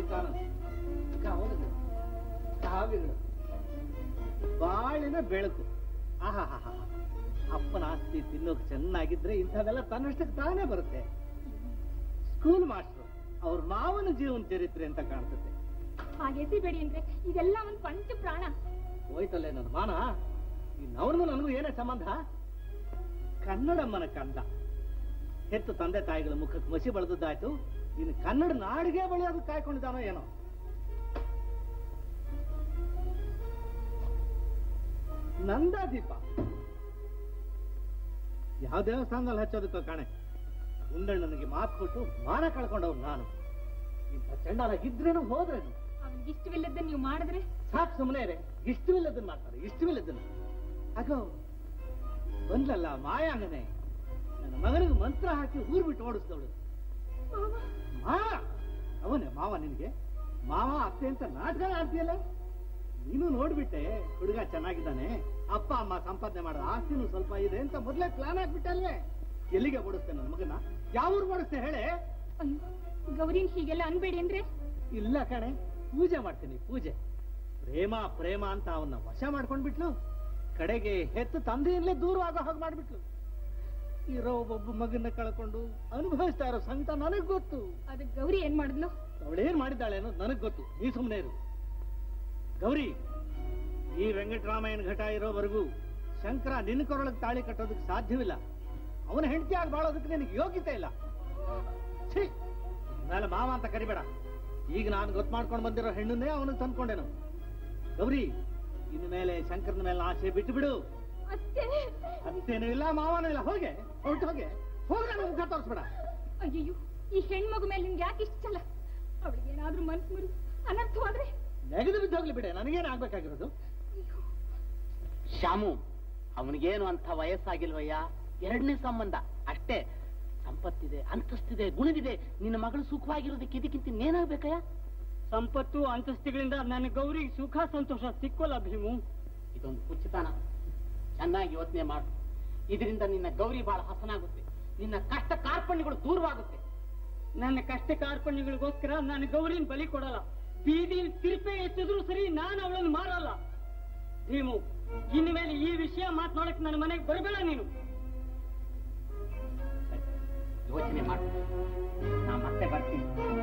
ಅಂತಾನ ಕವಲದು ಕಾವ್ಯಗಳು ಬಾಳಿನ ಬೆಳಕು ಆಹಾಹಾಹಾ ಅಪ್ಪನ ಆಸ್ತಿ ತಿನ್ನೋಕ್ ಚೆನ್ನಾಗಿದ್ರೆ ಇಂಥವೆಲ್ಲ ತನ್ನಷ್ಟಕ್ಕೆ ತಾನೇ ಬರುತ್ತೆ ಸ್ಕೂಲ್ ಮಾಸ್ಟ್ರು ಅವ್ರ ಮಾವನ ಜೀವನ ಚರಿತ್ರೆ ಅಂತ ಕಾಣ್ತದೆ ಹಾಗೆ ಎಸಿಬೇಡಿ ಅಂದ್ರೆ ಇದೆಲ್ಲ ಒಂದ್ ಪಂಚ ಪ್ರಾಣ ಹೋಯ್ತಲ್ಲೇ ನನ್ನ ಮಾನ ಅವನಿಗೂ ನನಗೂ ಏನೇ ಸಂಬಂಧ ಕನ್ನಡಮ್ಮನ ಕಂದ ಹೆತ್ತು ತಂದೆ ತಾಯಿಗಳ ಮುಖಕ್ಕೆ ಮಸಿ ಬೆಳೆದದ್ದಾಯ್ತು ಇನ್ನು ಕನ್ನಡ ನಾಡಿಗೆ ಬೆಳೆಯೋದು ಕಾಯ್ಕೊಂಡಿದ್ದಾನೋ ಏನೋ ನಂದಾದೀಪ ಯಾವ ದೇವಸ್ಥಾನದಲ್ಲಿ ಹಚ್ಚೋದಕ್ಕೋ ಕಾಣೆ ಉಂಡಣ್ಣನಿಗೆ ಮಾತು ಕೊಟ್ಟು ಮಾನ ಕಳ್ಕೊಂಡವ್ನು ನಾನು ಇಂಥ ಚಂಡಾಲ ಇದ್ರೇನು ಹೋದ್ರೇನು ಅವನಿಗೆ ಇಷ್ಟವಿಲ್ಲದ ನೀವು ಮಾಡಿದ್ರೆ ಸಾಕು ಸುಮ್ಮನೆ ರೇ ಇಷ್ಟವಿಲ್ಲದನ್ನ ಮಾಡ್ತಾರೆ ಇಷ್ಟವಿಲ್ಲದನ್ನ ಅಗೋ ಬಂದ್ಲಲ್ಲ ಮಾಯಾಂಗನೆ ನನ್ನ ಮಗನಿಗೆ ಮಂತ್ರ ಹಾಕಿ ಊರ್ ಬಿಟ್ಟು ಓಡಿಸ್ದವಳು ಮಾವ ಅವನೇ ಮಾವ ನಿನಗೆ ಮಾವ ಅತ್ತೆ ಅಂತ ನಾಟಕ ಆಡ್ತೀಯಲ್ಲ ನೀನು ನೋಡ್ಬಿಟ್ಟೆ ಹುಡುಗ ಚೆನ್ನಾಗಿದ್ದಾನೆ ಅಪ್ಪ ಅಮ್ಮ ಸಂಪಾದನೆ ಮಾಡೋ ಆಸ್ತಿನೂ ಸ್ವಲ್ಪ ಇದೆ ಅಂತ ಮೊದ್ಲೇ ಪ್ಲಾನ್ ಆಗ್ಬಿಟ್ಟಲ್ವೇ ಎಲ್ಲಿಗೆ ಓಡಿಸ್ತೇನೆ ನನ್ನ ಮಗನ ಯಾವ ಊರು ಓಡಿಸ್ತೇ ಹೇಳೆ ಅಯ್ಯೋ ಗೌರಿನ್ ಹೀಗೆಲ್ಲ ಅನ್ಬೇಡಿ ಅಂದ್ರೆ ಇಲ್ಲ ಕಣೆ ಪೂಜೆ ಮಾಡ್ತೀನಿ ಪೂಜೆ ಪ್ರೇಮ ಪ್ರೇಮ ಅಂತ ಅವನ್ನ ವಶ ಮಾಡ್ಕೊಂಡ್ಬಿಟ್ಲು ಕಡೆಗೆ ಹೆತ್ತು ತಂದೆಯಲ್ಲೇ ದೂರವಾಗೋ ಹಾಗೆ ಮಾಡ್ಬಿಟ್ಲು ಇರೋ ಒಬ್ಬ ಮಗನ್ನ ಕಳ್ಕೊಂಡು ಅನುಭವಿಸ್ತಾ ಇರೋ ಸಂಕಟ ನನಗ್ ಗೊತ್ತು ಅದಕ್ಕೆ ಗೌರಿ ಏನ್ ಮಾಡಿದ್ಲು ಅವಳೇನ್ ಮಾಡಿದ್ದಾಳೆ ಅನ್ನೋದು ನನಗ್ ಗೊತ್ತು ನೀ ಸುಮ್ಮನೆ ಇರು ಗೌರಿ ಈ ವೆಂಕಟರಾಮಯ್ಯನ ಘಟ ಇರೋವರೆಗೂ ಶಂಕರ ನಿನ್ನ ಕೊರಳಿಗೆ ತಾಳಿ ಕಟ್ಟೋದಕ್ಕೆ ಸಾಧ್ಯವಿಲ್ಲ ಅವನ ಹೆಂಡತಿಯಾಗಿ ಬಾಳೋದಕ್ಕೆ ನಿನಗೆ ಯೋಗ್ಯತೆ ಇಲ್ಲ ಛೀ ಮೇಲೆ ಮಾವ ಅಂತ ಕರಿಬೇಡ ಈಗ ನಾನು ಗೊತ್ತು ಮಾಡ್ಕೊಂಡು ಬಂದಿರೋ ಹೆಣ್ಣನ್ನೇ ಅವನಿಗೆ ತಂದ್ಕೊಂಡೇನು ಗೌರಿ ಇನ್ನು ಮೇಲೆ ಶಂಕರನ ಮೇಲೆ ಆಸೆ ಬಿಟ್ಟು ಬಿಡು ಅತ್ತೇನೂ ಇಲ್ಲ ಮಾವನೂ ಇಲ್ಲ ಹೋಗೆ ಹೊರಟು ಹೋಗೆ ಹೋಗ್ರೆ ನನ್ನ ಮುಖ ತೋರಿಸ್ಬೇಡ ಅಯ್ಯಯ್ಯೋ ಈ ಹೆಣ್ಮಗು ಮೇಲೆ ನಿಮ್ಗೆ ಯಾಕೆ ಇಷ್ಟ ಚಲ ಅವಳಿಗೆ ಏನಾದ್ರೂ ಮನ್ಸು ಮುರಿದು ಅನರ್ಥವಾದ್ರೆ ನೆಗೆದು ಬಿದ್ದೋಗ್ಲಿ ಬಿಡೆ ನನಗೇನು ಆಗ್ಬೇಕಾಗಿರೋದು ಶಾಮು ಅವನಿಗೇನು ಅಂತ ವಯಸ್ಸಾಗಿಲ್ವಯ್ಯ ಎರಡನೇ ಸಂಬಂಧ ಅಷ್ಟೇ ಸಂಪತ್ತಿದೆ ಅಂತಸ್ತಿದೆ ಗುಣವಿದೆ ನಿನ್ನ ಮಗಳು ಸುಖವಾಗಿರೋದಕ್ಕೆ ಇದಕ್ಕಿಂತ ಇನ್ನೇನಾಗ್ಬೇಕಯ್ಯ ಸಂಪತ್ತು ಅಂತಸ್ತಿಗಳಿಂದ ನನ್ನ ಗೌರಿಗೆ ಸುಖ ಸಂತೋಷ ಸಿಕ್ಕೋಲ್ಲ ಭೀಮು ಇದೊಂದು ಕುಚಿತನ ಚೆನ್ನಾಗಿ ಯೋಚನೆ ಮಾಡು ಇದರಿಂದ ನಿನ್ನ ಗೌರಿ ಬಹಳ ಹಸನಾಗುತ್ತೆ ನಿನ್ನ ಕಷ್ಟ ಕಾರ್ಪಣ್ಯಗಳು ದೂರವಾಗುತ್ತೆ ನನ್ನ ಕಷ್ಟ ಕಾರ್ಪಣ್ಯಗಳಿಗೋಸ್ಕರ ನಾನು ಗೌರಿನ ಬಲಿ ಕೊಡಲ್ಲ ಬೀದಿಲಿ ತಿರುಪೆ ಎತ್ತಿದ್ರು ಸರಿ ನಾನು ಅವಳನ್ನು ಮಾರಲ್ಲ ಭೀಮು ಇನ್ನು ಮೇಲೆ ಈ ವಿಷಯ ಮಾತನಾಡಕ್ ನನ್ನ ಮನೆಗೆ ಬರಬೇಡ ನೀನು ಯೋಚನೆ ಮಾಡು ನಾ ಮತ್ತೆ ಬರ್ತೀನಿ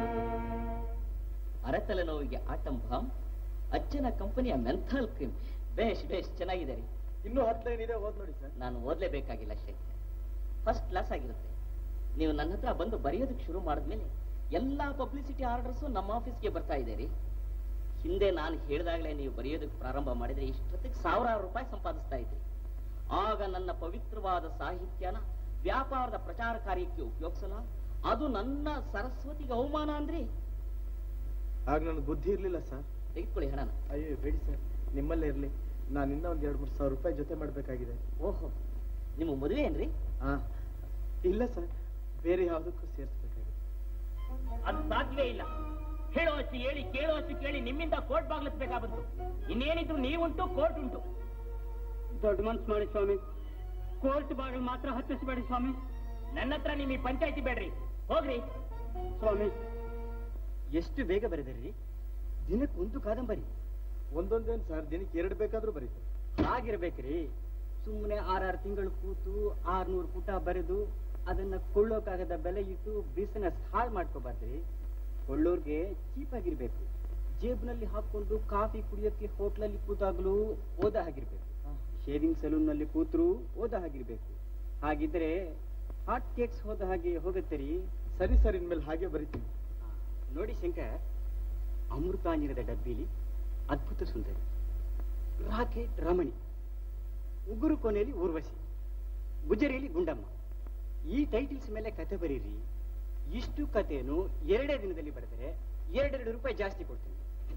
ಅರೆತಲೆ ನೋವಿಗೆ ಆಟಂ ಬಾಂಬ್ ಅಜ್ಜನ ಕಂಪನಿಯ ಮೆಂಥಾಲ್ ಕ್ರೀಮ್ ಬೇಷ್ ಬೇಷ್ ಚೆನ್ನಾಗಿದೆ ರೀ ಇನ್ನೂ ಹತ್ತು ಲೈನ್ ಇದೆ ಓದ್ ನೋಡಿ ಸರ್ ನಾನು ಓದ್ಲೇಬೇಕಾಗಿಲ್ಲ ಶೇಖರ್ ಫಸ್ಟ್ ಕ್ಲಾಸ್ ಆಗಿರುತ್ತೆ ನೀವು ನನ್ನ ಹತ್ರ ಬಂದು ಬರೆಯೋದಕ್ಕೆ ಶುರು ಮಾಡಿದ್ಮೇಲೆ ಎಲ್ಲಾ ಪಬ್ಲಿಸಿಟಿ ಆರ್ಡರ್ಸು ನಮ್ಮ ಆಫೀಸ್ಗೆ ಬರ್ತಾ ಇದೆ ರೀ ಹಿಂದೆ ನಾನು ಹೇಳಿದಾಗಲೇ ನೀವು ಬರೆಯೋದಕ್ಕೆ ಪ್ರಾರಂಭ ಮಾಡಿದ್ರೆ ಇಷ್ಟೊತ್ತಿಗೆ ಸಾವಿರಾರು ರೂಪಾಯಿ ಸಂಪಾದಿಸ್ತಾ ಇದ್ರಿ ಆಗ ನನ್ನ ಪವಿತ್ರವಾದ ಸಾಹಿತ್ಯನ ವ್ಯಾಪಾರದ ಪ್ರಚಾರ ಕಾರ್ಯಕ್ಕೆ ಉಪಯೋಗಿಸಲ್ಲ ಅದು ನನ್ನ ಸರಸ್ವತಿಗೆ ಅವಮಾನ ಅಂದ್ರಿ ಆಗ ನನಗೆ ಬುದ್ಧಿ ಇರ್ಲಿಲ್ಲ ಸರ್ ತೆಗೆದುಕೊಳ್ಳಿ ಹಣನ ಅಯ್ಯೋ ಬೇಡಿ ಸರ್ ನಿಮ್ಮಲ್ಲೇ ಇರ್ಲಿ ನಾನು ಇನ್ನೂ ಒಂದ್ ಎರಡ್ ಮೂರು ಸಾವಿರ ರೂಪಾಯಿ ಜೊತೆ ಮಾಡ್ಬೇಕಾಗಿದೆ ಓಹೋ ನಿಮ್ಮ ಮದುವೆ ಏನ್ರಿ ಹಾ ಇಲ್ಲ ಸರ್ ಬೇರೆ ಯಾವುದಕ್ಕೂ ಸೇರಿಸ್ಬೇಕಾಗಿದೆ ಅದು ಸಾಧ್ಯವೇ ಇಲ್ಲ ಹೇಳೋ ಅಷ್ಟು ಹೇಳಿ ಕೇಳೋ ಅಷ್ಟು ಕೇಳಿ ನಿಮ್ಮಿಂದ ಕೋರ್ಟ್ ಬಾಗ್ಲಿಸ್ಬೇಕಾಗ್ಬಂತು ಇನ್ನೇನಿದ್ರು ನೀವುಂಟು ಕೋರ್ಟ್ ಉಂಟು ದೊಡ್ಡ ಮನ್ಸು ಮಾಡಿ ಸ್ವಾಮಿ ಕೋರ್ಟ್ ಬಾಗಿಲು ಮಾತ್ರ ಹತ್ತಿಸಬೇಡಿ ಸ್ವಾಮಿ ನನ್ನ ಹತ್ರ ನಿಮ್ ಈ ಪಂಚಾಯತಿ ಬೇಡ್ರಿ ಹೋಗ್ರಿ ಸ್ವಾಮಿ ಎಷ್ಟು ಬೇಗ ಬರೆದಿರಿ ದಿನಕ್ಕೆ ಒಂದು ಕಾದಂಬರಿ ಒಂದೊಂದೇನು ಸರ್ ದಿನಕ್ಕೆ ಎರಡು ಬೇಕಾದ್ರೂ ಬರೀತಾರೆ ಹಾಗಿರ್ಬೇಕ್ರಿ ಸುಮ್ಮನೆ ಆರಾರು ತಿಂಗಳು ಕೂತು ಆರ್ನೂರು ಪುಟ ಬರೆದು ಅದನ್ನ ಕೊಳ್ಳೋಕಾಗದ ಬೆಲೆ ಇಟ್ಟು ಬಿಸಿನೆಸ್ ಹಾಳು ಮಾಡ್ಕೋಬಾರ್ದ್ರಿ ಕೊಳ್ಳೋರ್ಗೆ ಚೀಪ್ ಆಗಿರ್ಬೇಕು ಜೇಬ್ನಲ್ಲಿ ಹಾಕೊಂಡು ಕಾಫಿ ಕುಡಿಯೋಕೆ ಹೋಟ್ಲಲ್ಲಿ ಕೂತಾಗ್ಲೂ ಓದ ಹಾಗಿರ್ಬೇಕು ಶೇವಿಂಗ್ ಸಲೂನ್ ನಲ್ಲಿ ಕೂತ್ರು ಓದ ಹಾಗಿರ್ಬೇಕು ಹಾಗಿದ್ರೆ ಹಾಟ್ ಕೇಕ್ಸ್ ಹೋದ ಹಾಗೆ ಹೋಗುತ್ತೆ ರೀ ಸರಿ ಸರ್ ಇನ್ಮೇಲೆ ಹಾಗೆ ಬರಿತೀನಿ ನೋಡಿ ಶಂಕರ್ ಅಮೃತಾಂಜನದ ಡಬ್ಬಿಲಿ ಅದ್ಭುತ ಸುಂದರಿ ರಾಕೆಟ್ ರಮಣಿ ಉಗುರು ಕೊನೆಯಲ್ಲಿ ಊರ್ವಶಿ ಗುಜರಿಯಲ್ಲಿ ಗುಂಡಮ್ಮ ಈ ಟೈಟಿಲ್ಸ್ ಮೇಲೆ ಕತೆ ಬರೀರಿ ಇಷ್ಟು ಕಥೆಯನ್ನು ಎರಡೇ ದಿನದಲ್ಲಿ ಬರೆದರೆ ಎರಡೆರಡು ರೂಪಾಯಿ ಜಾಸ್ತಿ ಕೊಡ್ತೀನಿ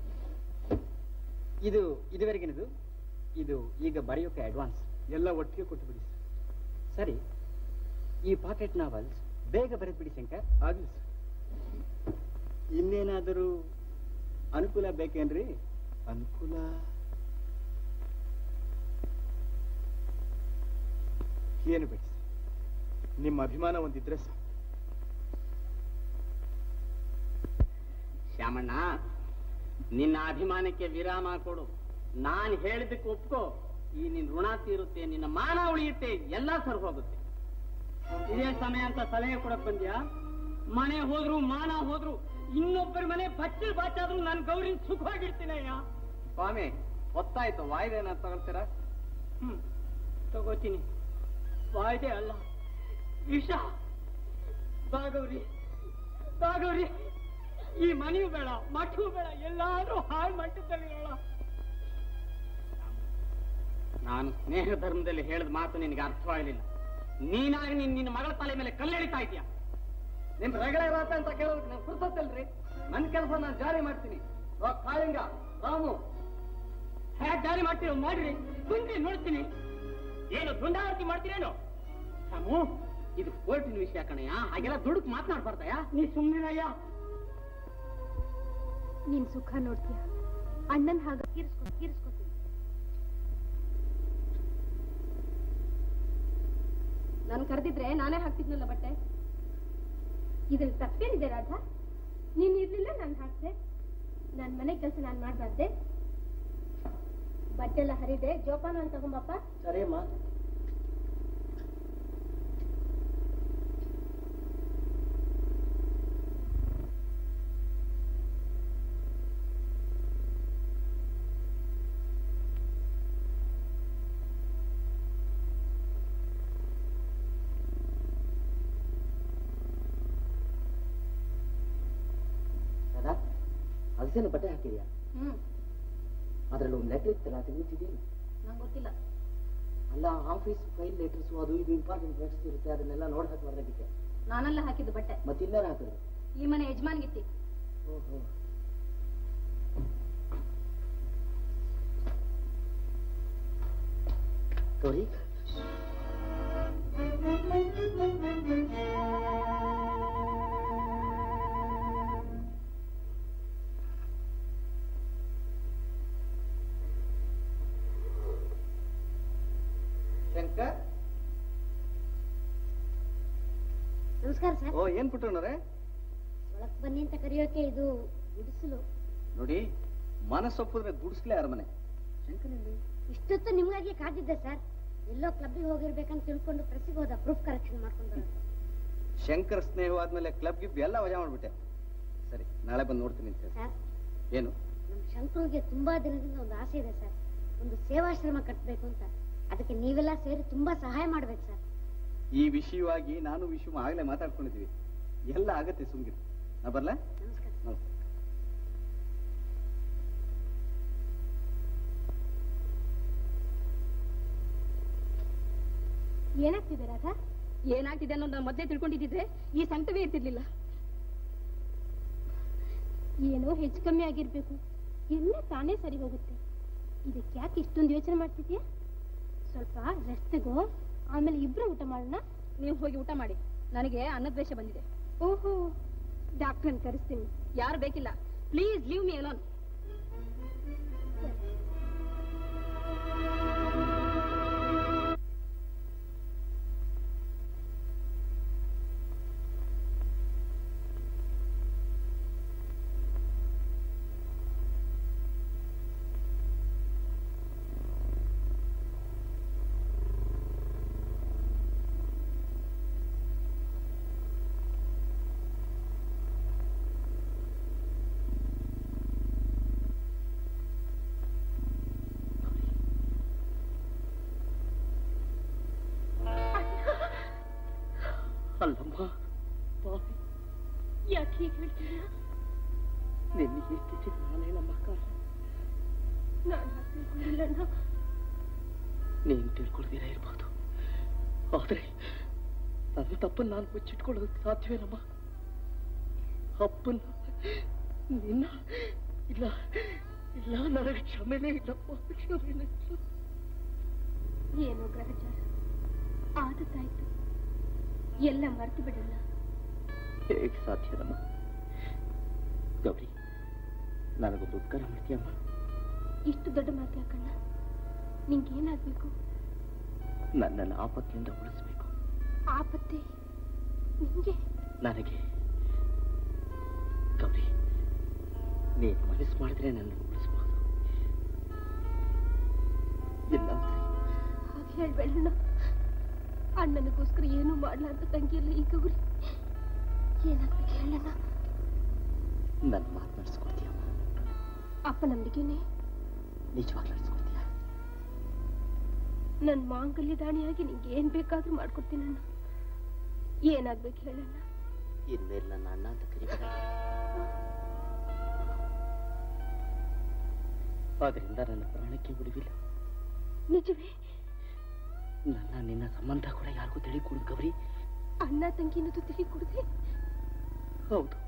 ಇದು ಇದುವರೆಗಿನದು ಇದು ಈಗ ಬರೆಯೋಕೆ ಅಡ್ವಾನ್ಸ್ ಎಲ್ಲ ಒಟ್ಟಿಗೆ ಕೊಟ್ಟು ಬಿಡಿ ಸರಿ ಈ ಪಾಕೆಟ್ ನಾವಲ್ಸ್ ಬೇಗ ಬರೆದ್ಬಿಡಿ ಶಂಕರ್ ಆಗ್ಲಿ ಸರ್ ಇನ್ನೇನಾದರೂ ಅನುಕೂಲ ಬೇಕೇನ್ರಿ ಅನುಕೂಲ ಏನು ಬೇಡಿ ಸರ್ ನಿಮ್ಮ ಅಭಿಮಾನ ಒಂದಿದ್ರೆ ಸಾಕು ರಾಮಣ್ಣ ನಿನ್ನ ಅಭಿಮಾನಕ್ಕೆ ವಿರಾಮ ಕೊಡು ನಾನು ಹೇಳಿದ್ದಕ್ಕೆ ಒಪ್ಕೋ ಈ ನಿನ್ ಋಣ ತೀರುತ್ತೆ ನಿನ್ನ ಮಾನ ಉಳಿಯುತ್ತೆ ಎಲ್ಲ ಸರ್ ಹೋಗುತ್ತೆ ಇದೇ ಸಮಯ ಅಂತ ಸಲಹೆ ಕೊಡಕ್ ಬಂದ್ಯಾ ಮನೆ ಹೋದ್ರು ಮಾನ ಹೋದ್ರು ಇನ್ನೊಬ್ಬರ ಮನೆ ಬಚ್ಚಲ್ ಬಾಚಾದ್ರೂ ನಾನು ಗೌರಿ ಸುಖವಾಗಿರ್ತೀನಯ್ಯ ಸ್ವಾಮಿ ಹೊತ್ತಾಯ್ತು ವಾಯ್ದೆನ ತಗೊಳ್ತೀರಾ ಹ್ಮ್ ತಗೋತೀನಿ ವಾಯ್ದೆ ಅಲ್ಲ ವಿಷ ಬಾಗೌರಿ ಬಾಗೌರಿ ಈ ಮನೆಯೂ ಬೇಡ ಮಠವೂ ಬೇಡ ಎಲ್ಲಾದ್ರೂ ಹಾಳು ಮಟ್ಟದಲ್ಲಿ ನಾನು ಸ್ನೇಹ ಧರ್ಮದಲ್ಲಿ ಹೇಳಿದ ಮಾತು ನಿನಗೆ ಅರ್ಥವಾಗಲಿಲ್ಲ ನೀನಾಗಿ ನಿನ್ ನಿನ್ನ ಮಗಳ ತಲೆ ಮೇಲೆ ಕಲ್ಲೆಳಿತಾ ಇದೀಯ ನಿಮ್ ರಗಳೆ ರಾತ ಅಂತ ಕೇಳೋದಕ್ಕೆ ನಾನು ಕುರ್ತಲ್ರಿ ನನ್ನ ಕೆಲಸ ನಾನು ಜಾರಿ ಮಾಡ್ತೀನಿ ಓ ಕಾಳಿಂಗ ರಾಮು ಹ್ಯಾಕ್ ಜಾರಿ ಮಾಡ್ತೀರೋ ಮಾಡ್ರಿ ಕುಂದ್ರಿ ನೋಡ್ತೀನಿ ಏನು ದುಂಡಾವರ್ತಿ ಮಾಡ್ತೀರೇನು ರಾಮು ಇದು ಕೋರ್ಟಿನ ವಿಷಯ ಕಣಯ್ಯ ಹಾಗೆಲ್ಲ ದುಡುಕ್ ಮಾತನಾಡ್ಬಾರ್ದಯ್ಯ ನೀ ಸುಮ್ಮನಿರಯ್ಯ ನೀನ್ ಸುಖ ನೋಡ್ತೀಯ ಅಣ್ಣನ್ ಹಾಗ ತೀರಿಸ್ಕೊ ತೀರಿಸ್ಕೊತೀನಿ ನಾನು ಕರೆದಿದ್ರೆ ನಾನೇ ಹಾಕ್ತಿದ್ನಲ್ಲ ಬಟ್ಟೆ ಇದ್ರಲ್ಲಿ ತಪ್ಪೇನಿದೆ ರಾಧಾ ನೀನ್ ಇರ್ಲಿಲ್ಲ ನಾನು ಹಾಕ್ದೆ ನನ್ ಮನೆ ಕೆಲಸ ನಾನ್ ಮಾಡ್ಬಾರ್ದೆ ಬಟ್ಟೆ ಎಲ್ಲ ಹರಿದೆ ಜೋಪಾನ ಅಂತ ತಗೊಂಬಪ್ಪ ಸರಿ ಅಮ್ಮ ರಾಧಾ ಅಗಸೇನು ಬಟ್ಟೆ ಹಾಕಿದ್ಯಾ ಹ್ಮ್ ಅದ್ರಲ್ಲಿ ಒಂದು ಲೆಟರ್ ಇತ್ತಲ್ಲ ತೆಗಿತಿದ್ದೀನಿ ನಂಗೆ ಗೊತ್ತಿಲ್ಲ ಅಲ್ಲ ಆಫೀಸ್ ಫೈಲ್ ಲೆಟರ್ಸ್ ಅದು ಇದು ಇಂಪಾರ್ಟೆಂಟ್ ಲೆಟರ್ಸ್ ಇರುತ್ತೆ ಅದನ್ನೆಲ್ಲ ನೋಡಿ ಹಾಕಿ ಬರ್ಬೇಕಿತ್ತೆ ನಾನೆಲ್ಲ ಹಾಕಿದ್ದು ಬಟ್ಟೆ ಮತ್ತಿನ್ಯಾರು ಹಾಕಿದ್ರು ಈ ಮನೆ ಯಜಮಾನ್ಗಿತ್ತಿ ಓಹೋ ಗೌರಿ ಶಂಕರ್ ನಮಸ್ಕಾರ ಸರ್ ಓ ಏನ್ ಪುಟ್ಟಣ್ಣವ್ರೆ ಒಳಕ್ ಬನ್ನಿ ಅಂತ ಕರೆಯೋಕೆ ಇದು ಗುಡಿಸಲು ನೋಡಿ ಮನಸ್ಸೊಪ್ಪಿದ್ರೆ ಗುಡಿಸ್ಲೇ ಅರಮನೆ ಶಂಕರಲ್ಲಿ ಇಷ್ಟೊತ್ತು ನಿಮ್ಗಾಗಿ ಕಾದಿದ್ದೆ ಸರ್ ಎಲ್ಲೋ ಕ್ಲಬ್ಗೆ ಹೋಗಿರ್ಬೇಕಂತ ತಿಳ್ಕೊಂಡು ಪ್ರೆಸ್ಸಿಗೆ ಹೋದ ಪ್ರೂಫ್ ಕರೆಕ್ಷನ್ ಮಾಡ್ಕೊಂಡು ಬರೋದು ಶಂಕರ್ ಸ್ನೇಹವಾದ್ಮೇಲೆ ಕ್ಲಬ್ ಗಿಬ್ ಎಲ್ಲ ವಜಾ ಮಾಡ್ಬಿಟ್ಟೆ ಸರಿ ನಾಳೆ ಬಂದು ನೋಡ್ತೀನಿ ಅಂತ ಸರ್ ಏನು ನಮ್ಮ ಶಂಕರುಗೆ ತುಂಬಾ ದಿನದಿಂದ ಒಂದು ಆಸೆ ಇದೆ ಸರ್ ಒಂದು ಸೇವಾಶ್ರಮ ಕಟ್ಟಬೇಕು ಅಂತ ಅದಕ್ಕೆ ನೀವೆಲ್ಲ ಸೇರಿ ತುಂಬಾ ಸಹಾಯ ಮಾಡ್ಬೇಕು ಸರ್ ಈ ವಿಷಯವಾಗಿ ನಾನು ವಿಷಯ ಆಗ್ಲೇ ಮಾತಾಡ್ಕೊಂಡಿದೀವಿ ಎಲ್ಲ ಆಗತ್ತೆ ಸುಮ್ಗಿರು ನಾ ಬರ್ಲಾ ನಮಸ್ಕಾರ ನಮಸ್ತೆ ಏನಾಗ್ತಿದೆ ರಾಧಾ ಏನಾಗ್ತಿದೆ ಅನ್ನೋದು ನಾನು ಮೊದಲೇ ತಿಳ್ಕೊಂಡಿದ್ದಿದ್ರೆ ಈ ಸಂಕಟವೇ ಇರ್ತಿರ್ಲಿಲ್ಲ ಏನೋ ಹೆಚ್ಚು ಕಮ್ಮಿ ಆಗಿರ್ಬೇಕು ಎಲ್ಲ ತಾನೇ ಸರಿ ಹೋಗುತ್ತೆ ಇದಕ್ಕೆ ಯಾಕೆ ಇಷ್ಟೊಂದು ಯೋಚನೆ ಮಾಡ್ತಿದ್ಯಾ ಸ್ವಲ್ಪ ರೆಸ್ಟ್ ತಗೋ ಆಮೇಲೆ ಇಬ್ರು ಊಟ ಮಾಡೋಣ ನೀವು ಹೋಗಿ ಊಟ ಮಾಡಿ ನನಗೆ ಅನ್ನದ್ವೇಷ ಬಂದಿದೆ ಓಹೋ ಡಾಕ್ಟರ್ನ ಕರೆಸ್ತೀನಿ ಯಾರು ಬೇಕಿಲ್ಲ ಪ್ಲೀಸ್ ಲೀವ್ ಮಿ ಅಲೋನ್ ಅಲ್ಲಮ್ಮ ಪಾಪಿ ಯಾಕೆ ಹೀಗೆ ಹೇಳ್ತೀಯ ನಿನ್ನೆ ಈ ಸ್ಥಿತಿಗೆ ನಾನೇ ನಮ್ಮ ಕಾರಣ ನಾನು ಹಾಗೆ ತಿಳ್ಕೊಂಡಿಲ್ಲಣ್ಣ ನೀನ್ ತಿಳ್ಕೊಳ್ದಿರ ಇರ್ಬೋದು ಆದ್ರೆ ನನ್ನ ತಪ್ಪನ್ನು ನಾನು ಮುಚ್ಚಿಟ್ಕೊಳ್ಳೋದಕ್ಕೆ ಸಾಧ್ಯವೇನಮ್ಮ ಅಪ್ಪನ್ನ ನಿನ್ನ ಇಲ್ಲ ಇಲ್ಲ ನನಗೆ ಕ್ಷಮೆನೇ ಇಲ್ಲಪ್ಪ ಕ್ಷಮೆನೇ ಇಲ್ಲ ಏನೋ ಗ್ರಹಚಾರ ಆದತ್ತಾಯ್ತು ಎಲ್ಲ ಮರ್ತು ಬಿಡಲ್ಲ ಹೇಗೆ ಸಾಧ್ಯನಮ್ಮ ಗೌರಿ ನನಗೊಂದು ಉತ್ತರ ಮಾಡ್ತೀಯಮ್ಮ ಇಷ್ಟು ದೊಡ್ಡ ಮಾತು ಯಾಕಣ್ಣ ನಿಂಗೇನಾಗ್ಬೇಕು ನನ್ನನ್ನು ಆಪತ್ತಿನಿಂದ ಉಳಿಸ್ಬೇಕು ಆಪತ್ತೆ ನಿಂಗೆ ನನಗೆ ಗೌರಿ ನೀನು ಮನಸ್ಸು ಮಾಡಿದ್ರೆ ನನ್ನ ಉಳಿಸ್ಬೋದು ಇಲ್ಲ ಹಾಗೆ ಹೇಳ್ಬೇಡಣ್ಣ ಅಣ್ಣನಿಗೋಸ್ಕರ ಏನು ಮಾಡ್ಲಾರ್ದ ತಂಗಿಯಲ್ಲ ಈ ಗೌರಿ ಏನಾಗ್ಬೇಕು ಹೇಳಣ್ಣ ನನ್ನ ಮಾತು ನಡೆಸ್ಕೊಡ್ತೀಯಮ್ಮ ಅಪ್ಪ ನಂಬಿಕೆನೆ ನಿಜವಾಗ್ಲೂ ನಡೆಸ್ಕೊಡ್ತೀಯ ನನ್ ಮಾಂಗಲ್ಯ ದಾಣಿಯಾಗಿ ನಿಂಗೆ ಏನ್ ಬೇಕಾದ್ರೂ ಮಾಡ್ಕೊಡ್ತೀನಣ್ಣ ಏನಾಗ್ಬೇಕು ಹೇಳಣ್ಣ ಇನ್ಮೇಲೆ ನನ್ನ ಅಣ್ಣ ಅಂತ ಕರಿಬೇಡ ಆದ್ರಿಂದ ನನ್ನ ಪ್ರಾಣಕ್ಕೆ ಉಳಿವಿಲ್ಲ ನಿಜವೇ ನನ್ನ ನಿನ್ನ ಸಂಬಂಧ ಕೂಡ ಯಾರಿಗೂ ತಿಳಿ ಕೊಡು ಗೌರಿ ಅಣ್ಣ ತಂಗಿ ಅನ್ನೋದು ತಿಳಿ ಕುಡ್ದೆ ಹೌದು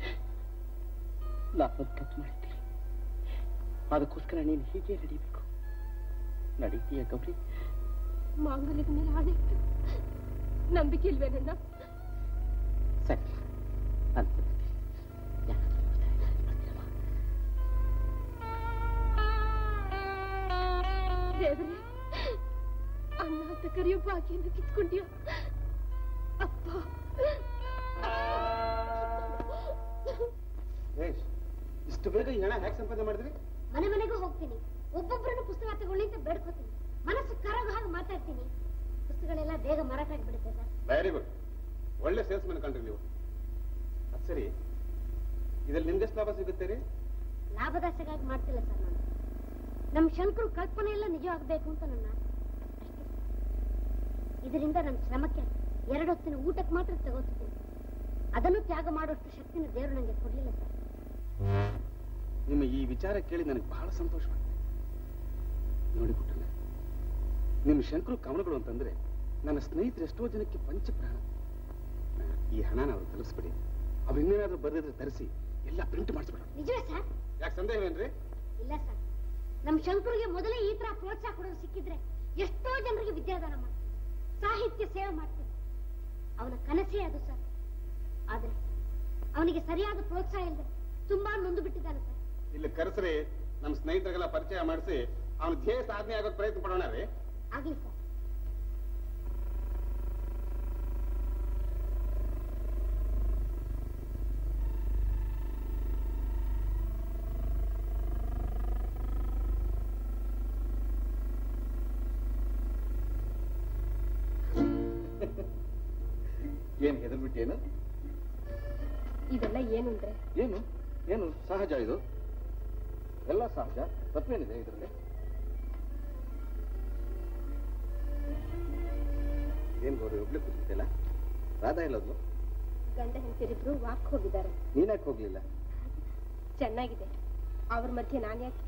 ನಾನು ತಪ್ಪು ಮಾಡಿದ್ದೀನಿ ಅದಕ್ಕೋಸ್ಕರ ನೀನು ಹೀಗೆ ನಡೀಬೇಕು ನಡೀತೀಯ ಗೌರಿ ಮಾಂಗಲ್ಯದ ಮೇಲೆ ಆಣೆ ಇಟ್ಟು ನಂಬಿಕೆ ಇಲ್ವೇನಣ್ಣ ಸರಿ ಅಂತ ದೇವರೇ ಅಣ್ಣ ಅಂತ ಕರೆಯೋ ಭಾಗ್ಯನ ಕಿತ್ಕೊಂಡ್ಯಾ ಅಪ್ಪ ಇಷ್ಟು ಬೇಗ ಈ ಹಣ ಹೇಗೆ ಸಂಪಾದನೆ ಮಾಡಿದ್ರಿ ಮನೆ ಮನೆಗೂ ಹೋಗ್ತೀನಿ ಒಬ್ಬೊಬ್ಬರನ್ನು ಪುಸ್ತಕ ತಗೊಳ್ಳಿ ಅಂತ ಬೇಡ್ಕೋತೀನಿ ಮನಸ್ಸು ಕರಗ ಹಾಗೆ ಮಾತಾಡ್ತೀನಿ ಪುಸ್ತಕಗಳೆಲ್ಲ ಬೇಗ ಮಾರಾಟ ಆಗ್ಬಿಡುತ್ತೆ ಸರ್ ವೆರಿ ಗುಡ್ ಒಳ್ಳೆ ಸೇಲ್ಸ್ ಮ್ಯಾನ್ ಕಂಡ್ರಿ ನೀವು ಅದ್ ಸರಿ ಇದ್ರಲ್ಲಿ ನಿಮ್ಗೆಷ್ಟು ಲಾಭ ಸಿಗುತ್ತೆ ರೀ ಲಾಭದಾಸೆಗಾಗಿ ಮಾಡ್ತಿಲ್ಲ ಸರ್ ನಾನು ನಮ್ಮ ಶಂಕರು ಕಲ್ಪನೆ ಎಲ್ಲ ನಿಜವಾಗಬೇಕು ಅಂತ ನನ್ನ ಆಸೆ. ಅಷ್ಟೇ ಇದರಿಂದ ನನ್ನ ಶ್ರಮಕ್ಕೆ ಎರಡು ಹೊತ್ತಿನ ಊಟಕ್ಕೆ ಮಾತ್ರ ತಗೋತಿದ್ದೀನಿ ಅದನ್ನು ತ್ಯಾಗ ಮಾಡುವಷ್ಟು ಶಕ್ತಿನ ದೇವರು ನನಗೆ ಕೊಡ್ಲಿಲ್ಲ ಸರ್ ನಿಮ್ಮ ಈ ವಿಚಾರ ಕೇಳಿ ನನಗೆ ಬಹಳ ಸಂತೋಷವಾಗಿದೆ ನೋಡಿ ಪುಟ್ಟಣ್ಣ ನಿಮ್ಮ ಶಂಕರು ಕವನಗಳು ಅಂತಂದ್ರೆ ನನ್ನ ಸ್ನೇಹಿತರು ಎಷ್ಟೋ ಜನಕ್ಕೆ ಪಂಚಪ್ರಾಣ ಈ ಹಣನ ಅವ್ರು ತಲುಪಿಸ್ಬಿಡಿ ಅವ್ರು ಇನ್ನೇನಾದ್ರೂ ಬರೆದಿದ್ರೆ ತರಿಸಿ ಎಲ್ಲ ಪ್ರಿಂಟ್ ಮಾಡಿಸ್ಬಿಡೋಣ ನಿಜವೇ ಸರ್ ಯಾಕೆ ಸಂದೇಹವೇನ್ರಿ ಇಲ್ಲ ಸರ್ ನಮ್ಮ ಶಂಕರಿಗೆ ಮೊದಲೇ ಈ ತರ ಪ್ರೋತ್ಸಾಹ ಕೊಡೋದು ಸಿಕ್ಕಿದ್ರೆ ಎಷ್ಟೋ ಜನರಿಗೆ ವಿದ್ಯಾದಾನ ಮಾಡ್ತಾರೆ ಸಾಹಿತ್ಯ ಸೇವೆ ಮಾಡ್ತಾರೆ ಅವನ ಕನಸೇ ಅದು ಸರ್ ಆದ್ರೆ ಅವನಿಗೆ ಸರಿಯಾದ ಪ್ರೋತ್ಸಾಹ ಇಲ್ಲದೆ ತುಂಬಾ ನೊಂದು ಬಿಟ್ಟಿದ್ದಾನೆ ಸರ್ ಇಲ್ಲಿ ಕರೆಸ್ರಿ ನಮ್ಮ ಸ್ನೇಹಿತರಿಗೆಲ್ಲ ಪರಿಚಯ ಮಾಡಿಸಿ ಅವನ ಧ್ಯೇಯ ಸಾಧನೆ ಆಗೋಕ್ ಪ್ರಯತ್ನ ಪಡೋಣ ರೀ ಆಗ್ಲಿ ಸರ್ ಏನ್ ಹೆದರ್ಬಿಟ್ಟೇನು ಇದೆಲ್ಲ ಏನು ಅಂದ್ರೆ ಏನು ಏನು ಸಹಜ ಇದು ಎಲ್ಲ ಸಹಜ ತಪ್ಪೇನಿದೆ ಇದರಲ್ಲಿ ಏನ್ ಗೌರಿ ಒಬ್ಳೆ ಕೂತಿದ್ದಲ್ಲ ರಾಧಾ ಇಲ್ಲೋದ್ಲು ಗಂಡ ಹೆಂಡತಿರಿಬ್ರು ವಾಕ್ ಹೋಗಿದ್ದಾರೆ ನೀನ್ಯಾಕೆ ಹೋಗ್ಲಿಲ್ಲ ಚೆನ್ನಾಗಿದೆ ಅವ್ರ ಮಧ್ಯೆ ನಾನು ಯಾಕೆ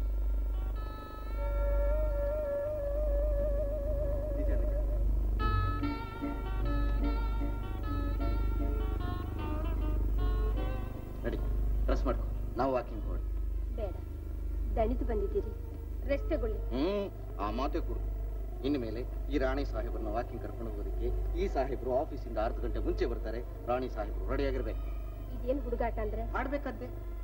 ನಡಿ ಡ್ರೆಸ್ ಮಾಡ್ಕೊ ನಾವು ವಾಕಿಂಗ್ ಹೋಗಿ ಬೇಡ ದಣಿದು ಬಂದಿದ್ದೀರಿ ರೆಸ್ಟ್ ತಗೊಳ್ಳಿ ಹ್ಮ್ ಆ ಮಾತೇ ಕೊಡು ಇನ್ನು ಮೇಲೆ ಈ ರಾಣಿ ಸಾಹೇಬ್ರನ್ನ ವಾಕಿಂಗ್ ಕರ್ಕೊಂಡು ಹೋಗೋದಕ್ಕೆ ಈ ಸಾಹೇಬ್ರು ಆಫೀಸಿಂದ ಅರ್ಧ ಗಂಟೆ ಮುಂಚೆ ಬರ್ತಾರೆ ರಾಣಿ ಸಾಹೇಬ್ರು ರೆಡಿ ಆಗಿರ್ಬೇಕು ಇದೇನು ಹುಡುಗಾಟ ಅಂದ್ರೆ ಮಾಡ್ಬೇಕದ್ದೆ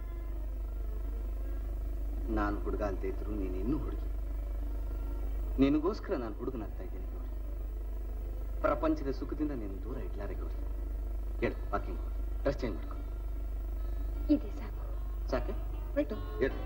ನಾನು ಹುಡುಗ ಅಂತ ಇದ್ರು ನೀನು ಇನ್ನೂ ಹುಡುಗಿ ನಿನಗೋಸ್ಕರ ನಾನು ಹುಡುಗನಾಗ್ತಾ ಇದ್ದೀನಿ ಗೌರಿ ಪ್ರಪಂಚದ ಸುಖದಿಂದ ನೀನು ದೂರ ಇಡ್ಲಾರೆ ಗೌರಿ ಹೇಳು ವಾಕಿಂಗ್ ಹೋಗಿ ಡ್ರೆಸ್ ಚೇಂಜ್ ಮಾಡ್ಕೊ ಇದೆ ಸಾಕು ಸಾಕೆ ರೈಟ್ ಹೇಳು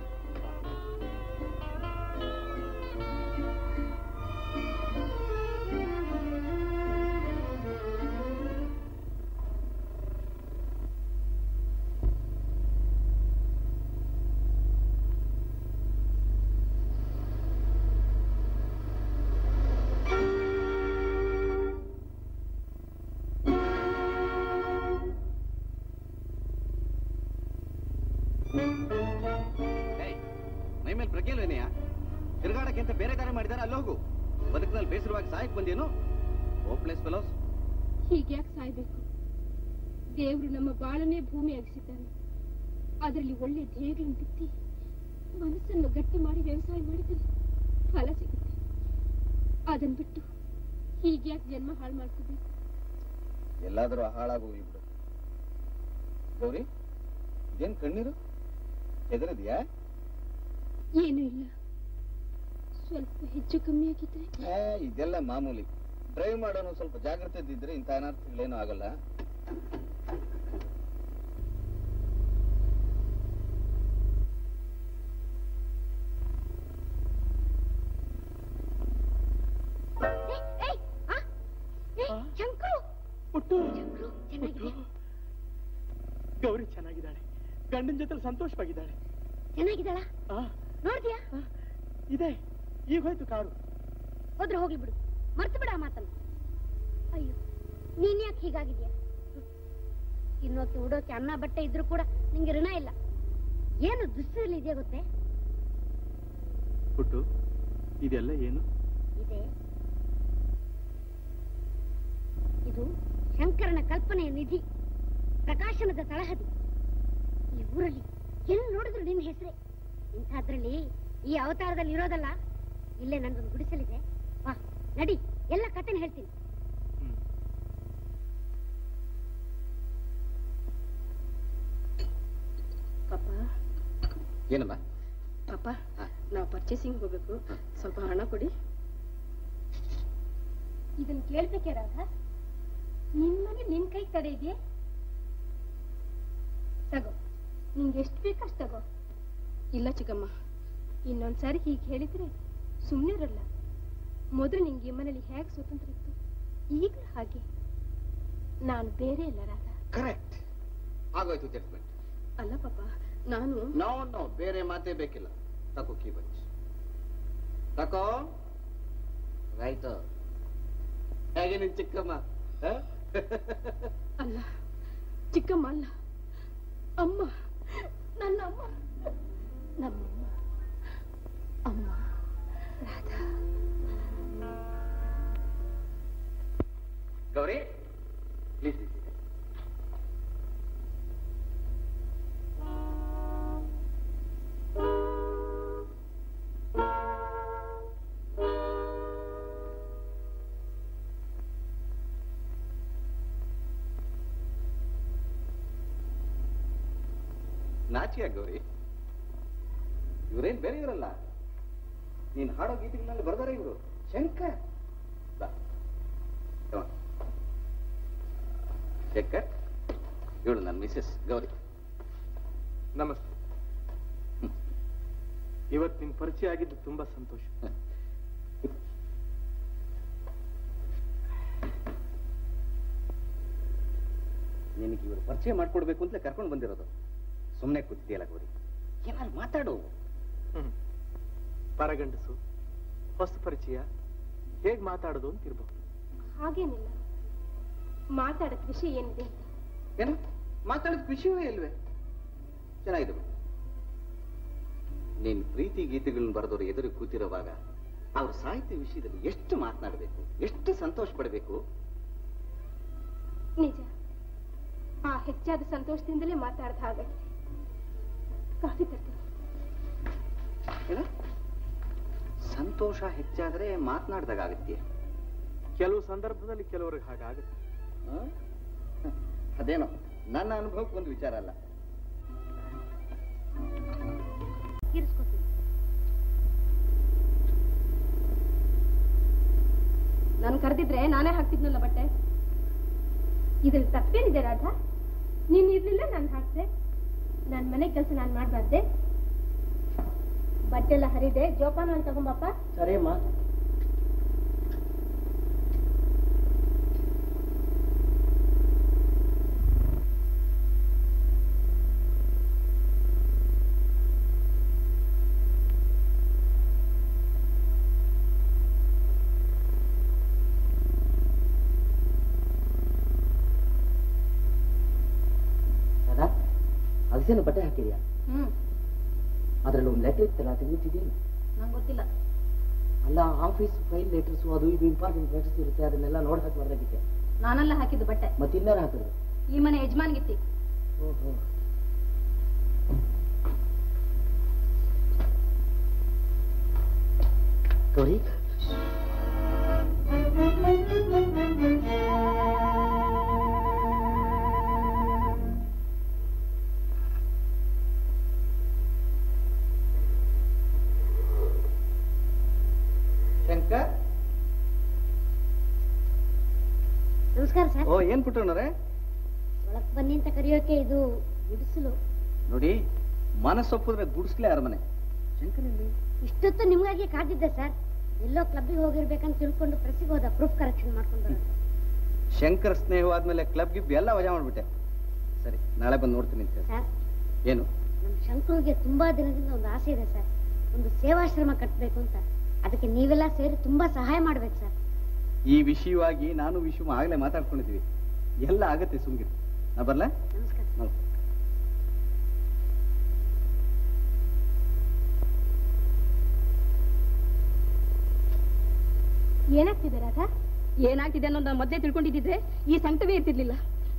ಮೈ ಮೇಲೆ ಪ್ರಜ್ಞೆ ಇಲ್ವೇನೆಯಾ ತಿರುಗಾಡಕ್ಕೆ ಅಂತ ಬೇರೆ ದಾರಿ ಮಾಡಿದಾರೆ ಅಲ್ಲಿ ಹೋಗು ಬದುಕಿನಲ್ಲಿ ಬೇಸರವಾಗಿ ಸಾಯಕ್ ಬಂದೇನು ಹೋಪ್ಲೆಸ್ ಫೆಲೋಸ್ ಹೀಗ್ಯಾಕೆ ಸಾಯ್ಬೇಕು ದೇವ್ರು ನಮ್ಮ ಬಾಳನ್ನೇ ಭೂಮಿ ಅಗಿಸಿದ್ದಾನೆ ಅದರಲ್ಲಿ ಒಳ್ಳೆ ಧ್ಯೇಯಗಳನ್ನು ಬಿತ್ತಿ ಮನಸ್ಸನ್ನು ಗಟ್ಟಿ ಮಾಡಿ ವ್ಯವಸಾಯ ಮಾಡಿದರೆ ಫಲ ಸಿಗುತ್ತೆ ಅದನ್ ಬಿಟ್ಟು ಹೀಗ್ಯಾಕೆ ಜನ್ಮ ಹಾಳು ಮಾಡ್ಕೋಬೇಕು ಎಲ್ಲಾದರೂ ಹಾಳಾಗೋಗಿ ಬಿಡು ಗೌರಿ ಇದೇನ್ ಕಣ್ಣೀರು ಹೆದರದ್ಯಾ ಏನೂ ಇಲ್ಲ ಸ್ವಲ್ಪ ಹೆಚ್ಚು ಕಮ್ಮಿ ಆಗಿದ್ರೆ ಏ, ಇದೆಲ್ಲ ಮಾಮೂಲಿ ಡ್ರೈವ್ ಮಾಡೋನು ಸ್ವಲ್ಪ ಜಾಗ್ರತೆ ಇದ್ದಿದ್ರೆ ಇಂಥ ಅನರ್ಥಗಳೇನು ಆಗಲ್ಲ ಗಂಡನ ಜೊತೆ ಸಂತೋಷವಾಗಿದ್ದಾಳೆ ಚೆನ್ನಾಗಿದ್ದಾಳ ಆ ನೋಡ್ತೀಯಾ ಇದೆ ಈಗ ಹೋಯ್ತು ಕಾರು ಹೋದ್ರೆ ಹೋಗ್ಲಿ ಬಿಡು ಮರ್ತು ಬಿಡ ಆ ಮಾತನ್ನು ಅಯ್ಯೋ ನೀನ್ ಯಾಕೆ ಹೀಗಾಗಿದ್ಯಾ ಹ್ಮ್. ತಿನ್ನೋಕೆ ಉಡೋಕೆ ಅನ್ನ ಬಟ್ಟೆ ಇದ್ರೂ ಕೂಡ ನಿಂಗೆ ಋಣ ಇಲ್ಲ ಏನು ದುಸ್ಥಿತಿಯಲ್ಲಿ ಇದೆಯಾ ಗೊತ್ತೇ ಪುಟ್ಟು ಇದೆಲ್ಲ ಏನು ಇದೆ ಇದು ಶಂಕರನ ಕಲ್ಪನೆಯ ನಿಧಿ ಪ್ರಕಾಶನದ ತಳಹದಿ ಈ ಊರಲ್ಲಿ ಎಲ್ಲಿ ನೋಡಿದ್ರು ನಿನ್ನ ಹೆಸರೇ ಇಂಥದ್ರಲ್ಲಿ ಈ ಅವತಾರದಲ್ಲಿ ಇರೋದಲ್ಲ ಇಲ್ಲೇ ನಂದೊಂದು ಗುಡಿಸಲಿದೆ ಬಾ ನಡಿ ಎಲ್ಲ ಕಥೆನ ಹೇಳ್ತೀನಿ ಪಾಪ ಏನಮ್ಮ ಪಾಪ ನಾವು ಪರ್ಚೇಸಿಂಗ್ ಹೋಗ್ಬೇಕು ಸ್ವಲ್ಪ ಹಣ ಕೊಡಿ ಇದನ್ನ ಕೇಳ್ಬೇಕೆ ರಾಧಾ ನಿನ್ ಮನೆ ನಿನ್ ಕೈ ತಡೆ ಇದೆಯೇ ತಗೋ ನಿಂಗೆ ಎಷ್ಟು ಬೇಕು ಅಷ್ಟು ತಗೋ ಇಲ್ಲ ಚಿಕ್ಕಮ್ಮ ಇನ್ನೊಂದ್ಸಾರಿ ಹೀಗೆ ಹೇಳಿದ್ರೆ ಸುಮ್ಮನೆ ಇರಲ್ಲ ಮೊದಲು ನಿಂಗೆ ಈ ಮನೇಲಿ ಹೇಗೆ ಸ್ವತಂತ್ರ ಇತ್ತು ಈಗಲೂ ಹಾಗೆ ನಾನು ಬೇರೆ ಇಲ್ಲ ರಾಧಾ ಕರೆಕ್ಟ್ ಆಗೋಯ್ತು ಜಡ್ಜ್ಮೆಂಟ್ ಅಲ್ಲ ಪಾಪ ನಾನು ನೋ ನೋ ಬೇರೆ ಮಾತೇ ಬೇಕಿಲ್ಲ ತಕೋ ಕೀ ಬಂಚ್ ತಕೋ ರೈಟ್ ಹೇಗೆ ನಿನ್ ಚಿಕ್ಕಮ್ಮ ಹ? ಅಲ್ಲ ಚಿಕ್ಕಮ್ಮ ಅಲ್ಲ ಅಮ್ಮ ನನ್ನ ಅಮ್ಮ ನಮ್ಮಮ್ಮ ಅಮ್ಮ ರಾಧಾ ಗೌರಿ ಪ್ಲೀಸ್ ನಾಚಿಯ ಗೌರಿ ಇವರೇನ್ ಬೇರೆ ಇವರಲ್ಲ ನೀನ್ ಹಾಡೋ ಗೀತೆಗಳಲ್ಲಿ ಬರ್ದಾರೆ ಇವರು ಶಂಕರ್ ಬಾ come on. ಶಂಕರ್ ಇವಳು ನನ್ನ ಮಿಸಸ್ ಗೌರಿ ನಮಸ್ತೆ ಇವತ್ತು ನಿಮ್ ಪರಿಚಯ ಆಗಿದ್ದು ತುಂಬಾ ಸಂತೋಷ ನಿನಗೆ ಇವರು ಪರಿಚಯ ಮಾಡ್ಕೊಡ್ಬೇಕು ಅಂತ ಕರ್ಕೊಂಡು ಬಂದಿರೋದು ಸುಮ್ಮನೆ ಕೂತಿದೆಯಲ್ಲ ಗೌರಿ ಏನಾದ್ರು ಮಾತಾಡು ಹ್ಮ್. ಪರಗಂಡಸು ಹೊಸ ಪರಿಚಯ ಹೇಗ್ ಮಾತಾಡೋದು ಅಂತ ಇರ್ಬಹುದು ಹಾಗೇನಿಲ್ಲ ಮಾತಾಡಕ್ ವಿಷಯ ಏನಿದೆ ಅಂತ ಏನು ಮಾತಾಡೋದ್ ವಿಷಯವೇ ಇಲ್ವೇ ಚೆನ್ನಾಗಿದೆ ಬಿಡು. ನೀನ್ ಪ್ರೀತಿ ಗೀತೆಗಳನ್ನ ಬರೆದವರು ಎದುರು ಕೂತಿರುವಾಗ ಅವ್ರ ಸಾಹಿತ್ಯ ವಿಷಯದಲ್ಲಿ ಎಷ್ಟು ಮಾತನಾಡಬೇಕು ಎಷ್ಟು ಸಂತೋಷ ಪಡಬೇಕು ನಿಜ ಆ ಹೆಚ್ಚಾದ ಸಂತೋಷದಿಂದಲೇ ಮಾತಾಡ್ದ ಹಾಗಾಗಿದೆ ಕಾಫಿ ತರ್ತೀನಿ ಏನು ಸಂತೋಷ ಹೆಚ್ಚಾದ್ರೆ ಮಾತನಾಡ್ದಾಗ ಆಗತ್ತೆ ಕೆಲವು ಸಂದರ್ಭದಲ್ಲಿ ಕೆಲವರಿಗೆ ಹಾಗಾಗುತ್ತೆ ಅದೇನೋ ನನ್ನ ಅನುಭವಕ್ಕೆ ಒಂದು ವಿಚಾರ ಅಲ್ಲ ತೀರಿಸ್ಕೊತೀನಿ ನಾನು ಕರೆದಿದ್ರೆ ನಾನೇ ಹಾಕ್ತಿದ್ನಲ್ಲ ಬಟ್ಟೆ ಇದ್ರಲ್ಲಿ ತಪ್ಪೇನಿದೆ ರಾಧಾ ನೀನ್ ಇರ್ಲಿಲ್ಲ ನಾನು ಹಾಕ್ದೆ ನನ್ ಮನೆ ಕೆಲಸ ನಾನು ಮಾಡ್ಬಾರ್ದೆ ಬಟ್ಟೆ ಎಲ್ಲ ಹರಿದೆ ಜೋಪಾನ ಅಂತ ತಗೊಂಬಪ್ಪ ಸರಿ ಅಮ್ಮ ರಾಧಾ ಅಗಸೇನು ಬಟ್ಟೆ ಹಾಕಿದ್ಯಾ ಹ್ಮ್ ಅದ್ರಲ್ಲಿ ಒಂದು ಲೆಟರ್ ಇತ್ತಲ್ಲ ತೆಗಿತಿದ್ದೀನಿ ನಂಗೆ ಗೊತ್ತಿಲ್ಲ ಅಲ್ಲ ಆಫೀಸ್ ಫೈಲ್ ಲೆಟರ್ಸ್ ಅದು ಇದು ಇಂಪಾರ್ಟೆಂಟ್ ಲೆಟರ್ಸ್ ಇರುತ್ತೆ ಅದನ್ನೆಲ್ಲ ನೋಡಿ ಹಾಕಿ ಬರ್ದಾಗಿತ್ತೆ ನಾನೆಲ್ಲ ಹಾಕಿದ್ದು ಬಟ್ಟೆ ಮತ್ತೆ ಇನ್ಯಾರು ಹಾಕಿದ್ರು ಈ ಮನೆ ಯಜಮಾನ್ಗಿತ್ತಿ ಓಹೋ ಗೌರಿ ಶಂಕರ್ ನಮಸ್ಕಾರ ಸರ್ ಓ ಏನ್ ಪುಟ್ಟಣ್ಣರೇ ಒಳಗ್ ಬನ್ನಿ ಅಂತ ಕರೆಯೋಕೆ ಇದು ಗುಡಿಸಲು ನೋಡಿ ಮನಸ್ಸೊಪ್ಪಿದ್ರೆ ಗುಡಿಸ್ಲೇ ಅರಮನೆ ಶಂಕರ್ ಇಲ್ಲಿ ಇಷ್ಟೊತ್ತು ನಿಮ್ಗಾಗಿ ಕಾದಿದ್ದೆ ಸರ್ ಎಲ್ಲೋ ಕ್ಲಬ್ಬಿಗೆ ಹೋಗಿರ್ಬೇಕಂತ ತಿಳ್ಕೊಂಡು ಪ್ರೆಸ್ಸಿಗೆ ಹೋದ ಪ್ರೂಫ್ ಕರೆಕ್ಷನ್ ಮಾಡ್ಕೊಂಡು ಬರೋದು ಶಂಕರ್ ಸ್ನೇಹವಾದ್ಮೇಲೆ ಕ್ಲಬ್ ಗಿಬ್ ಎಲ್ಲ ವಜಾ ಮಾಡ್ಬಿಟ್ಟೆ ಸರಿ ನಾಳೆ ಬಂದು ನೋಡ್ತೀನಿ ಅಂತ ಹೇಳಿ. ಸರ್ ಏನು ನಮ್ಮ ಶಂಕರುಗೆ ತುಂಬಾ ದಿನದಿಂದ ಒಂದು ಆಸೆ ಇದೆ ಸರ್ ಒಂದು ಸೇವಾಶ್ರಮ ಕಟ್ಟಬೇಕು ಅಂತ ಅದಕ್ಕೆ ನೀವೆಲ್ಲ ಸೇರಿ ತುಂಬಾ ಸಹಾಯ ಮಾಡ್ಬೇಕು ಸರ್ ಈ ವಿಷಯವಾಗಿ ನಾನು ವಿಷಯ ಆಗಲೇ ಮಾತಾಡ್ಕೊಂಡಿದ್ದೀವಿ ಎಲ್ಲ ಆಗತ್ತೆ ಸುಮ್ಗಿರಿ ನಾ ಬರ್ಲಾ ನಮಸ್ಕಾರ ನಮಸ್ಕಾರ. ಏನಾಗ್ತಿದೆ ರಾಧಾ ಏನಾಗ್ತಿದೆ ಅನ್ನೋದು ನಾನು ಮೊದಲೇ ತಿಳ್ಕೊಂಡಿದ್ದಿದ್ರೆ ಈ ಸಂಕಟವೇ ಇರ್ತಿರ್ಲಿಲ್ಲ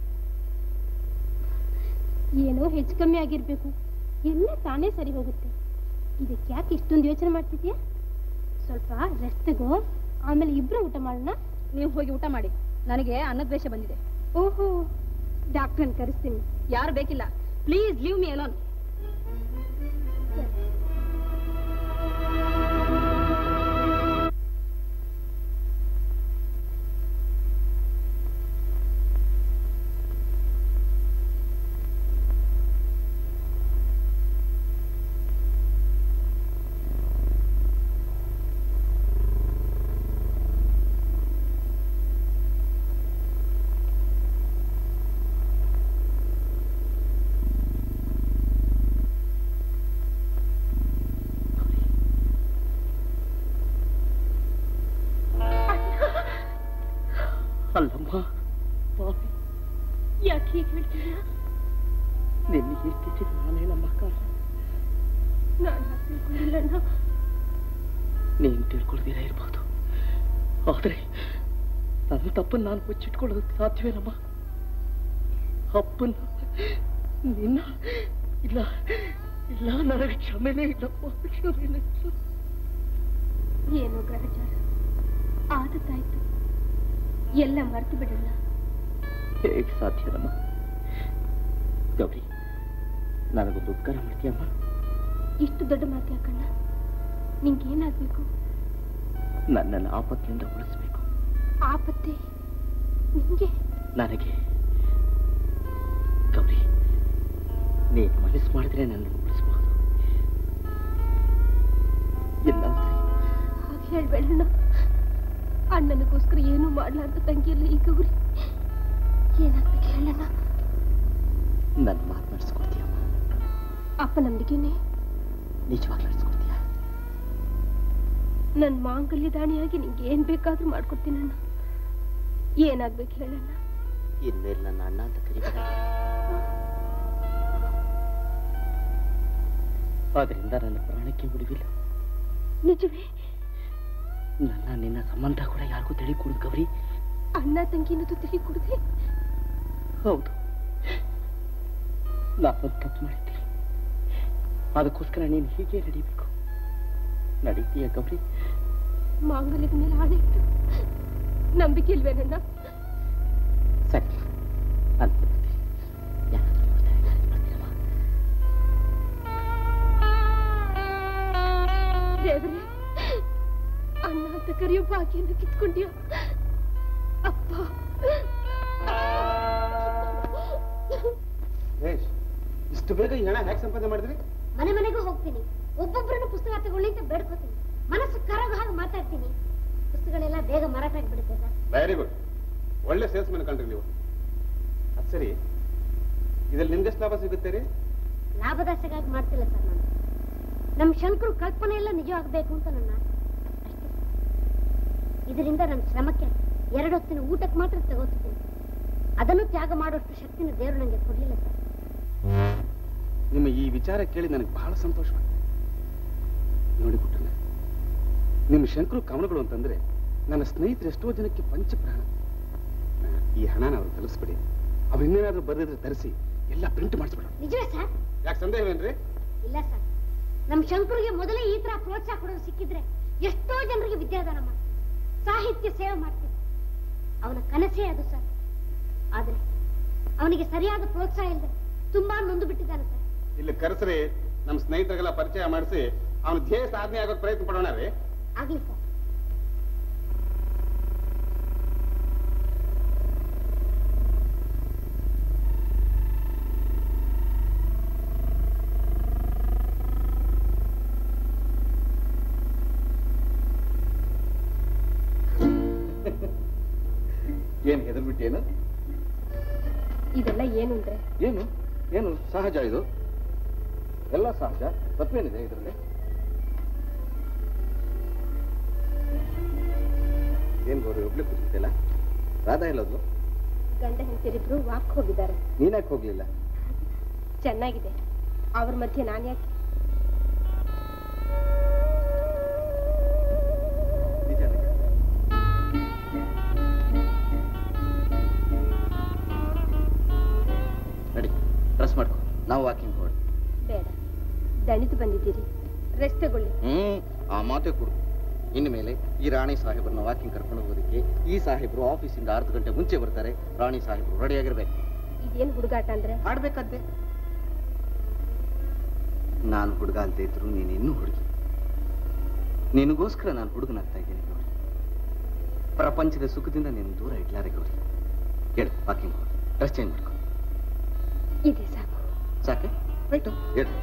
ಏನೋ ಹೆಚ್ಚು ಕಮ್ಮಿ ಆಗಿರ್ಬೇಕು ಎಲ್ಲ ತಾನೇ ಸರಿ ಹೋಗುತ್ತೆ ಇದಕ್ಕೆ ಯಾಕೆ ಇಷ್ಟೊಂದು ಯೋಚನೆ ಮಾಡ್ತಿದ್ಯಾ ಸ್ವಲ್ಪ ರೆಸ್ಟ್ ತಗೋ ಆಮೇಲೆ ಇಬ್ರು ಊಟ ಮಾಡೋಣ ನೀವು ಹೋಗಿ ಊಟ ಮಾಡಿ ನನಗೆ ಅನ್ನದ್ವೇಷ ಬಂದಿದೆ ಓಹೋ ಡಾಕ್ಟರ್ನ ಕರೆಸ್ತೀನಿ ಯಾರು ಬೇಕಿಲ್ಲ ಪ್ಲೀಸ್ ಲೀವ್ ಮಿ ಅಲೋನ್ ಅಲ್ಲಮ್ಮ ಪಾಪಿ ಯಾಕೆ ಹೀಗೆ ಹೇಳ್ತೀಯ ನಿನ್ನೆ ಈ ಸ್ಥಿತಿ ನಾನೇನಮ್ಮ ಕಾರಣ ನಾನು ಹಾಗೆ ತಿಳ್ಕೊಂಡಿಲ್ಲಣ್ಣ ನೀನು ತಿಳ್ಕೊಳ್ದಿರ ಇರ್ಬೋದು ಆದ್ರೆ ನನ್ನ ತಪ್ಪನ್ನು ನಾನು ಮುಚ್ಚಿಟ್ಕೊಳ್ಳೋದಕ್ಕೆ ಸಾಧ್ಯವೇನಮ್ಮ ಅಪ್ಪನ ನಿನ್ನ ಇಲ್ಲ ಇಲ್ಲ ನನಗೆ ಕ್ಷಮೆನೇ ಇಲ್ಲಪ್ಪ ಕ್ಷಮೆನೇ ಇಲ್ಲ ಏನೋ ಗ್ರಹಚಾರ ಆದತ್ತಾಯ್ತು ಎಲ್ಲ ಮರ್ತು ಬಿಡೋಣ ಹೇಗೆ ಸಾಧ್ಯನಮ್ಮ ಗೌರಿ ನನಗೊಂದು ಉಪಕಾರ ಮಾಡ್ತೀಯಮ್ಮ ಇಷ್ಟು ದೊಡ್ಡ ಮಾತು ಯಾಕಣ್ಣ ನಿಂಗೆ ಏನಾಗ್ಬೇಕು ನನ್ನನ್ನು ಆಪತ್ತಿನಿಂದ ಉಳಿಸ್ಬೇಕು ಆಪತ್ತೆ ನಿಂಗೆ ನನಗೆ ಗೌರಿ ನೀನು ಮನಸ್ಸು ಮಾಡಿದ್ರೆ ನನ್ನನ್ನು ಉಳಿಸ್ಬಹುದು ಇಲ್ಲ ಅಂದ್ರೆ ಹಾಗೆ ಹೇಳ್ಬೇಡಣ್ಣ ಅಣ್ಣನಿಗೋಸ್ಕರ ಏನೂ ಮಾಡ್ಲಾರ್ದ ತಂಗಿಯಲ್ಲ ಈ ಗೌರಿ ಏನಾಗ್ಬೇಕು ಹೇಳಣ್ಣ ನನ್ನ ಮಾತು ನಡೆಸ್ಕೊಡ್ತೀಯಮ್ಮ ಅಪ್ಪ ನಂಬಿಕೆನೆ ನಿಜವಾಗಿ ನಡೆಸ್ಕೊಡ್ತೀಯ ನನ್ ಮಾಂಗಲ್ಯ ದಾಣಿಯಾಗಿ ನಿಂಗೆ ಏನ್ ಬೇಕಾದ್ರೂ ಮಾಡ್ಕೊಡ್ತೀನಣ್ಣ ಏನಾಗ್ಬೇಕು ಹೇಳಣ್ಣ ಇನ್ಮೇಲೆ ನನ್ನ ಅಣ್ಣ ಅಂತ ಕರಿಬೇಡ ಆದ್ರಿಂದ ನನ್ನ ಪ್ರಾಣಕ್ಕೆ ಉಳಿವಿಲ್ಲ ನಿಜವೇ ನನ್ನ ನಿನ್ನ ಸಂಬಂಧ ಕೂಡ ಯಾರಿಗೂ ತಿಳಿ ಕೊಡುದು ಗೌರಿ ಅಣ್ಣ ತಂಗಿ ಅನ್ನೋದು ತಿಳಿ ಕುಡ್ದೆ ಹೌದು ನಾನೊಂದು ತಪ್ಪು ಮಾಡಿದ್ದೆ ಅದಕ್ಕೋಸ್ಕರ ನೀನು ಹೀಗೆ ನಡೀಬೇಕು ನಡೀತೀಯ ಗೌರಿ ಮಾಂಗಲ್ಯದ ಮೇಲೆ ಆಣೆ ಇಟ್ಟು ನಂಬಿಕೆ ಇಲ್ವೇನಣ್ಣ ಸರಿ ಅಂತ ದೇವ್ರೆ ಅಣ್ಣ ಅಂತ ಕರೆಯೋ ಭಾಗ್ಯನ ಕಿತ್ಕೊಂಡ್ಯ ಅಪ್ಪ ಇಷ್ಟು ಬೇಗ ಈ ಹಣ ಹ್ಯಾಕ್ ಸಂಪಾದನೆ ಮಾಡಿದ್ರಿ ಮನೆ ಮನೆಗೂ ಹೋಗ್ತೀನಿ ಒಬ್ಬೊಬ್ಬರನ್ನು ಪುಸ್ತಕ ತಗೊಳ್ಳಿ ಅಂತ ಬೇಡ್ಕೋತೀನಿ ಮನಸ್ಸು ಕರಗ ಹಾಗೆ ಮಾತಾಡ್ತೀನಿ ಪುಸ್ತಕಗಳೆಲ್ಲ ಬೇಗ ಮಾರಾಟ ಆಗ್ಬಿಡುತ್ತೆ ಸರ್ ವೆರಿ ಗುಡ್ ಒಳ್ಳೆ ಸೇಲ್ಸ್ ಮ್ಯಾನ್ ಕಂಡ್ರಿ ನೀವು ಅದ್ ಸರಿ ಇದ್ರಲ್ಲಿ ನಿಮ್ಗೆಷ್ಟು ಲಾಭ ಸಿಗುತ್ತೆ ರೀ ಲಾಭದಾಸೆಗಾಗಿ ಮಾಡ್ತಿಲ್ಲ ಸರ್ ನಾನು ನಮ್ಮ ಶಂಕರು ಕಲ್ಪನೆ ಎಲ್ಲ ನಿಜವಾಗಬೇಕು ಅಂತ ನನ್ನ ಆಸೆ ಅಷ್ಟೇ ಇದರಿಂದ ನನ್ನ ಶ್ರಮಕ್ಕೆ ಎರಡು ಹೊತ್ತಿನ ಊಟಕ್ಕೆ ಮಾತ್ರ ತಗೋತಿದ್ದೀನಿ ಅದನ್ನು ತ್ಯಾಗ ಮಾಡುವಷ್ಟು ಶಕ್ತಿನ ದೇವರು ನನಗೆ ಕೊಡ್ಲಿಲ್ಲ ಸರ್ ನಿಮ್ಮ ಈ ವಿಚಾರ ಕೇಳಿ ನನಗೆ ಬಹಳ ಸಂತೋಷವಾಗಿದೆ ನೋಡಿ ಪುಟ್ಟಣ್ಣ ನಿಮ್ಮ ಶಂಕರು ಕವನಗಳು ಅಂತಂದ್ರೆ ನನ್ನ ಸ್ನೇಹಿತರು ಎಷ್ಟೋ ಜನಕ್ಕೆ ಪಂಚಪ್ರಾಣ ಆ, ಈ ಹಣನ ಅವ್ರು ತಲುಪಿಸ್ಬಿಡಿ ಅವ್ರು ಇನ್ನೇನಾದ್ರೂ ಬರೆದಿದ್ರೆ ತರಿಸಿ ಎಲ್ಲ ಪ್ರಿಂಟ್ ಮಾಡಿಸ್ಬಿಡೋಣ ನಿಜವೇ ಸರ್ ಯಾಕೆ ಸಂದೇಹವೇನ್ರಿ ಇಲ್ಲ ಸರ್ ನಮ್ಮ ಶಂಕರಿಗೆ ಮೊದಲೇ ಈ ತರ ಪ್ರೋತ್ಸಾಹ ಕೊಡೋದು ಸಿಕ್ಕಿದ್ರೆ ಎಷ್ಟೋ ಜನರಿಗೆ ವಿದ್ಯಾದಾನ ಮಾಡ್ತೀನಿ ಸಾಹಿತ್ಯ ಸೇವೆ ಮಾಡ್ತೀನಿ ಅವನ ಕನಸೇ ಅದು ಸರ್ ಆದ್ರೆ ಅವನಿಗೆ ಸರಿಯಾದ ಪ್ರೋತ್ಸಾಹ ಇಲ್ಲದೆ ತುಂಬಾ ನೊಂದು ಬಿಟ್ಟಿದ್ದಾನೆ ಸರ್ ಇಲ್ಲಿ ಕರೆಸ್ರಿ ನಮ್ಮ ಸ್ನೇಹಿತರಿಗೆಲ್ಲ ಪರಿಚಯ ಮಾಡಿಸಿ ಅವನ ಧ್ಯೇಯ ಸಾಧನೆ ಆಗೋಕ್ ಪ್ರಯತ್ನ ಪಡೋಣ ರೀ ಆಗ್ಲಿ ಸರ್ ಏನ್ ಹೆದರ್ಬಿಟ್ಟೇನು ಇದೆಲ್ಲ ಏನು ಅಂದ್ರೆ ಏನು ಏನು ಸಹಜ ಇದು ಎಲ್ಲ ಸಹಜ ತಪ್ಪೇನಿದೆ ಇದರಲ್ಲಿ ಏನ್ ಗೌರಿ ಒಬ್ಳೆ ಕೂತಿದ್ದಲ್ಲ ರಾಧಾ ಎಲ್ಲೋದ್ಲು ಗಂಡ ಹೆಂಡತಿರಿಬ್ರು ವಾಕ್ ಹೋಗಿದ್ದಾರೆ ನೀನ್ಯಾಕೆ ಹೋಗ್ಲಿಲ್ಲ ಚೆನ್ನಾಗಿದೆ ಅವ್ರ ಮಧ್ಯೆ ನಾನು ಯಾಕೆ ನಡಿ ಡ್ರೆಸ್ ಮಾಡ್ಕೊ ನಾವು ವಾಕಿಂಗ್ ಹೋಗಿ ಬೇಡ ದಣಿದು ಬಂದಿದ್ದೀರಿ ರೆಸ್ಟ್ ತಗೊಳ್ಳಿ ಹ್ಮ್ ಆ ಮಾತೇ ಕೊಡು ಇನ್ನು ಮೇಲೆ ಈ ರಾಣಿ ಸಾಹೇಬ್ರನ್ನ ವಾಕಿಂಗ್ ಕರ್ಕೊಂಡು ಹೋಗೋದಕ್ಕೆ ಈ ಸಾಹೇಬ್ರು ಆಫೀಸಿಂದ ಅರ್ಧ ಗಂಟೆ ಮುಂಚೆ ಬರ್ತಾರೆ ರಾಣಿ ಸಾಹೇಬ್ರು ರೆಡಿ ಆಗಿರ್ಬೇಕು ಇದೇನು ಹುಡುಗಾಟ ಅಂದ್ರೆ ಆಡ್ಬೇಕದ್ದೆ ನಾನು ಹುಡುಗ ಅಂತ ಇದ್ರು ನೀನು ಇನ್ನೂ ಹುಡುಗಿ ನಿನಗೋಸ್ಕರ ನಾನು ಹುಡುಗನಾಗ್ತಾ ಇದ್ದೀನಿ ಗೌರಿ ಪ್ರಪಂಚದ ಸುಖದಿಂದ ನೀನು ದೂರ ಇಡ್ಲಾರೆ ಗೌರಿ ಹೇಳು ವಾಕಿಂಗ್ ಹೋಗಿ ಡ್ರೆಸ್ ಚೇಂಜ್ ಮಾಡ್ಕೊ ಇದೆ ಸಾಕು ಸಾಕೆ ರೈಟು ಹೇಳು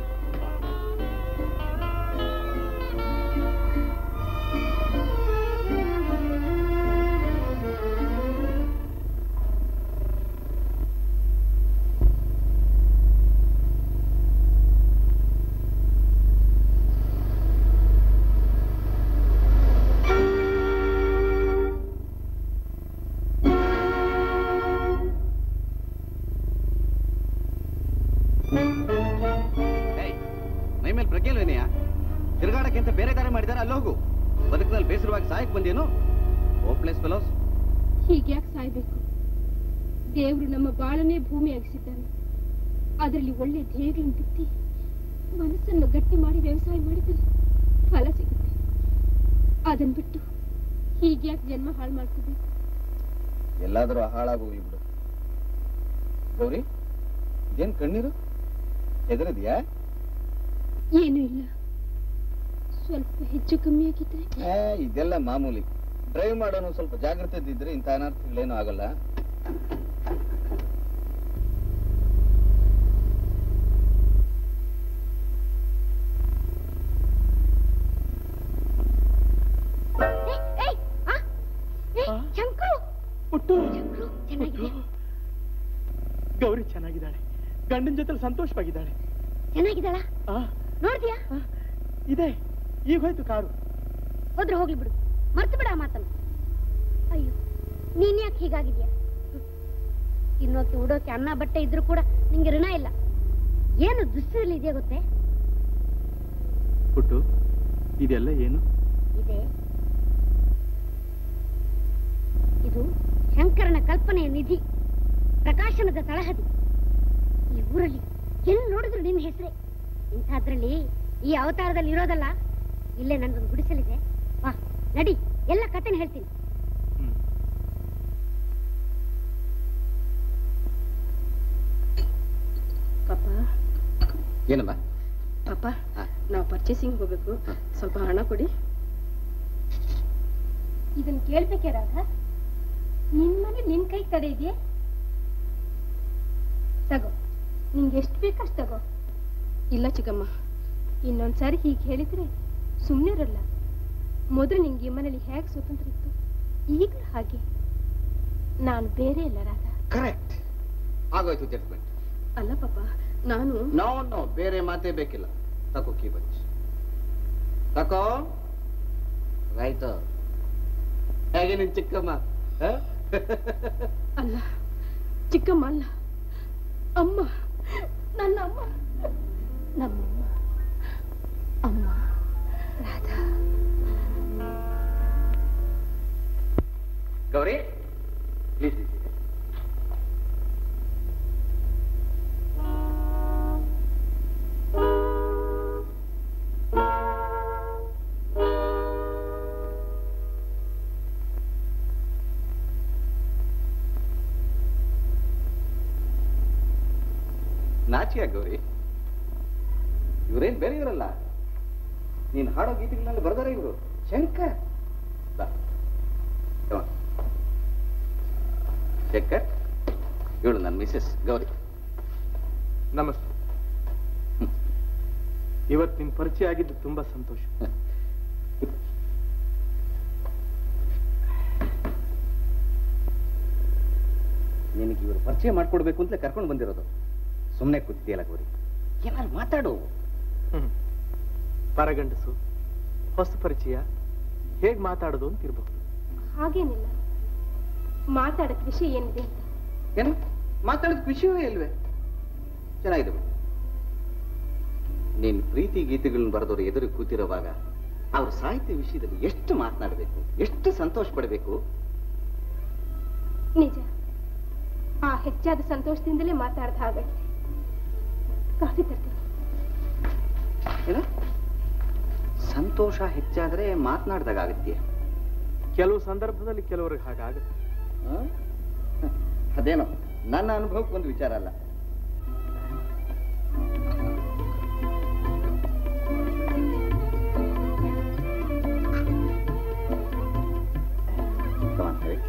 ಮೈ ಮೇಲೆ ಪ್ರಜ್ಞೆ ಇಲ್ವೇನೆಯಾ ತಿರುಗಾಡಕ್ಕೆ ಅಂತ ಬೇರೆ ದಾರಿ ಮಾಡಿದಾರೆ ಅಲ್ಲಿ ಹೋಗು ಬದುಕಿನಲ್ಲಿ ಬೇಸರವಾಗಿ ಸಾಯಕ್ ಬಂದೇನು ಹೋಪ್ಲೆಸ್ ಫೆಲೋಸ್ ಹೀಗ್ಯಾಕೆ ಸಾಯ್ಬೇಕು ದೇವ್ರು ನಮ್ಮ ಬಾಳನ್ನೇ ಭೂಮಿಯಾಗಿಸಿದ್ದಾನೆ ಅದರಲ್ಲಿ ಒಳ್ಳೆ ಧ್ಯೇಯಗಳನ್ನು ಬಿತ್ತಿ ಮನಸ್ಸನ್ನು ಗಟ್ಟಿ ಮಾಡಿ ವ್ಯವಸಾಯ ಮಾಡಿದರೆ ಫಲ ಸಿಗುತ್ತೆ ಅದನ್ ಬಿಟ್ಟು ಹೀಗ್ಯಾಕೆ ಜನ್ಮ ಹಾಳು ಮಾಡ್ಕೋಬೇಕು ಎಲ್ಲಾದರೂ ಹಾಳಾಗೋಗ್ಲಿ ಬಿಡು ಗೌರಿ ಇದೇನ್ ಕಣ್ಣೀರು ಹೆದರಿದ್ಯಾ ಏನೂ ಇಲ್ಲ ಸ್ವಲ್ಪ ಹೆಚ್ಚು ಕಮ್ಮಿ ಆಗಿದ್ರೆ ಏ, ಇದೆಲ್ಲ ಮಾಮೂಲಿ ಡ್ರೈವ್ ಮಾಡೋನು ಸ್ವಲ್ಪ ಜಾಗ್ರತೆ ಇದ್ದಿದ್ರೆ ಇಂಥ ಅನರ್ಥಗಳೇನು ಆಗಲ್ಲ ಶಂಕರು ಪುಟ್ಟು ಶಂಕರು ಚೆನ್ನಾಗಿದೆ ಗೌರಿ ಚೆನ್ನಾಗಿದ್ದಾಳೆ ಗಂಡನ ಜೊತೆ ಸಂತೋಷವಾಗಿದ್ದಾಳೆ ಚೆನ್ನಾಗಿದ್ದಾಳ ಆ ನೋಡ್ತೀಯಾ ಇದೆ ಈಗ ಹೋಯ್ತು ಕಾರು ಹೋದ್ರೆ ಹೋಗ್ಲಿ ಬಿಡು ಮರ್ತು ಬಿಡ ಆ ಮಾತನ್ನು ಅಯ್ಯೋ ನೀನ್ ಯಾಕೆ ಹೀಗಾಗಿದ್ಯಾ ಹ್ಮ್. ತಿನ್ನೋಕೆ ಉಡೋಕೆ ಅನ್ನ ಬಟ್ಟೆ ಇದ್ರೂ ಕೂಡ ನಿಂಗೆ ಋಣ ಇಲ್ಲ ಏನು ದುಸ್ತರಲ್ಲಿ ಇದೆಯಾ ಗೊತ್ತೇ ಪುಟ್ಟು ಇದೆಲ್ಲ ಏನು ಇದೆ ಇದು ಶಂಕರನ ಕಲ್ಪನೆಯ ನಿಧಿ ಪ್ರಕಾಶನದ ತಳಹದಿ ಈ ಊರಲ್ಲಿ ಎಲ್ಲಿ ನೋಡಿದ್ರು ನಿನ್ನ ಹೆಸರೇ ಇಂಥದ್ರಲ್ಲಿ ಈ ಅವತಾರದಲ್ಲಿ ಇರೋದಲ್ಲ ಇಲ್ಲೇ ನನ್ನೊಂದು ಗುಡಿಸಲಿದೆ ಬಾ ನಡಿ ಎಲ್ಲ ಕಥೆನ ಹೇಳ್ತೀನಿ ಪಾಪ ಏನಮ್ಮ ಪಾಪ ನಾವು ಪರ್ಚೇಸಿಂಗ್ ಹೋಗ್ಬೇಕು ಸ್ವಲ್ಪ ಹಣ ಕೊಡಿ ಇದನ್ನ ಕೇಳ್ಬೇಕೆ ರಾಧಾ ನಿನ್ ಮನೆ ನಿನ್ ಕೈ ತಡೆ ಇದೆಯೇ ತಗೋ ನಿಂಗೆ ಎಷ್ಟು ಬೇಕು ಅಷ್ಟು ತಗೋ ಇಲ್ಲ ಚಿಕ್ಕಮ್ಮ ಇನ್ನೊಂದ್ಸಾರಿ ಹೀಗೆ ಹೇಳಿದ್ರೆ ಸುಮ್ಮನೆ ಇರಲ್ಲ ಮೊದಲು ನಿಂಗೆ ಈ ಮನೇಲಿ ಹೇಗೆ ಸ್ವತಂತ್ರ ಇತ್ತು ಈಗಲೂ ಹಾಗೆ ನಾನು ಬೇರೆ ಇಲ್ಲ ರಾಧಾ ಕರೆಕ್ಟ್ ಆಗೋಯ್ತು ಜಡ್ಜ್ಮೆಂಟ್ ಅಲ್ಲ ಪಾಪ ನಾನು ನೋ ನೋ ಬೇರೆ ಮಾತೇ ಬೇಕಿಲ್ಲ ತಕೋ ಕೀ ಬಚ್ ತಕೋ ರೈಟ್ ಹೇಗೆ ನಿನ್ ಚಿಕ್ಕಮ್ಮ ಆ? ಅಲ್ಲ ಚಿಕ್ಕಮ್ಮ ಅಲ್ಲ ಅಮ್ಮ ನನ್ನ ಅಮ್ಮ ನಮ್ಮಮ್ಮ ಅಮ್ಮ ರಾಧಾ ಗೌರಿ ಪ್ಲೀಸ್ ನಾಚಿಯ ಗೌರಿ ಇವರೇನ್ ಬೇರೆ ಇವರಲ್ಲ ನೀನ್ ಹಾಡೋ ಗೀತೆಗಳಲ್ಲಿ ಬರ್ದಾರೆ ಇವರು ಶಂಕರ್ ಬಾ Come on. ಶಂಕರ್ ಇವಳು ನನ್ನ ಮಿಸಸ್ ಗೌರಿ ನಮಸ್ತೆ ಇವತ್ತು ನಿಮ್ ಪರಿಚಯ ಆಗಿದ್ದು ತುಂಬಾ ಸಂತೋಷ ನಿನಗೆ ಇವರು ಪರಿಚಯ ಮಾಡ್ಕೊಡ್ಬೇಕು ಅಂತಲೇ ಕರ್ಕೊಂಡು ಬಂದಿರೋದು ಸುಮ್ಮನೆ ಕೂತಿದೆಯಲ್ಲ ಗೌರಿ ಏನಾದ್ರು ಮಾತಾಡು ಹ್ಮ್ ಪರಗಂಡಸು ಹೊಸ ಪರಿಚಯ ಹೇಗ್ ಮಾತಾಡೋದು ಅಂತ ಇರ್ಬಹುದು ಹಾಗೇನಿಲ್ಲ ಮಾತಾಡಕ್ ವಿಷಯ ಏನಿದೆ ಅಂತ ಏನು ಮಾತಾಡೋದ್ ವಿಷಯವೇ ಇಲ್ವೇ ಚೆನ್ನಾಗಿದೆ ಬಿಡು. ನೀನ್ ಪ್ರೀತಿ ಗೀತೆಗಳನ್ನ ಬರೆದವರು ಎದುರು ಕೂತಿರುವಾಗ ಅವ್ರ ಸಾಹಿತ್ಯ ವಿಷಯದಲ್ಲಿ ಎಷ್ಟು ಮಾತನಾಡಬೇಕು ಎಷ್ಟು ಸಂತೋಷ ಪಡಬೇಕು ನಿಜ ಆ ಹೆಚ್ಚಾದ ಸಂತೋಷದಿಂದಲೇ ಮಾತಾಡ್ದ ಹಾಗಾಗಿದೆ ಕಾಫಿ ತರ್ತೀನಿ ಏನು ಸಂತೋಷ ಹೆಚ್ಚಾದ್ರೆ ಮಾತನಾಡ್ದಾಗ ಆಗತ್ತೆ ಕೆಲವು ಸಂದರ್ಭದಲ್ಲಿ ಕೆಲವರಿಗೆ ಹಾಗಾಗುತ್ತೆ ಅದೇನೋ ನನ್ನ ಅನುಭವಕ್ಕೆ ಒಂದು ವಿಚಾರ ಅಲ್ಲ Come on, Harry.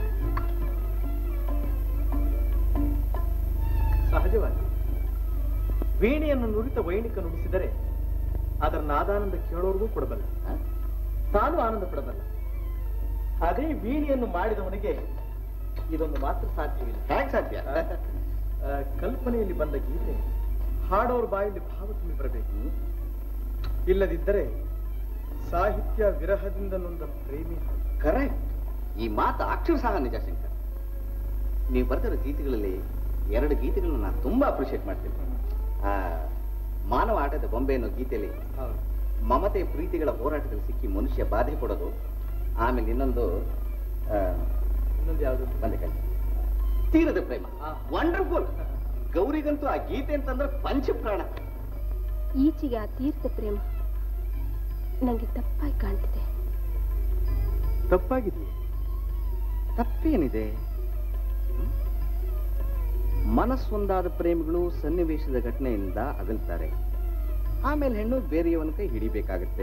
ಸಹಜವಾಗಿ ವೀಣೆಯನ್ನು ನುರಿತ ವೈಣಿಕ ನುಡಿಸಿದರೆ ಅದರ ನಾದಾನಂದ ಕೇಳೋರ್ಗೂ ಕೊಡಬಲ್ಲ ತಾನು ಆನಂದ ಪಡಬಲ್ಲ ಅದೇ ವೀಣೆಯನ್ನು ಮಾಡಿದವನಿಗೆ ಇದೊಂದು ಮಾತ್ರ ಸಾಧ್ಯವಿಲ್ಲ ಹೇಗೆ ಸಾಧ್ಯ ಆ, ಕಲ್ಪನೆಯಲ್ಲಿ ಬಂದ ಗೀತೆ ಹಾಡೋರ್ ಬಾಯಲ್ಲಿ ಭಾವ ತುಂಬಿ ಬರಬೇಕು ಇಲ್ಲದಿದ್ದರೆ ಸಾಹಿತ್ಯ ವಿರಹದಿಂದ ನೊಂದ ಪ್ರೇಮಿ ಹಾಡು. ಕರೆಕ್ಟ್ ಈ ಮಾತು ಅಕ್ಷರ ಸಹ ನಿಜ ಶಂಕರ್ ನೀವು ಬರೆದಿರೋ ಗೀತೆಗಳಲ್ಲಿ ಎರಡು ಗೀತೆಗಳನ್ನ ನಾನು ತುಂಬಾ ಅಪ್ರಿಷಿಯೇಟ್ ಮಾಡ್ತೀನಿ ಆ, ಮಾನವ ಆಟದ ಬೊಂಬೆ ಅನ್ನೋ ಗೀತೆಯಲ್ಲಿ ಮಮತೆ ಪ್ರೀತಿಗಳ ಹೋರಾಟದಲ್ಲಿ ಸಿಕ್ಕಿ ಮನುಷ್ಯ ಬಾಧೆ ಪಡೋದು ಆಮೇಲೆ ಇನ್ನೊಂದು ಆ, ಇನ್ನೊಂದು ಯಾವುದು ಬಂದೆ ಕಣೆ. ತೀರದ ಪ್ರೇಮ ವಂಡರ್ಫುಲ್ ಗೌರಿಗಂತೂ ಆ ಗೀತೆ ಅಂತಂದ್ರೆ ಪಂಚಪ್ರಾಣ ಈಚೆಗೆ ಆ ತೀರ್ಥ ಪ್ರೇಮ ನಂಗೆ ತಪ್ಪಾಗಿ ಕಾಣ್ತಿದೆ ತಪ್ಪಾಗಿದೆಯೇ ತಪ್ಪೇನಿದೆ ಹ್ಮ್? ಮನಸ್ಸೊಂದಾದ ಪ್ರೇಮಿಗಳು ಸನ್ನಿವೇಶದ ಘಟನೆಯಿಂದ ಅಗಲ್ತಾರೆ ಆಮೇಲೆ ಹೆಣ್ಣು ಬೇರೆಯವನ ಕೈ ಹಿಡಿಬೇಕಾಗತ್ತೆ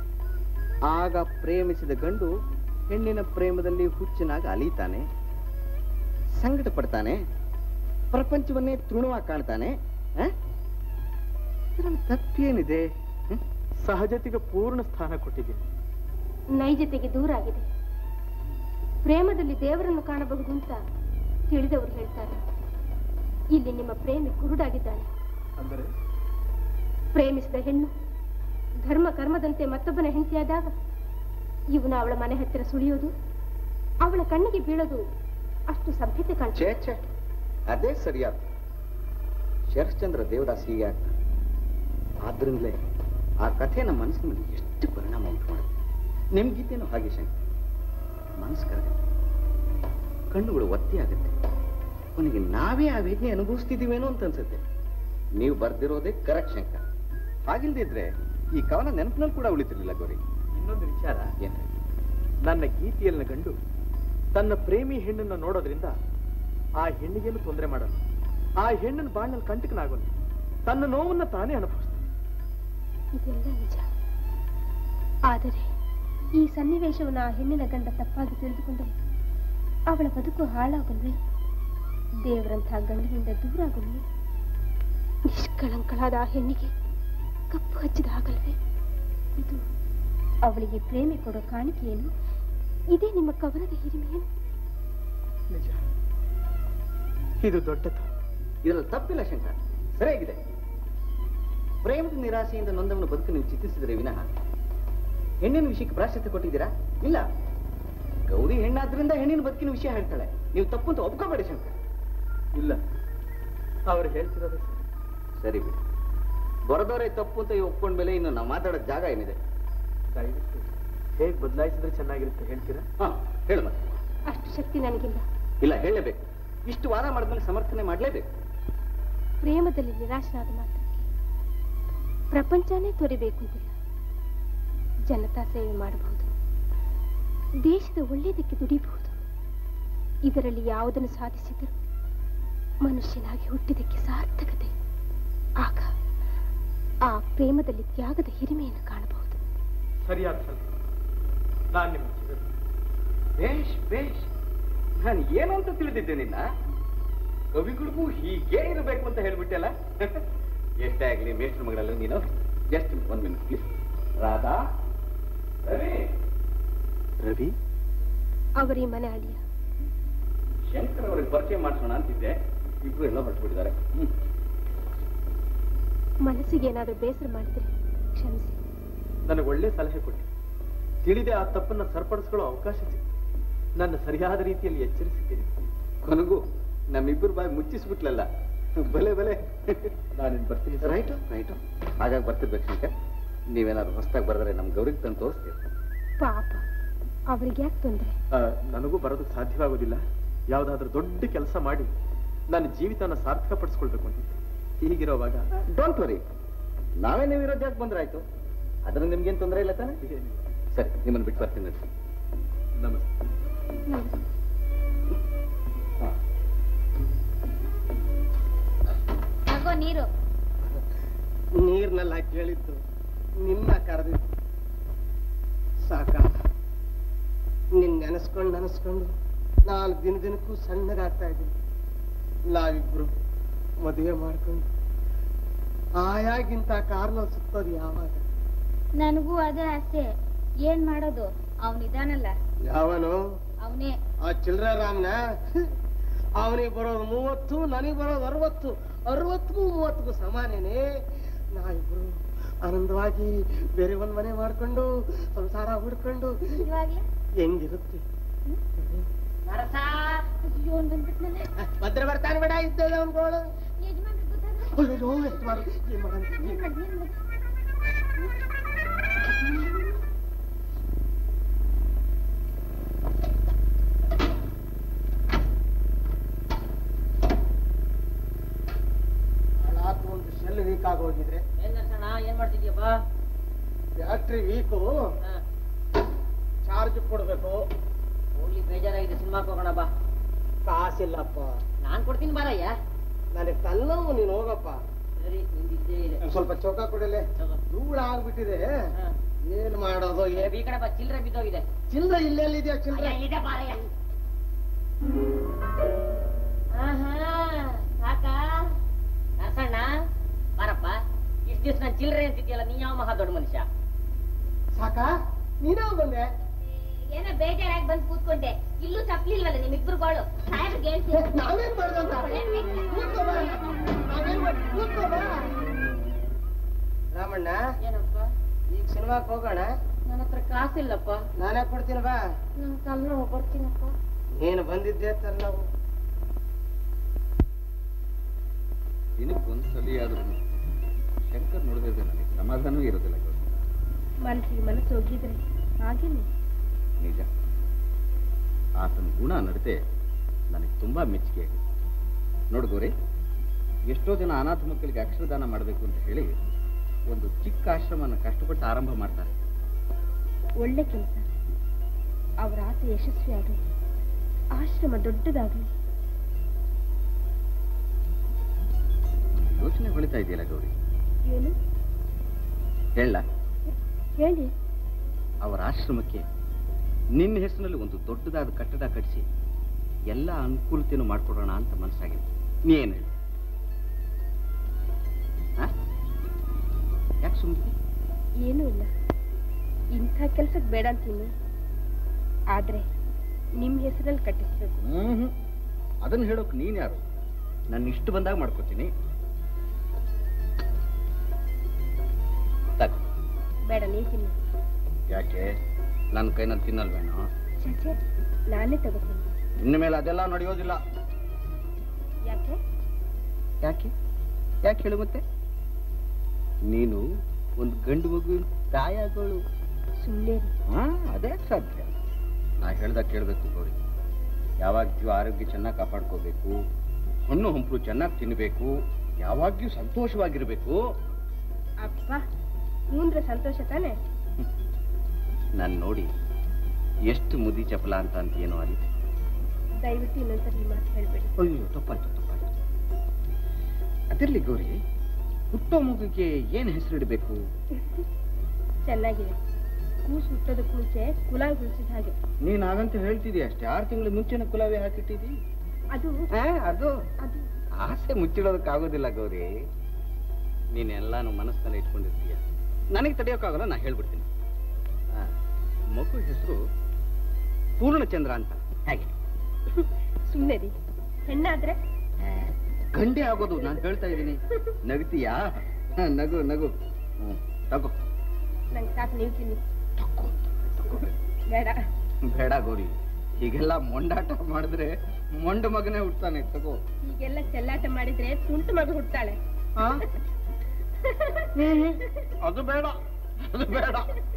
ಆಗ ಪ್ರೇಮಿಸಿದ ಗಂಡು ಹೆಣ್ಣಿನ ಪ್ರೇಮದಲ್ಲಿ ಹುಚ್ಚಿನಾಗ ಅಲೀತಾನೆ ಸಂಕಟ ಪಡ್ತಾನೆ ಪ್ರಪಂಚವನ್ನೇ ತೃಣವಾಗಿ ಕಾಣ್ತಾನೆ ಆ? ಇದ್ರಲ್ಲಿ ತಪ್ಪೇನಿದೆ ಹ್ಮ್? ಸಹಜತೆಗೆ ಪೂರ್ಣ ಸ್ಥಾನ ಕೊಟ್ಟಿದ್ದೀನಿ ನೈಜತೆಗೆ ದೂರ ಆಗಿದೆ ಪ್ರೇಮದಲ್ಲಿ ದೇವರನ್ನು ಕಾಣಬಹುದು ಅಂತ ತಿಳಿದವರು ಹೇಳ್ತಾರೆ ಇಲ್ಲಿ ನಿಮ್ಮ ಪ್ರೇಮಿ ಕುರುಡಾಗಿದ್ದಾನೆ ಅಂದರೆ ಪ್ರೇಮಿಸಿದ ಹೆಣ್ಣು ಧರ್ಮ ಕರ್ಮದಂತೆ ಮತ್ತೊಬ್ಬನ ಹೆಂಡತಿಯಾದಾಗ ಇವನು ಅವಳ ಮನೆ ಹತ್ತಿರ ಸುಳಿಯೋದು ಅವಳ ಕಣ್ಣಿಗೆ ಬೀಳೋದು ಅಷ್ಟು ಸಭ್ಯತೆ ಛೇ ಕಾಣ್ತದೆ ಛೇ ಅದೇ ಸರಿಯಾದ ಶರಶ್ಚಂದ್ರ ದೇವದಾಸ್ ಹೀಗೆ ಆಗ್ತಾನೆ ಆದ್ರಿಂದಲೇ ಆ ಕಥೆ ನಮ್ಮ ಮನಸ್ಸಿನ ಮೇಲೆ ಎಷ್ಟು ಪರಿಣಾಮ ಉಂಟು ಮಾಡುತ್ತೆ ನಿಮ್ ಗೀತೆನೂ ಹಾಗೆ ಶಂಕರ್ ಮನಸ್ಸು ಕರಗುತ್ತೆ ಕಣ್ಣುಗಳು ಒತ್ತಿ ಆಗುತ್ತೆ ಕೊನೆಗೆ ನಾವೇ ಆ ವೇದನೆ ಅನುಭವಿಸ್ತಿದ್ದೀವೇನೋ ಅಂತ ಅನ್ಸುತ್ತೆ ನೀವು ಬರ್ದಿರೋದೇ ಕರೆಕ್ಟ್ ಶಂಕರ್ ಹಾಗಿಲ್ದಿದ್ರೆ ಈ ಕವನ ನೆನಪಿನಲ್ಲಿ ಕೂಡ ಉಳಿತಿರ್ಲಿಲ್ಲ ಗೌರಿ ಇನ್ನೊಂದು ವಿಚಾರ ಏನ್ ನನ್ನ ಗೀತೆಯಲ್ಲಿನ ಗಂಡು ತನ್ನ ಪ್ರೇಮಿ ಹೆಣ್ಣನ್ನ ನೋಡೋದ್ರಿಂದ ಆ ಹೆಣ್ಣಿಗೇನು ತೊಂದರೆ ಮಾಡಲ್ಲ ಆ ಹೆಣ್ಣನ ಬಾಳ್ನಲ್ಲಿ ಕಂಟಕನಾಗಲ್ಲ ತನ್ನ ನೋವನ್ನ ತಾನೇ ಅನುಭವಿಸ್ತಾನೆ ಇದೆಲ್ಲ ನಿಜ ಆದರೆ ಈ ಸನ್ನಿವೇಶವನ್ನು ಆ ಹೆಣ್ಣಿನ ಗಂಡ ತಪ್ಪಾಗಿ ತಿಳಿದುಕೊಂಡರೆ ಅವಳ ಬದುಕು ಹಾಳಾಗಲ್ವೇ ದೇವರಂಥ ಗಂಡನಿಂದ ದೂರ ಆಗಲ್ವೇ ನಿಷ್ಕಳಂಕಳಾದ ಆ ಹೆಣ್ಣಿಗೆ ಕಪ್ಪು ಹಚ್ಚಿದ ಹಾಗಲ್ವೇ ಇದು ಅವಳಿಗೆ ಪ್ರೇಮಿ ಕೊಡೋ ಕಾಣಿಕೆಯೇನು ಇದೇ ನಿಮ್ಮ ಕವನದ ಹಿರಿಮೆಯೇನು ನಿಜ ಇದು ದೊಡ್ಡ ತಪ್ಪು ಇದರಲ್ಲಿ ತಪ್ಪಿಲ್ಲ ಶಂಕರ್ ಸರಿಯಾಗಿದೆ ಪ್ರೇಮದ ನಿರಾಸೆಯಿಂದ ನೊಂದವನ ಬದುಕು ನೀವು ಚಿತ್ರಿಸಿದರೆ ವಿನಃ ಹೆಣ್ಣಿನ ವಿಷಯಕ್ಕೆ ಪ್ರಾಶಸ್ತ್ಯ ಕೊಟ್ಟಿದ್ದೀರಾ ಇಲ್ಲ ಗೌರಿ ಹೆಣ್ಣಾದ್ರಿಂದ ಹೆಣ್ಣಿನ ಬದುಕಿನ ವಿಷಯ ಹೇಳ್ತಾಳೆ ನೀವು ತಪ್ಪು ಅಂತ ಒಪ್ಕೋಬೇಡಿ ಶಂಕರ್ ಇಲ್ಲ ಅವ್ರು ಹೇಳ್ತಿರೋದೇ ಸರಿ. ಸರಿ ಬಿಡಿ ಬರದವರೇ ತಪ್ಪು ಅಂತ ಒಪ್ಕೊಂಡ ಮೇಲೆ ಇನ್ನು ನಾವು ಮಾತಾಡೋ ಜಾಗ ಏನಿದೆ ದಯವಿಟ್ಟು ಹೇಗ್ ಬದಲಾಯಿಸಿದ್ರೆ ಚೆನ್ನಾಗಿರುತ್ತೆ ಹೇಳ್ತೀರಾ ಹಾ ಹೇಳು ಮತ್ತೆ ಅಷ್ಟು ಶಕ್ತಿ ನನಗಿಲ್ಲ ಇಲ್ಲ ಹೇಳಲೇಬೇಕು ಇಷ್ಟು ವಾದ ಮಾಡಿದ್ಮೇಲೆ ಸಮರ್ಥನೆ ಮಾಡಲೇಬೇಕು ಪ್ರೇಮದಲ್ಲಿ ನಿರಾಶರಾದ ಮಾತ್ರಕ್ಕೆ ಪ್ರಪಂಚನೇ ತೊರಿಬೇಕು ಅಂತಿಲ್ಲ ಜನತಾ ಸೇವೆ ಮಾಡಬಹುದು ದೇಶದ ಒಳ್ಳೆಯದಕ್ಕೆ ದುಡಿಬಹುದು ಇದರಲ್ಲಿ ಯಾವುದನ್ನು ಸಾಧಿಸಿದರೂ ಮನುಷ್ಯನಾಗಿ ಹುಟ್ಟಿದಕ್ಕೆ ಸಾರ್ಥಕತೆ ಆಗ ಆ ಪ್ರೇಮದಲ್ಲಿ ತ್ಯಾಗದ ಹಿರಿಮೆಯನ್ನು ಕಾಣಬಹುದು ಸರಿಯಾದ ಸಲಹೆ ನಾನು ನಿಮ್ಗೆ ಸಿಗೋದು ಬೇಷ್ ಬೇಷ್ ನಾನು ಏನು ಅಂತ ತಿಳಿದಿದ್ದೆ ನಿನ್ನ ಕವಿಗಳಿಗೂ ಹೀಗೆ ಇರಬೇಕು ಅಂತ ಹೇಳ್ಬಿಟ್ಟೆಲ್ಲ ಎಷ್ಟೇ ಆಗ್ಲಿ ಮೇಷ್ಟ್ರ ಮಗಳಲ್ಲ ನೀನು just one minute please Radha Ravi Ravi ಅವರ ಈ ಮನೆ ಅಳಿಯ ಶಂಕರ್ ಅವ್ರಿಗೆ ಪರಿಚಯ ಮಾಡಿಸೋಣ ಅಂತಿದ್ದೆ ಇಬ್ರು ಎಲ್ಲ ಹೊರಟ್ಬಿಟ್ಟಿದ್ದಾರೆ ಹ್ಮ್ ಮನಸ್ಸಿಗೆ ಏನಾದ್ರೂ ಬೇಸರ ಮಾಡಿದ್ರೆ ಕ್ಷಮಿಸಿ ನನಗೆ ಒಳ್ಳೆ ಸಲಹೆ ಕೊಟ್ಟೆ ತಿಳಿದೆ ಆ ತಪ್ಪನ್ನ ಸರಿಪಡಿಸ್ಕೊಳ್ಳೋ ಅವಕಾಶ ಸಿಕ್ತು ನನ್ನ ಸರಿಯಾದ ರೀತಿಯಲ್ಲಿ ಎಚ್ಚರಿಸಿದ್ದೇನೆ ಕೊನೆಗೂ ನಮ್ಮಿಬ್ಬರು ಬಾಯಿ ಮುಚ್ಚಿಸ್ಬಿಟ್ಲಲ್ಲ ಬಲೆ ಬಲೆ ನಾನಿನ್ ಬರ್ತೀನಿ ರೈಟು ರೈಟು ಹಾಗಾಗಿ ಬರ್ತಿರ್ಬೇಕು ಶಂಕರ್ ನೀವೇನಾದ್ರು ಹೊಸ್ದಾಗಿ ಬರೆದ್ರೆ ನಮ್ ಗೌರಿಗೆ ತಂದು ತೋರಿಸ್ತೀವಿ ಪಾಪ ಅವ್ರಿಗೆ ಯಾಕೆ ತೊಂದ್ರೆ ಆ, ನನಗೂ ಬರೋದಕ್ಕೆ ಸಾಧ್ಯವಾಗೋದಿಲ್ಲ ಯಾವ್ದಾದ್ರೂ ದೊಡ್ಡ ಕೆಲಸ ಮಾಡಿ ನನ್ನ ಜೀವಿತನ ಸಾರ್ಥಕಪಡಿಸ್ಕೊಳ್ಬೇಕು ಅಂತಿದ್ದೆ ಹೀಗಿರೋವಾಗ ಡೋಂಟ್ ವರಿ ನಾವೇ ನೀವು ಇರೋ ಜಾಗಕ್ಕೆ ಬಂದ್ರೆ ಆಯ್ತು ಅದ್ರಲ್ಲಿ ನಿಮ್ಗೇನ್ ತೊಂದರೆ ಇಲ್ಲ ತಾನೆ ಸರಿ ನಿಮ್ಮನ್ನು ಬಿಟ್ಟು ಬರ್ತೀನಿ ನೋಡಿ. ನಮಸ್ತೆ ತಗೋ ನೀರು ನೀರ್ನೆಲ್ಲ ಕೇಳಿದ್ದು ನಿನ್ನ ಕರೆದಿದ್ದು ಸಾಕ ನಿನ್ ನೆನೆಸ್ಕೊಂಡು ನೆನೆಸ್ಕೊಂಡು ನಾನು ದಿನ ದಿನಕ್ಕೂ ಸಣ್ಣಗಾಗ್ತಾ ಇದ್ದೀನಿ ನಾವಿಬ್ರು ಮದುವೆ ಮಾಡ್ಕೊಂಡು ಆಯಾಗಿಂತ ಕಾರ್ನಲ್ಲಿ ಸುತ್ತೋದು ಯಾವಾಗ ನನಗೂ ಅದೇ ಆಸೆ ಏನ್ ಮಾಡೋದು ಅವನಿದಾನಲ್ಲ ಯಾವನು ಅವನೇ ಆ ಚಿಲ್ರೆ ರಾಮ್ನ ಅವನಿಗೆ ಬರೋದು ಮೂವತ್ತು ನನಗೆ ಬರೋದು ಅರವತ್ತು ಅರವತ್ಗೂ ಮೂವತ್ತಿಗೂ ಸಮಾನೇನೆ ನಾವಿಬ್ರು ಆನಂದವಾಗಿ ಬೇರೆ ಒಂದ್ ಮನೆ ಮಾಡ್ಕೊಂಡು ಸಂಸಾರ ಹುಡ್ಕೊಂಡು ಇವಾಗ್ಲೇ ಹೆಂಗಿರುತ್ತೆ ಅಯ್ಯೋ ಅವ್ನ್ ಬಂದ್ಬಿಟ್ನಲ್ಲ ಭದ್ರ ಬರ್ತಾನೆ ಬೇಡ ಇದ್ದದ ಅವನ್ಗಳು ಯಜಮಾನ್ರಿಗೆ ಗೊತ್ತಾದ್ರೆ ಅಯ್ಯೋ ಎಷ್ಟು ಮಾಡು ಏನ್ ಮಾಡೋಣ ಏನ್ ಮಾಡ್ಲಿ, ಏನ್ ಮಾಡ್ಲಿ? ಹಳಾತು ಒಂದು ಶೆಲ್ ವೀಕ್ ಆಗೋಗಿದ್ರೆ ಏನ್ ನರ್ಸಣ್ಣ ಏನ್ ಮಾಡ್ತಿದ್ಯಪ್ಪ ಬ್ಯಾಟ್ರಿ ವೀಕು ಚಾರ್ಜ್ ಕೊಡ್ಬೇಕು ಹೋಗ್ಲಿ ಬೇಜಾರಾಗಿದೆ ಸಿನಿಮಾಕ್ ಹೋಗೋಣ ಬಾ ಕಾಸಿಲ್ಲಪ್ಪ ನಾನ್ ಕೊಡ್ತೀನಿ ಬಾರಯ್ಯ ನನಗೆ ತನ್ನವು ನೀನು ಹೋಗಪ್ಪ ಸರಿ ನಿಂದಿದ್ದೇ ಇದೆ ಒಂದ್ ಸ್ವಲ್ಪ ಚೌಕ ಕೊಡಲೆ ಧೂಳ ಆಗ್ಬಿಟ್ಟಿದೆ ಏನ್ ಮಾಡೋದು ಏ, ಈ ಕಡೆ ಬಾ ಚಿಲ್ಲರೆ ಬಿದ್ದೋಗಿದೆ ಚಿಲ್ಲರೆ ಇಲ್ಲೆಲ್ಲಿದೆಯಾ ಚಿಲ್ಲರೆ ಅಯ್ಯ, ಇದೆ ಬಾರಯ್ಯ ಆಹಾ ಸಾಕಾ ನರ್ಸಣ್ಣ ಬಾರಪ್ಪ ಇಷ್ಟ ದಿವ್ಸ ನಾನು ಚಿಲ್ಲರೆ ಅಂತಿದ್ಯಲ್ಲ ನೀ ಯಾವ ಮಹಾ ದೊಡ್ಡ ಮನುಷ್ಯ ಸಾಕ ನೀನೇ ಬಂದೆ ಏನೋ ಬೇಜಾರಾಗಿ ಬಂದ್ ಕೂತ್ಕೊಂಡೆ ಇಲ್ಲೂ ತಪ್ಲಿಲ್ವಲ್ಲ ನಿಮ್ಮಿಬ್ರುಗಳು ಸಾಹೇಬ್ರಿಗೆ ಹೇಳ್ತೀನಿ ನಾವೇನ್ ಮಾಡ್ದಂತ ಕೂತ್ಕೋ ಬಾ. ನಾವೇನ್ ಮಾಡ್- ಕೂತ್ಕೋ ಬಾ. ರಾಮಣ್ಣ ಏನಪ್ಪ ಈಗ ಸಿನಿಮಾಕ್ ಹೋಗೋಣ ನನ್ನ ಹತ್ರ ಕಾಸಿಲ್ಲಪ್ಪ ನಾನೇ ಕೊಡ್ತೀನಿ ಬಾ ನನ್ ತಲೆನೋವು ಬರ್ತೀನಪ್ಪ ನೀನು ಬಂದಿದ್ದೆ ತನ್ನವು ದಿನಕ್ಕೆ ಒಂದ್ಸಲಿ ಆದ್ರೂ ಶಂಕರ್ ನೋಡಿದ್ರೆ ನನಗೆ ಸಮಾಧಾನವೂ ಇರೋದಿಲ್ಲ ಗೌರಿ. ಮನಸ್ಸಿಗೆ ಮನಸ್ಸು ಹೋಗಿದ್ರೆ ಹಾಗೇನೆ ನಿಜ ಆತನ ಗುಣ ನಡತೆ ನನಗೆ ತುಂಬಾ ಮೆಚ್ಚುಗೆ ಆಗಿದೆ ನೋಡು ಗೌರಿ ಎಷ್ಟೋ ಜನ ಅನಾಥ ಮಕ್ಕಳಿಗೆ ಅಕ್ಷರದಾನ ಮಾಡಬೇಕು ಅಂತ ಹೇಳಿ ಒಂದು ಚಿಕ್ಕ ಆಶ್ರಮನ ಕಷ್ಟಪಟ್ಟು ಆರಂಭ ಮಾಡ್ತಾರೆ ಒಳ್ಳೆ ಕೆಲಸ ಅವರ ಆಸೆ ಯಶಸ್ವಿ ಆಗಲಿ ಆಶ್ರಮ ದೊಡ್ಡದಾಗ್ಲಿ ಯೋಚನೆ ಹೊಳಿತಾ ಇದೆಯಲ್ಲ ಗೌರಿ ಏನು ಹೇಳ ಹೇಳಿ ಅವರ ಆಶ್ರಮಕ್ಕೆ ನಿನ್ನ ಹೆಸರಿನಲ್ಲಿ ಒಂದು ದೊಡ್ಡದಾದ ಕಟ್ಟಡ ಕಟ್ಟಿಸಿ ಎಲ್ಲ ಅನುಕೂಲತೆಯನ್ನು ಮಾಡ್ಕೊಡೋಣ ಅಂತ ಮನಸ್ಸಾಗಿದೆ ನೀ ಏನ್ ಹೇಳಿ ಯಾಕೆ ಸುಮ್ಮನೆ ಏನೂ ಇಲ್ಲ ಇಂಥ ಕೆಲ್ಸಕ್ಕೆ ಬೇಡ ಅಂತೀನಿ ಆದ್ರೆ ನಿಮ್ ಹೆಸರಲ್ಲಿ ಕಟ್ಟಿಸ್ಬೇಕು ಹ್ಮ್ ಅದನ್ನ ಹೇಳೋಕ್ ನೀನ್ ಯಾರು ನನ್ನ ಇಷ್ಟು ಬಂದಾಗ ಮಾಡ್ಕೋತೀನಿ ತಗೋ. ಬೇಡ ನೀ ತಿನ್ನು ಯಾಕೆ ನನ್ನ ಕೈನಲ್ಲಿ ತಿನ್ನಲ್ವೇನೋ ಛೆ, ನಾನೇ ತಗೋತೀನಿ ಇನ್ನು ಮೇಲೆ ಅದೆಲ್ಲ ನಡೆಯೋದಿಲ್ಲ ಯಾಕೆ ಯಾಕೆ ಯಾಕೆ ಹೇಳು ಮತ್ತೆ ನೀನು ಒಂದು ಗಂಡು ಮಗುವಿನ ತಾಯಾಗಳು ಸುಮ್ಮನೆ ಹಾ ಅದೇ ಸಾಧ್ಯ ನಾ ಹೇಳ್ದಾಗ ಕೇಳಬೇಕು ಗೌರಿ ಯಾವಾಗ್ಲೂ ಆರೋಗ್ಯ ಚೆನ್ನಾಗಿ ಕಾಪಾಡ್ಕೋಬೇಕು ಹಣ್ಣು ಹಂಪಲು ಚೆನ್ನಾಗಿ ತಿನ್ನಬೇಕು ಯಾವಾಗ್ಲೂ ಸಂತೋಷವಾಗಿರ್ಬೇಕು ಅಪ್ಪ ಮುಂದ್ರೆ ಸಂತೋಷ ತಾನೆ ನಾನು ನೋಡಿ ಎಷ್ಟು ಮುದಿ ಚಪಲ ಅಂತ ಅಂತೀನೋ ಅಲ್ಲಿ ದಯವಿಟ್ಟು ಇನ್ನೊಂದ್ಸರಿ ಈ ಮಾತು ಹೇಳ್ಬೇಡಿ ಅಯ್ಯೋ ತಪ್ಪಾಯ್ತು ತಪ್ಪಾಯ್ತು ಅದಿರ್ಲಿ ಗೌರಿ ಹುಟ್ಟೋ ಮಗುಗೆ ಏನ್ ಹೆಸರಿಡಬೇಕು ಚೆನ್ನಾಗಿದೆ ಕೂಸು ಹುಟ್ಟೋದಕ್ಕೆ ಮುಂಚೆ ಕುಲಾವಿ ಗುಳಿಸಿದ ಹಾಗೆ ನೀನ್ ಹಾಗಂತ ಹೇಳ್ತಿದ್ಯಾ ಅಷ್ಟೇ ಆರು ತಿಂಗಳ ಮುಂಚೆನೆ ಕುಲಾವಿ ಹಾಕಿಟ್ಟಿದಿ ಅದು ಅದು ಅದು ಆಸೆ ಮುಚ್ಚಿಡೋದಕ್ಕಾಗೋದಿಲ್ಲ ಗೌರಿ ನೀನೆಲ್ಲಾನು ಮನಸ್ಸಿನಲ್ಲಿ ಇಟ್ಕೊಂಡಿರ್ತೀಯ ನನಗೆ ತಡೆಯೋಕ್ಕಾಗಲ್ಲ ನಾ ಹೇಳ್ಬಿಡ್ತೀನಿ ಆ, ಮಗು ಹೆಸರು ಪೂರ್ಣಚಂದ್ರ ಅಂತ ಹೇಗೆ ಸುಮ್ಮನೆ ರೀ ಹೆಣ್ಣಾದ್ರೆ ಗಂಡೆ ಆಗೋದು ನಾನು ಹೇಳ್ತಾ ಇದ್ದೀನಿ ನಗ್ತೀಯಾ ನಗು ನಗು ಹ್ಮ್, ತಗೋ ನಂಗೆ ಸಾಕು ನೀವು ತಿನ್ನಿ ಬೇಡ ಬೇಡ ಗೌರಿ ಹೀಗೆಲ್ಲ ಮೊಂಡಾಟ ಮಾಡಿದ್ರೆ ಮೊಂಡು ಮಗನೇ ಹುಡ್ತಾನೆ ತಗೋ ಹೀಗೆಲ್ಲ ಚೆಲ್ಲಾಟ ಮಾಡಿದ್ರೆ ತುಂಟು ಮಗು ಹುಟ್ಟಾಳೆ ಅದು ಬೇಡ ಅದು ಬೇಡ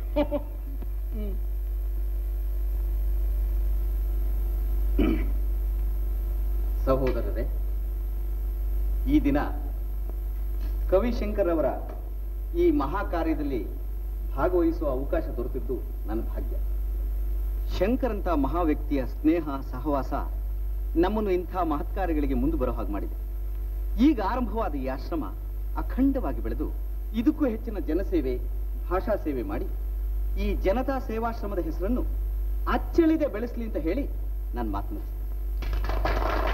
ಸಹೋದರರೇ ಈ ದಿನ ಕವಿಶಂಕರ್ ಅವರ ಈ ಮಹಾ ಕಾರ್ಯದಲ್ಲಿ ಭಾಗವಹಿಸುವ ಅವಕಾಶ ದೊರೆತಿದ್ದು ನನ್ನ ಭಾಗ್ಯ ಶಂಕರಂತ ಮಹಾ ವ್ಯಕ್ತಿಯ ಸ್ನೇಹ ಸಹವಾಸ ನಮ್ಮನ್ನು ಇಂಥ ಮಹತ್ ಕಾರ್ಯಗಳಿಗೆ ಮುಂದೆ ಬರೋ ಹಾಗೆ ಮಾಡಿದೆ ಈಗ ಆರಂಭವಾದ ಈ ಆಶ್ರಮ ಅಖಂಡವಾಗಿ ಬೆಳೆದು ಇದಕ್ಕೂ ಹೆಚ್ಚಿನ ಜನಸೇವೆ ಭಾಷಾ ಸೇವೆ ಮಾಡಿ ಈ ಜನತಾ ಸೇವಾಶ್ರಮದ ಹೆಸರನ್ನು ಅಚ್ಚಳಿದೆ ಬೆಳೆಸಲಿ ಅಂತ ಹೇಳಿ ನಾನು ಮಾತು ಮುಗಿಸ್ತೀನಿ.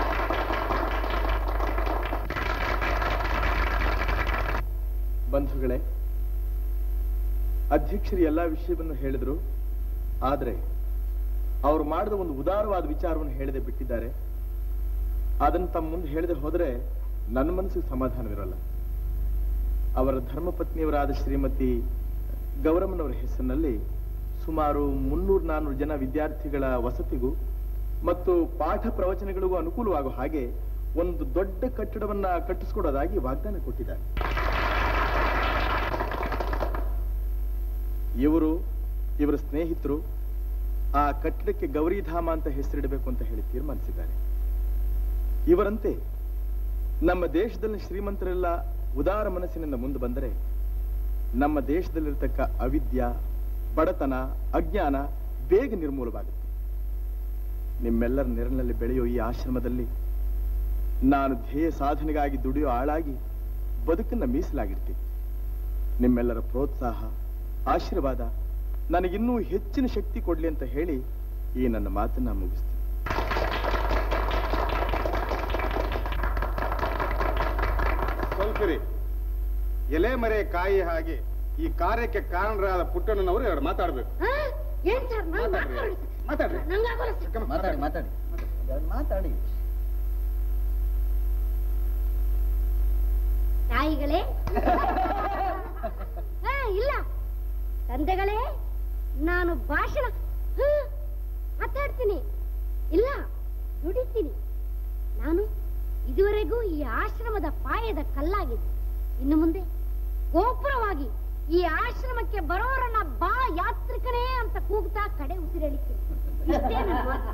ಬಂಧುಗಳೇ ಅಧ್ಯಕ್ಷರು ಎಲ್ಲಾ ವಿಷಯವನ್ನು ಹೇಳಿದ್ರು ಆದ್ರೆ ಅವ್ರು ಮಾಡಿದ ಒಂದು ಉದಾರವಾದ ವಿಚಾರವನ್ನು ಹೇಳದೆ ಬಿಟ್ಟಿದ್ದಾರೆ ಅದನ್ನು ತಮ್ಮ ಮುಂದೆ ಹೇಳದೆ ಹೋದ್ರೆ ನನ್ನ ಮನಸ್ಸಿಗೆ ಸಮಾಧಾನವಿರಲ್ಲ ಅವರ ಧರ್ಮಪತ್ನಿಯವರಾದ ಶ್ರೀಮತಿ ಗೌರಮ್ಮನವರ ಹೆಸರಿನಲ್ಲಿ ಸುಮಾರು ಮುನ್ನೂರು ನಾನ್ನೂರು ಜನ ವಿದ್ಯಾರ್ಥಿಗಳ ವಸತಿಗೂ ಮತ್ತು ಪಾಠ ಪ್ರವಚನಗಳಿಗೂ ಅನುಕೂಲವಾಗುವ ಹಾಗೆ ಒಂದು ದೊಡ್ಡ ಕಟ್ಟಡವನ್ನ ಕಟ್ಟಿಸ್ಕೊಡೋದಾಗಿ ವಾಗ್ದಾನ ಕೊಟ್ಟಿದ್ದಾರೆ ಇವರು ಇವರ ಸ್ನೇಹಿತರು ಆ ಕಟ್ಟಡಕ್ಕೆ ಗೌರಿಧಾಮ ಅಂತ ಹೆಸರಿಡಬೇಕು ಅಂತ ಹೇಳಿ ತೀರ್ಮಾನಿಸಿದ್ದಾರೆ ಇವರಂತೆ ನಮ್ಮ ದೇಶದಲ್ಲಿ ಶ್ರೀಮಂತರೆಲ್ಲ ಉದಾರ ಮನಸ್ಸಿನಿಂದ ಮುಂದೆ ಬಂದರೆ ನಮ್ಮ ದೇಶದಲ್ಲಿರ್ತಕ್ಕ ಅವಿದ್ಯ ಬಡತನ ಅಜ್ಞಾನ ಬೇಗ ನಿರ್ಮೂಲವಾಗುತ್ತೆ ನಿಮ್ಮೆಲ್ಲರ ನೆರಳಿನಲ್ಲಿ ಬೆಳೆಯೋ ಈ ಆಶ್ರಮದಲ್ಲಿ ನಾನು ಧ್ಯೇಯ ಸಾಧನೆಗಾಗಿ ದುಡಿಯೋ ಆಳಾಗಿ ಬದುಕನ್ನ ಮೀಸಲಾಗಿರ್ತೀನಿ ನಿಮ್ಮೆಲ್ಲರ ಪ್ರೋತ್ಸಾಹ ಆಶೀರ್ವಾದ ನನಗಿನ್ನೂ ಹೆಚ್ಚಿನ ಶಕ್ತಿ ಕೊಡ್ಲಿ ಅಂತ ಹೇಳಿ ಈ ನನ್ನ ಮಾತನ್ನ ಮುಗಿಸ್ತೀನಿ ಸ್ವಲ್ಪರಿ ಎಲೆ ಮರೆ ಕಾಯಿ ಹಾಗೆ ಈ ಕಾರ್ಯಕ್ಕೆ ಕಾರಣರಾದ ಪುಟ್ಟಣ್ಣನವರು ಎರಡು ಮಾತಾಡ್ಬೇಕು ಆ? ಏನ್ ಸರ್ ನಾನು ಮಾತಾಡ್ರಿ. ಮಾತಾಡ್ರಿ ನಂಗಾಗೋಲ್ಲ ಸರ್ ಮಾತಾಡಿ ಮಾತಾಡಿ ಮಾತಾಡಿ ತಾಯಿಗಳೇ ಆ, ಇಲ್ಲ ತಂದೆಗಳೇ ನಾನು ಭಾಷಣ ಹ, ಮಾತಾಡ್ತೀನಿ ಇಲ್ಲ ದುಡಿತೀನಿ ನಾನು ಇದುವರೆಗೂ ಈ ಆಶ್ರಮದ ಪಾಯದ ಕಲ್ಲಾಗಿದ್ದೆ ಇನ್ನು ಮುಂದೆ ಗೋಪುರವಾಗಿ ಈ ಆಶ್ರಮಕ್ಕೆ ಬರೋರನ್ನ ಬಾ ಯಾತ್ರಿಕನೇ ಅಂತ ಕೂಗ್ತಾ ಕಡೆ ಉಸಿರೆಳಿತೀನಿ ಇಷ್ಟೇ ನನ್ನ ಮಾತು.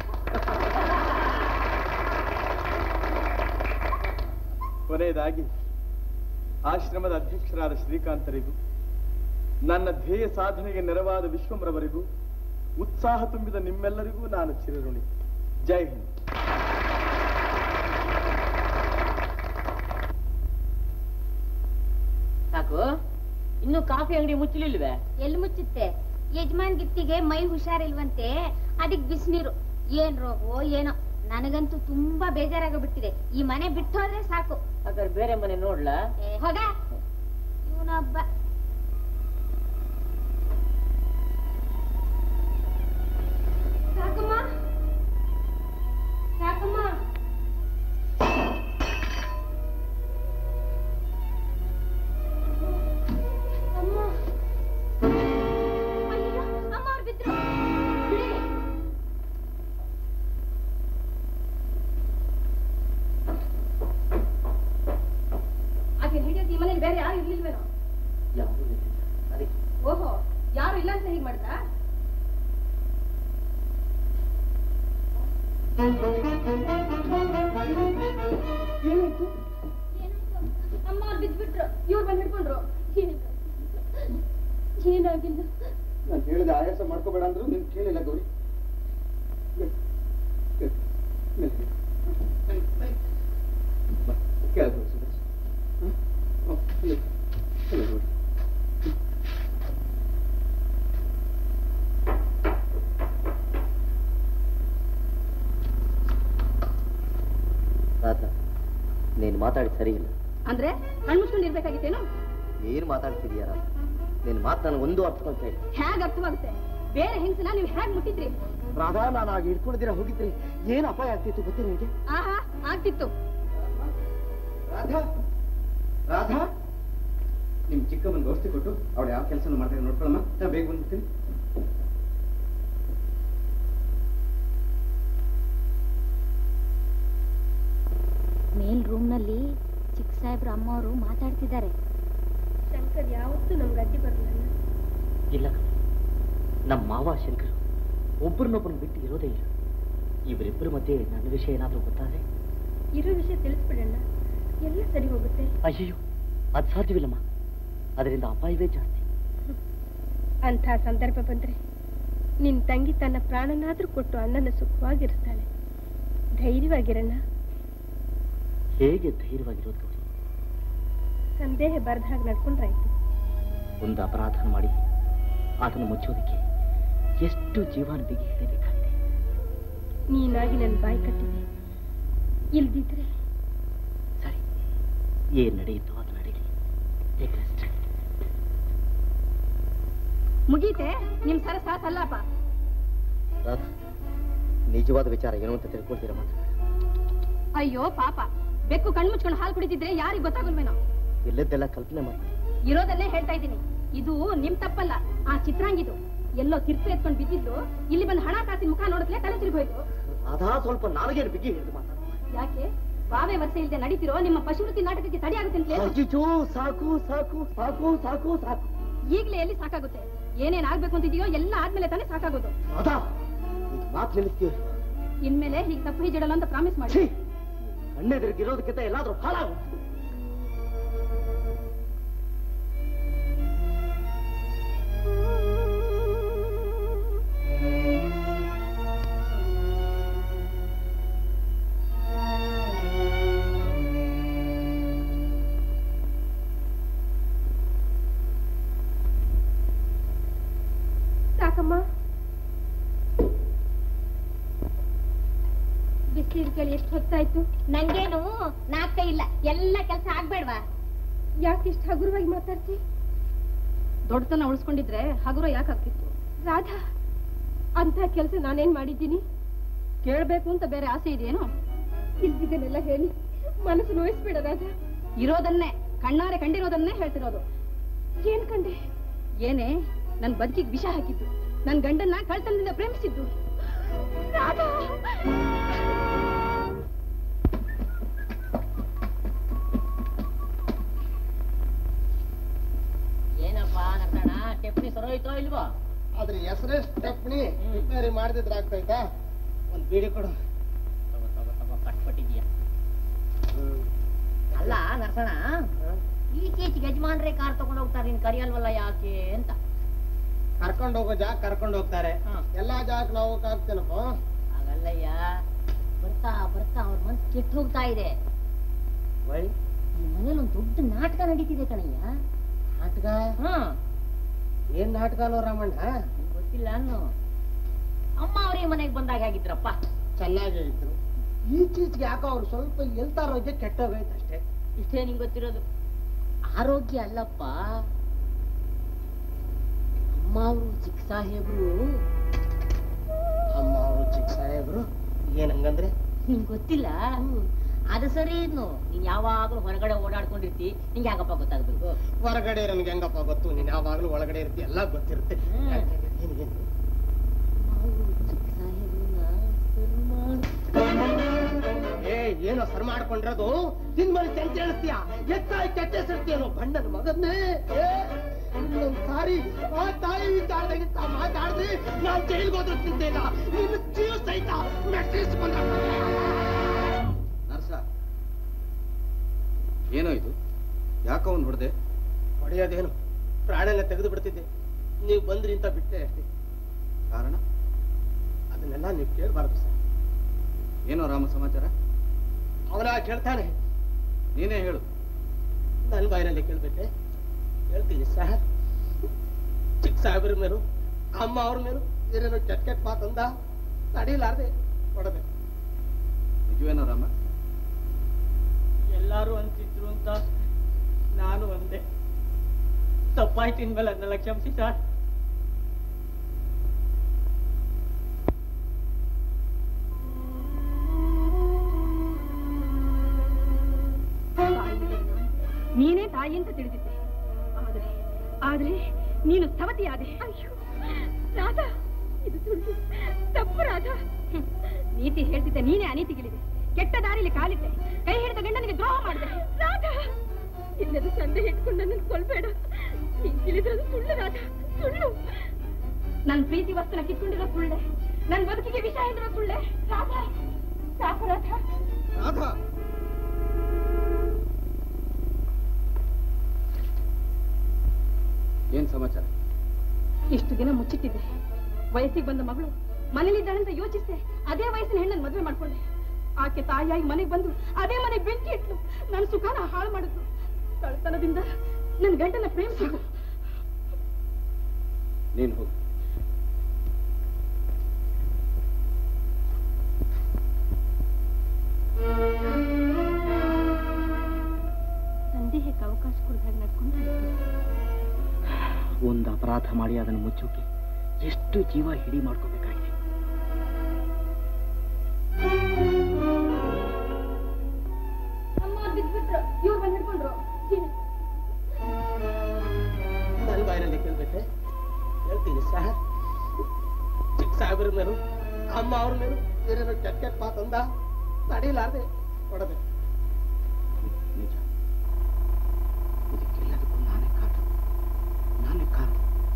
ಕೊನೆಯದಾಗಿ ಆಶ್ರಮದ ಅಧ್ಯಕ್ಷರಾದ ಶ್ರೀಕಾಂತರಿಗೂ ನನ್ನ ಧ್ಯೇಯ ಸಾಧನೆಗೆ ನೆರವಾದ ವಿಶ್ವಂರವರಿಗೂ ಉತ್ಸಾಹ ತುಂಬಿದ ನಿಮ್ಮೆಲ್ಲರಿಗೂ ನಾನು ಚಿರಋಣಿ ಜೈ ಹಿಂದ್ ಸಾಕು ಇನ್ನು ಕಾಫಿ ಅಂಗಡಿ ಮುಚ್ಚಲಿಲ್ವೇ ಎಲ್ಲಿ ಮುಚ್ಚುತ್ತೆ ಯಜಮಾನ್ ಗಿತ್ತಿಗೆ ಮೈ ಹುಷಾರಿಲ್ವಂತೆ ಅದಕ್ ಬಿಸಿನೀರು ಏನ್ ರೋಗೋ ಏನೋ ನನಗಂತೂ ತುಂಬಾ ಬೇಜಾರಾಗ್ಬಿಟ್ಟಿದೆ ಈ ಮನೆ ಬಿಟ್ಟು ಹೋದ್ರೆ ಸಾಕು ಹಾಗಾದ್ರೆ ಬೇರೆ ಮನೆ ನೋಡ್ಲಾ ಏ, ಹೋಗ ಇವನೊಬ್ಬ ಸಾಕಮ್ಮ ಸಾಕಮ್ಮ ಅಮ್ಮ ಅಯ್ಯೋ ಅಮ್ಮ ಅವ್ರು ಬಿದ್ರು ಬಿಡಿ ಆಕೆ ಹಿಡಿಯೋದು ಈ ಮನೇಲಿ ಬೇರೆ ಯಾರು ಇರ್ಲಿಲ್ವೇನೋ ಓಹೋ ಯಾರು ಇಲ್ಲ ಅಂತ ಹೀಗ್ ಮಾಡ್ತಾ ಏನಾಯ್ತು ಅಮ್ಮ ಅವ್ರು ಬಿದ್ಬಿಟ್ರು ಇವ್ರು ಬಂದು ಹಿಡ್ಕೊಂಡ್ರು ಏನಾಗಿಲ್ಲ ನಾನು ಹೇಳಿದ ಆಯಾಸ ಮಾಡ್ಕೋಬೇಡ ಅಂದ್ರು ನೀನ್ ಕೇಳಿಲ್ಲ ಗೌರಿ ಕೆಳಗೆ ಸುಧಾರಿಸು ಗೌರಿ ರಾಧಾ ನೀನು ಮಾತಾಡಿ ಸರಿ ಇಲ್ಲ ಅಂದ್ರೆ ಕಣ್ಮುಚ್ಕೊಂಡು ಇರ್ಬೇಕಾಗಿತ್ತೇನು ಏನ್ ಮಾತಾಡ್ತಿದೀಯ ರಾಧಾ ನಿನ್ ಮಾತು ನನಗೆ ಒಂದು ಅರ್ಥವಾಗ್ತಾ ಇಲ್ಲ ಹೇಗ್ ಅರ್ಥವಾಗುತ್ತೆ ಬೇರೆ ಹೆಂಗಸನ ನೀವು ಹೇಗ್ ಮುಟ್ಟಿದ್ರಿ ರಾಧಾ ನಾನು ಆಗ ಹಿಡ್ಕೊಂಡಿದ್ದೀರಾ ಹೋಗಿದ್ರಿ ಏನ್ ಅಪಾಯ ಆಗ್ತಿತ್ತು ಗೊತ್ತೇ ನಿಮಗೆ ಆಹಾ ಆಗ್ತಿತ್ತು ರಾಧಾ ರಾಧಾ ನಿಮ್ ಚಿಕ್ಕಮ್ಮನ ಔಷಧಿ ಕೊಟ್ಟು ಅವಳು ಯಾವ ಕೆಲಸ ಮಾಡ್ತಾರೆ ನೋಡ್ಕೊಳಮ್ಮ ನಾ ಬೇಗ ಬಂದ್ಬಿಡ್ತೀನಿ ಮೇಲ್ ರೂಮ್ನಲ್ಲಿ ಚಿಕ್ಕ ಸಾಹೇಬ್ರ ಅಮ್ಮವರು ಮಾತಾಡ್ತಿದ್ದಾರೆ ಶಂಕರ್ ಯಾವತ್ತೂ ನಮ್ಗೆ ಅಡ್ಡಿ ಬರಲ್ಲ ಇಲ್ಲ ಕಣೆ. ನಮ್ಮ ಮಾವ ಶಂಕರ್ ಒಬ್ಬರನ್ನೊಬ್ಬರನ್ನ ಬಿಟ್ಟು ಇರೋದೇ ಇಲ್ಲ ಇವರಿಬ್ಬರ ಮಧ್ಯೆ ನನ್ನ ವಿಷಯ ಏನಾದರೂ ಗೊತ್ತಾದ್ರೆ ಇರೋ ವಿಷಯ ತಿಳಿಸ್ಬಿಡಣ್ಣ ಎಲ್ಲ ಸರಿ ಹೋಗುತ್ತೆ ಅಯ್ಯೋ ಅದು ಸಾಧ್ಯವಿಲ್ಲಮ್ಮ ಅದರಿಂದ ಅಪಾಯವೇ ಜಾಸ್ತಿ ಅಂಥ ಸಂದರ್ಭ ಬಂದ್ರೆ ನಿನ್ ತಂಗಿ ತನ್ನ ಪ್ರಾಣನಾದ್ರೂ ಕೊಟ್ಟು ಅಣ್ಣನ ಸುಖವಾಗಿರ್ತಾಳೆ ಧೈರ್ಯವಾಗಿರಣ್ಣ ಹೇಗೆ ಧೈರ್ಯವಾಗಿರೋದು ಗೌರಿ ಸಂದೇಹ ಬರ್ದ ಹಾಗೆ ನಡ್ಕೊಂಡ್ರಾಯ್ತು ಒಂದು ಅಪರಾಧ ಮಾಡಿ ಆತನ ಮುಚ್ಚೋದಕ್ಕೆ ಎಷ್ಟು ಜೀವಾನ ಬಿಗಿ ಹಿಡಿಬೇಕಾಗಿದೆ ನೀನಾಗಿ ನನ್ನ ಬಾಯಿ ಕಟ್ಟಿದೆ ಇಲ್ದಿದ್ರೆ ಏನ್ ನಡೆಯುತ್ತೋ ಅದು ನಡೀಲಿ Take rest. ಮುಗೀತೆ ನಿಮ್ ಸರಸ ಸಲ್ಲಪ್ಪ ರಾಧಾ ನಿಜವಾದ ವಿಚಾರ ಏನು ಅಂತ ತಿಳ್ಕೊಳ್ತೀರಾ ಮಾತ್ರ ಅಯ್ಯೋ ಪಾಪ ಬೆಕ್ಕು ಕಣ್ಣು ಮುಚ್ಕೊಂಡು ಹಾಲು ಕುಡಿತಿದ್ರೆ ಯಾರಿಗ್ ಗೊತ್ತಾಗಲ್ವೇನೋ ಇಲ್ಲದ್ದೆಲ್ಲ ಕಲ್ಪನೆ ಮಾಡಿ ಇರೋದನ್ನೇ ಹೇಳ್ತಾ ಇದ್ದೀನಿ ಇದು ನಿಮ್ ತಪ್ಪಲ್ಲ ಆ ಚಿತ್ರಾಂಗಿದು ಎಲ್ಲೋ ತಿರ್ಪು ಎತ್ಕೊಂಡು ಬಿದ್ದಿದ್ದು ಇಲ್ಲಿ ಬಂದು ಹಣ ಕಾಸಿನ ಮುಖ ನೋಡಿದ್ಲೆ ತಲೆ ತಿರುಗೋಯ್ತು ಅದಾ ಸ್ವಲ್ಪ ನನಗೇನು ಬಿಗಿ ಹಿಡಿದು ಮಾತಾಡ ಯಾಕೆ ಬಾವೆ ವರ್ಷ ಇಲ್ಲದೆ ನಡೀತಿರೋ ನಿಮ್ಮ ಪಶುವೃತ್ತಿ ನಾಟಕಕ್ಕೆ ತಡೆ ಆಗುತ್ತೆ ಅಂತಲೇ ಅಯ್ಯೋ ಸಾಕು ಸಾಕು ಸಾಕು ಸಾಕು ಸಾಕು ಈಗ್ಲೇ ಎಲ್ಲಿ ಸಾಕಾಗುತ್ತೆ ಏನೇನ್ ಆಗ್ಬೇಕು ಅಂತಿದೆಯೋ ಎಲ್ಲ ಆದ್ಮೇಲೆ ತಾನೇ ಸಾಕಾಗೋದು ಅದಾ ಈಗ ಮಾತು ನಿಲ್ಲಿಸ್ತೀವಿ ಇನ್ಮೇಲೆ ಹೀಗೆ ತಪ್ಪು ಹಿಜಡಲ್ಲ ಅಂತ ಪ್ರಾಮಿಸ್ ಮಾಡಿ ಕಣ್ಣೆದುರಿಗಿರೋದಕ್ಕಿಂತ ಎಲ್ಲಾದ್ರೂ ಹಾಳಾಗು ಸಾಕಮ್ಮ ಬಿಸಿಲು ಕೇಳಿ ಎಷ್ಟು ಹೊತ್ತಾಯ್ತು ನಂಗೇನು ನಾಕ ಇಲ್ಲ ಎಲ್ಲ ಕೆಲಸ ಆಗ್ಬೇಡ್ವಾ ಯಾಕೆ ಇಷ್ಟು ಹಗುರವಾಗಿ ಮಾತಾಡ್ತಿ ದೊಡ್ಡತನ ಉಳಿಸ್ಕೊಂಡಿದ್ರೆ ಹಗುರ ಯಾಕಾಗ್ತಿತ್ತು ರಾಧಾ ಅಂತ ಕೆಲಸ ನಾನೇನ್ ಮಾಡಿದ್ದೀನಿ ಕೇಳ್ಬೇಕು ಅಂತ ಬೇರೆ ಆಸೆ ಇದೆಯೇನೋ ಇಲ್ದಿದ್ದನ್ನೆಲ್ಲ ಹೇಳಿ ಮನಸ್ಸು ನೋಯಿಸ್ಬೇಡ ರಾಧಾ ಇರೋದನ್ನೇ ಕಣ್ಣಾರೆ ಕಂಡಿರೋದನ್ನೇ ಹೇಳ್ತಿರೋದು ಏನ್ ಕಂಡೆ ಏನೇ ನನ್ ಬದುಕಿಗೆ ವಿಷ ಹಾಕಿದ್ದು ನನ್ ಗಂಡನ್ನ ಕಳ್ತನದಿಂದ ಪ್ರೇಮಿಸಿದ್ದು ರಾಧಾ ಏನಪ್ಪ ನರ್ತಣ ಸ್ಟೆಪ್ನಿ ಸರೋಯ್ತೋ ಇಲ್ವೋ ಅದ್ರ ಹೆಸರೇ ಸ್ಟೆಪ್ನಿ ರಿಪೇರಿ ಮಾಡಿದ್ರೆ ಆಗ್ತೈತಾ ಒಂದ್ ಬೀಡಿ ಕೊಡು ತಗೋ ತಗೋ ತಗೋ ಕಟ್ಪಟ್ಟಿದ್ಯಾ ಅಲ್ಲ ನರ್ತಣ ಈಚೀಚೆಗೆ ಯಜಮಾನ್ರೆ ಕಾರ್ ತಗೊಂಡು ಹೋಗ್ತಾರೆ ನೀನ್ ಕರಿಯಲ್ವಲ್ಲ ಯಾಕೆ ಅಂತ ಕರ್ಕೊಂಡು ಹೋಗೋ ಜಾಗ ಕರ್ಕೊಂಡು ಹೋಗ್ತಾರೆ ಎಲ್ಲಾ ಜಾಗಕ್ಕೆ ನಾವು ಹೋಗಕ್ಕಾಗ್ತೇನಪ್ಪ ಹಾಗಲ್ಲಯ್ಯ ಬರ್ತಾ ಬರ್ತಾ ಅವ್ರ ಮನ್ಸು ಕೆಟ್ಟು ಹೋಗ್ತಾ ಇದೆ ಈ ಮನೇಲಿ ಒಂದು ದೊಡ್ಡ ನಾಟಕ ನಡೀತಿದೆ ಕಣಯ್ಯ ನಾಟಕ ಹಾ ಏನ್ ನಾಟಕನೋ ರಾಮಣ್ಣ ನಿಂಗ್ ಗೊತ್ತಿಲ್ಲ ಅನ್ನು ಅಮ್ಮ ಅವ್ರ ಮನೆಗೆ ಬಂದಾಗ ಆಗಿದ್ರಪ್ಪ ಚೆನ್ನಾಗೇ ಇದ್ರು ಈಚೀಚೆಗೆ ಯಾಕೋ ಅವ್ರು ಸ್ವಲ್ಪ ಎಲ್ತಾರೋಗ್ಯ ಕೆಟ್ಟೋಗೈತೆ ಅಷ್ಟೇ ಇಷ್ಟೇ ನಿಂಗೆ ಗೊತ್ತಿರೋದು ಆರೋಗ್ಯ ಅಲ್ಲಪ್ಪ ಅಮ್ಮ ಅವರು ಚಿಕ್ಕ ಸಾಹೇಬ್ರು ಅಮ್ಮ ಅವರು ಚಿಕ್ಕ ಸಾಹೇಬ್ರು ಏನ್ ಹಂಗಂದ್ರೆ ನಿಂಗೆ ಗೊತ್ತಿಲ್ಲ ಅದು ಸರಿ ಇದ್ನು ನೀನ್ ಯಾವಾಗ್ಲೂ ಹೊರಗಡೆ ಓಡಾಡ್ಕೊಂಡಿರ್ತಿ ನಿಂಗೆ ಯಾಕಪ್ಪ ಗೊತ್ತಾಗ್ಬೇಕು ಹೊರಗಡೆ ನನ್ಗೆ ಹೆಂಗಪ್ಪ ಗೊತ್ತು ನೀನ್ ಯಾವಾಗ್ಲೂ ಒಳಗಡೆ ಇರ್ತಿ ಎಲ್ಲ ಗೊತ್ತಿರುತ್ತೆ ಏನಿಗೇನು? ಏ ಏನೋ ಸರ್ ಮಾಡ್ಕೊಂಡಿರೋದು ನಿನ್ ಮೇಲೆ ಚಂಚ ಹೇಳಿಸ್ತೀಯ ಎತ್ತಾಯಿ ಕೆಟ್ಟಿಸಿರ್ತೀಯನೋ ಬಣ್ಣನ ಮಗನ್ನೇ ಏ, ಇನ್ನೊಂದ್ ಸಾರಿ ಆ ತಾಯಿ ವಿಚಾರದಾಗಿಂತ ಮಾತಾಡಿದ್ರೆ ನಾನ್ ಜೈಲ್ಗೆ ಹೋದ್ರು ತಿಂತೇನ ನಿನ್ನ ಜೀವ ಸಹಿತ ಮೆಟ್ಟಿಸ್ಕೊಂಡ ನರ್ಸ ಏನೋ ಇದು ಯಾಕೋ ಅವ್ನು ಹೊಡೆದೆ ಹೊಡೆಯೋದೇನು ಪ್ರಾಣನ ತೆಗೆದು ಬಿಡ್ತಿದ್ದೆ ನೀವು ಬಂದ್ರಿ ಅಂತ ಬಿಟ್ಟೆ ಅಷ್ಟೇ ಕಾರಣ ಅದನ್ನೆಲ್ಲ ನೀವು ಕೇಳಬಾರ್ದು ಸರ್ ಏನೋ ರಾಮ ಸಮಾಚಾರ ಅವನ ಕೇಳ್ತಾನೆ ನೀನೇ ಹೇಳು ನನ್ನ ಬಾಯಿನಲ್ಲಿ ಕೇಳ್ಬೇಕೆ ಹೇಳ್ತೀನಿ ಸರ್ ಚಿಕ್ಕ ಸಾಹೇಬ್ರ ಮೇಲೂ ಅಮ್ಮ ಅವ್ರ ಮೇಲೂ ಏನೇನೋ ಕೆಟ್ಟ ಕೆಟ್ಟ ಮಾತಂದ ತಡೀಲಾರ್ದೆ ಹೊಡೆದೆ ನಿಜವೇನೋ ರಾಮ ಎಲ್ಲಾರು ಅಂತಿದ್ರು ಅಂತ ನಾನು ಒಂದೇ ತಪ್ಪಾಯ್ತು ಇನ್ಮೇಲೆ ಅದನ್ನೆಲ್ಲ ಕ್ಷಮಿಸಿ ಸರ್ ನೀನೇ ತಾಯಿ ಅಂತ ತಿಳಿದಿದ್ದೆ ಆದ್ರೆ ನೀನು ಸವತಿಯಾದೆ ಅಯ್ಯೋ ರಾಧಾ ಇದು ಸುಳ್ಳು ತಪ್ಪು ರಾಧಾ ಹ್ಮ್. ನೀತಿ ಹೇಳ್ತಿದ್ದೆ ನೀನೇ ಅನೀತಿಗಿಳಿದೆ ಕೆಟ್ಟ ದಾರಿಲಿ ಕಾಲಿಟ್ಟೆ ಕೈ ಹಿಡಿದ ಗಂಡನಿಗೆ ದ್ರೋಹ ಮಾಡಿದೆ ರಾಧಾ ಇಲ್ಲದ ಸಂದೇಹ ಇಟ್ಕೊಂಡು ನನ್ನನ್ನು ಕೊಲ್ಬೇಡ ನೀನ್ ತಿಳಿದ್ರದು ಸುಳ್ಳು ರಾಧಾ ಸುಳ್ಳು ನನ್ ಪ್ರೀತಿ ವಸ್ತುನ ಕಿತ್ಕೊಂಡಿರೋ ಸುಳ್ಳೆ ನನ್ ಬದುಕಿಗೆ ವಿಷ ಹೇಳಿರೋ ಸುಳ್ಳೆ ರಾಧಾ ಸಾಕು ರಾಧಾ ರಾಧಾ ಏನ್ ಸಮಾಚಾರ ಇಷ್ಟು ದಿನ ಮುಚ್ಚಿಟ್ಟಿದ್ದೆ ವಯಸ್ಸಿಗೆ ಬಂದ ಮಗಳು ಮನೇಲಿದ್ದಾಳಂತ ಯೋಚಿಸಿದೆ ಅದೇ ವಯಸ್ಸಿನ ಹೆಣ್ಣನ್ನು ಮದುವೆ ಮಾಡ್ಕೊಂಡೆ ಆಕೆ ತಾಯಿಯಾಗಿ ಮನೆಗೆ ಬಂದು ಅದೇ ಮನೆ ಬೆಂಕಿ ಇಟ್ಲು ನನ್ನ ಸುಖನ ಹಾಳು ಮಾಡಿದ್ಲು ಕಳ್ತನದಿಂದ ನನ್ನ ಗಂಡನ ಪ್ರೇಮಿಸಿದ್ರು ನೀನ್ ಹೋಗು ಸಂದೇಹಕ್ಕೆ ಅವಕಾಶ ಕೊಡದಾಗ ನಡ್ಕೊಂಡು ಒಂದು ಅಪರಾಧ ಮಾಡಿ ಅದನ್ನು ಮುಚ್ಚೋಕೆ ಎಷ್ಟು ಜೀವ ಹಿಡಿ ಮಾಡ್ಕೋಬೇಕಾಗಿದೆ ಅಮ್ಮ ಬಿದ್ಬಿಟ್ರು ಇವ್ರು ಬಂದು ಹಿಡ್ಕೊಂಡ್ರು ನನ್ನ ಬಾಯಿನಲ್ಲಿ ಕೇಳ್ಬೇಕೆ ಹೇಳ್ತೀನಿ ಸರ್ ಚಿಕ್ಕ ಸಾಹೇಬ್ರ ಮೇಲೂ ಅಮ್ಮ ಅವ್ರ ಮೇಲೂ ಏನೇನೋ ಕೆಟ್ಟ ಕೆಟ್ಟ ಮಾತಂದ ತಡೀಲಾರ್ದೆ ಹೊಡೆದೆ ನಿಜ ಇದಕ್ಕೆಲ್ಲದಕ್ಕೂ ನಾನೇ ಕಾರಣ ನಾನೇ ಕಾರಣ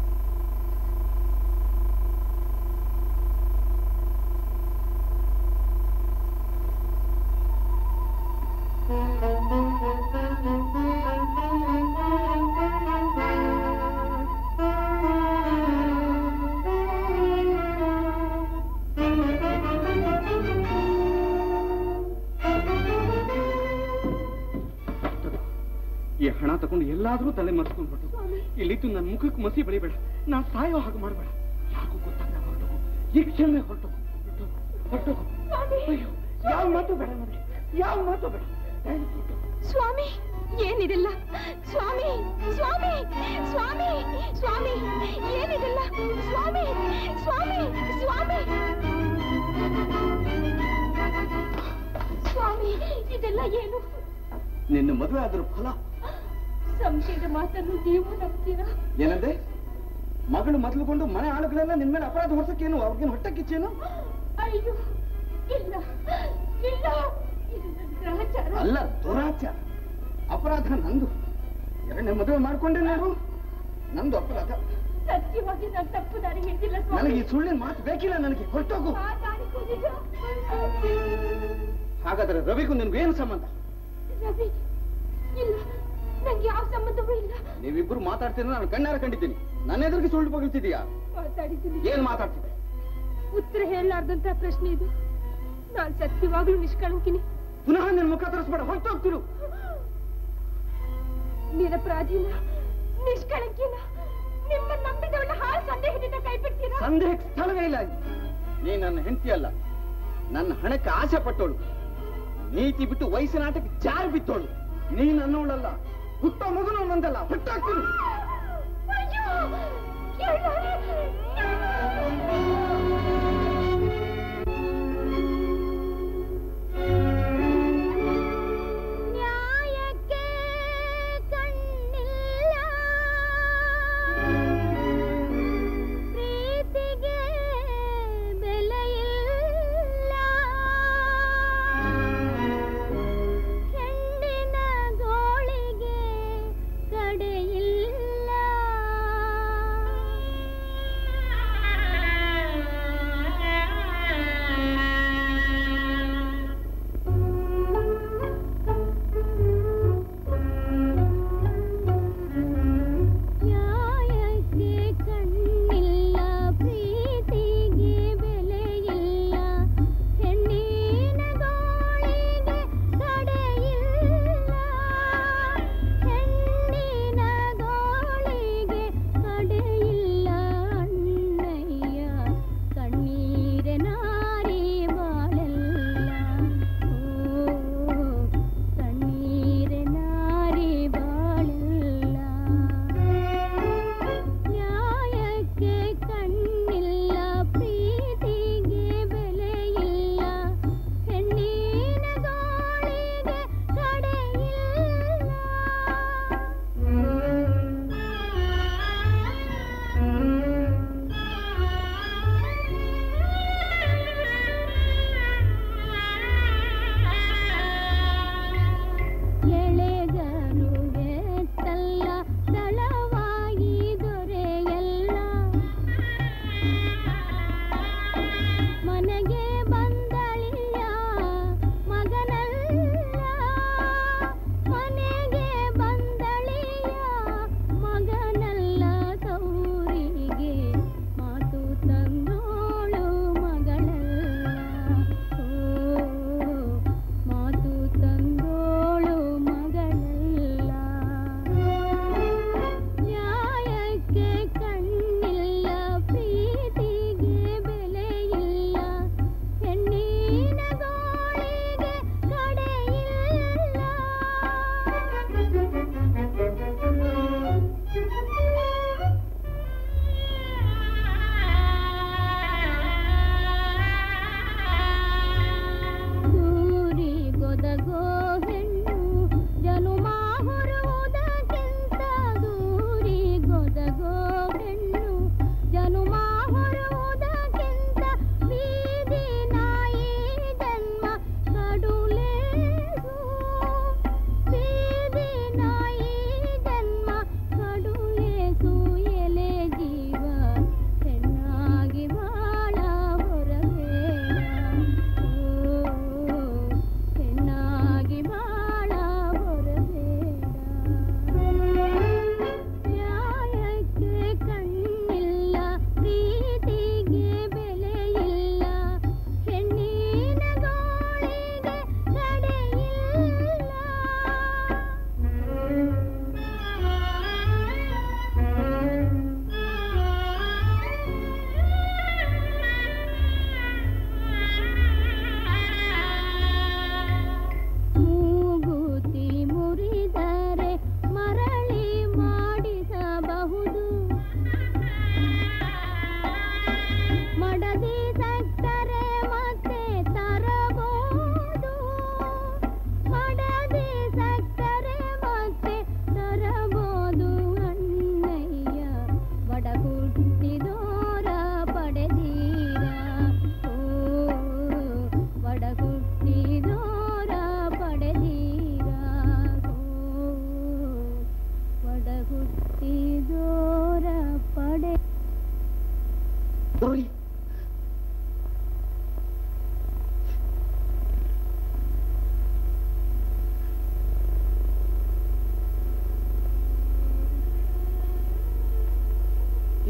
ಈ ಹಣ ತಗೊಂಡು ಎಲ್ಲಾದ್ರೂ ತಲೆ ಮರೆಸ್ಕೊಂಡು ಹೊರಟು ಇಲ್ಲಿದ್ದು ನನ್ನ ಮುಖಕ್ಕೆ ಮಸಿ ಬೆಳಿಬೇಡ ನಾ ಸಾಯೋ ಹಾಗೆ ಮಾಡಬೇಡ ಯಾರಿಗೂ ಗೊತ್ತಾಗ ಹೊರಟೋಗು ಈ ಕ್ಷಣ ಹೊರಟೋಗು ಹೊರಟೋಗು ಅಯ್ಯೋ ಯಾವ ಮಾತು ಬೇಡ ನನಗೆ ಯಾವ ಮಾತು ಬೇಡ ದಯವಿಟ್ಟು ಹೊರ್ಟೋಗು. ಸ್ವಾಮಿ ಏನಿದಿಲ್ಲ ಸ್ವಾಮಿ ಸ್ವಾಮಿ ಸ್ವಾಮಿ ಸ್ವಾಮಿ ಏನಿದಿಲ್ಲ ಸ್ವಾಮಿ ಸ್ವಾಮಿ ಸ್ವಾಮಿ ಸ್ವಾಮಿ ಇದೆಲ್ಲ ಏನು ನಿನ್ನ ಮದುವೆ ಆದ್ರ ಫಲ ಸಂಶಯದ ಮಾತನ್ನು ನೀವು ನಂಬ್ತೀರಾ ಏನಂದೆ ಮಗಳು ಮೊದಲುಕೊಂಡು ಮನೆ ಆಳುಗಳೆಲ್ಲ ನಿನ್ ಮೇಲೆ ಅಪರಾಧ ಹೊರಸಕ್ಕೇನು ಅವ್ರಿಗೇನು ಹೊಟ್ಟೆ ಕಿಚ್ಚೇನು ಅಯ್ಯೋ ಇಲ್ಲ ಇಲ್ಲ ಇದು ನನ್ನ ಗ್ರಹಚಾರ ಅಲ್ಲ ದುರಾಚಾರ ಅಪರಾಧ ನಂದು ಎರಡನೇ ಮದುವೆ ಮಾಡ್ಕೊಂಡೆ ನೋಡು ನಂದು ಅಪರಾಧ ಸತ್ಯವಾಗಿ ನಾನು ತಪ್ಪು ದಾರಿ ಹಿಡಿದಿಲ್ಲ ನನಗೆ ಈ ಸ್ವಾಮಿ ಸುಳ್ಳಿನ ಮಾತು ಬೇಕಿಲ್ಲ ನನಗೆ ಹೊರಟೋಗು ಆ ದಾರಿಗೂ ನಿಜ ಹಾಗಾದ್ರೆ ರವಿಗೂ ನಿನ್ಗೇನು ಸಂಬಂಧ ರವಿ ಇಲ್ಲ ನಂಗೆ ಯಾವ ಸಂಬಂಧವೂ ಇಲ್ಲ ನೀವಿಬ್ರು ಮಾತಾಡ್ತೀರ ನಾನು ಕಣ್ಣಾರ ಕಂಡಿದ್ದೀನಿ ನನ್ನ ಎದುರಿಗೆ ಸುಳ್ಳು ಪಗಲ್ತಿದೀಯಾ ಮಾತಾಡಿದ್ದೀನಿ ಏನ್ ಮಾತಾಡ್ತಿದ್ದೆ ಉತ್ತರ ಹೇಳಲಾರ್ದಂತ ಪ್ರಶ್ನೆ ಇದು ನಾನ್ ಸತ್ಯವಾಗ್ಲೂ ನಿಷ್ಕಳಂಕಿನಿ ಪುನಃ ನಿನ್ ಮುಖ ತರಿಸ್ಬೇಡ ಹೊರಟೋಗ್ತಿರು ನಿರಪರಾಧಿನ ನಿಷ್ಕಳಂಕಿನ ನಿಮ್ಮ ನಂಬಿದವಳ ಹಾಳು ಸಂದೇಹದಿಂದ ಕೈಬಿಡ್ತೀರಾ ಸಂದೇಹಕ್ಕೆ ಸ್ಥಳವೇ ಇಲ್ಲ ಇಲ್ಲಿ. ನೀ ನನ್ನ ಹೆಂಡತಿ ಅಲ್ಲ ನನ್ನ ಹಣಕ್ಕೆ ಆಸೆ ಪಟ್ಟೋಳು ನೀತಿ ಬಿಟ್ಟು ವಯಸ್ಸಿನ ಆಟಕ್ಕೆ ಜಾರಿ ಬಿತ್ತೋಳು ನೀ ನನ್ನವಳಲ್ಲ ಹುಟ್ಟ ಮಗನು ನಂದಲ್ಲ ಹುಟ್ಟಾಕ್ತಿರು ಅಯ್ಯೋ ಕೇಳಾರೆ ನ್ಯಾಯಕ್ಕೆ ಕಣ್ಣಿಲ್ಲ ಪ್ರೀತಿಗೆ ಬೆಲೆಯಿಲ್ಲ ಹೆಣ್ಣಿನ ಗೋಳಿಗೆ ಕಡೆಯಿಲ್ಲ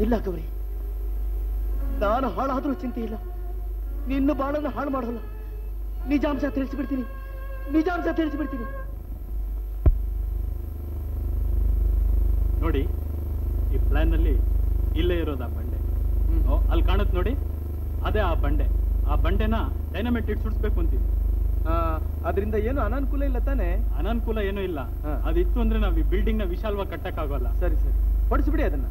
ಇಲ್ಲ ಗೌರಿ ನಾನು ಹಾಳಾದ್ರೂ ಚಿಂತೆ ಇಲ್ಲ ನಿನ್ನ ಬಾಳನ್ನು ಹಾಳು ಮಾಡೋಲ್ಲ ನಿಜಾಂಶ ತಿಳಿಸ್ಬಿಡ್ತೀನಿ ನಿಜಾಂಶ ತಿಳಿಸ್ಬಿಡ್ತೀನಿ ನೋಡಿ ಈ ಪ್ಲಾನ್ ನಲ್ಲಿ ಇಲ್ಲೇ ಇರೋದು ಆ ಬಂಡೆ ಓ, ಅಲ್ಲಿ ಕಾಣುತ್ತೆ ನೋಡಿ ಅದೇ ಆ ಬಂಡೆ ಆ ಬಂಡೆನ ಡೈನಮೈಟ್ ಇಟ್ಟು ಸುಡಿಸ್ಬೇಕು ಅಂತೀವಿ ಅದರಿಂದ ಏನು ಅನಾನುಕೂಲ ಇಲ್ಲ ತಾನೆ ಅನಾನುಕೂಲ ಏನೂ ಇಲ್ಲ ಅದಿತ್ತು ಅಂದ್ರೆ ನಾವು ಈ ಬಿಲ್ಡಿಂಗ್ ನ ವಿಶಾಲವಾಗಿ ಕಟ್ಟಕ್ಕಾಗಲ್ಲ ಸರಿ ಸರಿ ಪಡಿಸ್ಬಿಡಿ ಅದನ್ನ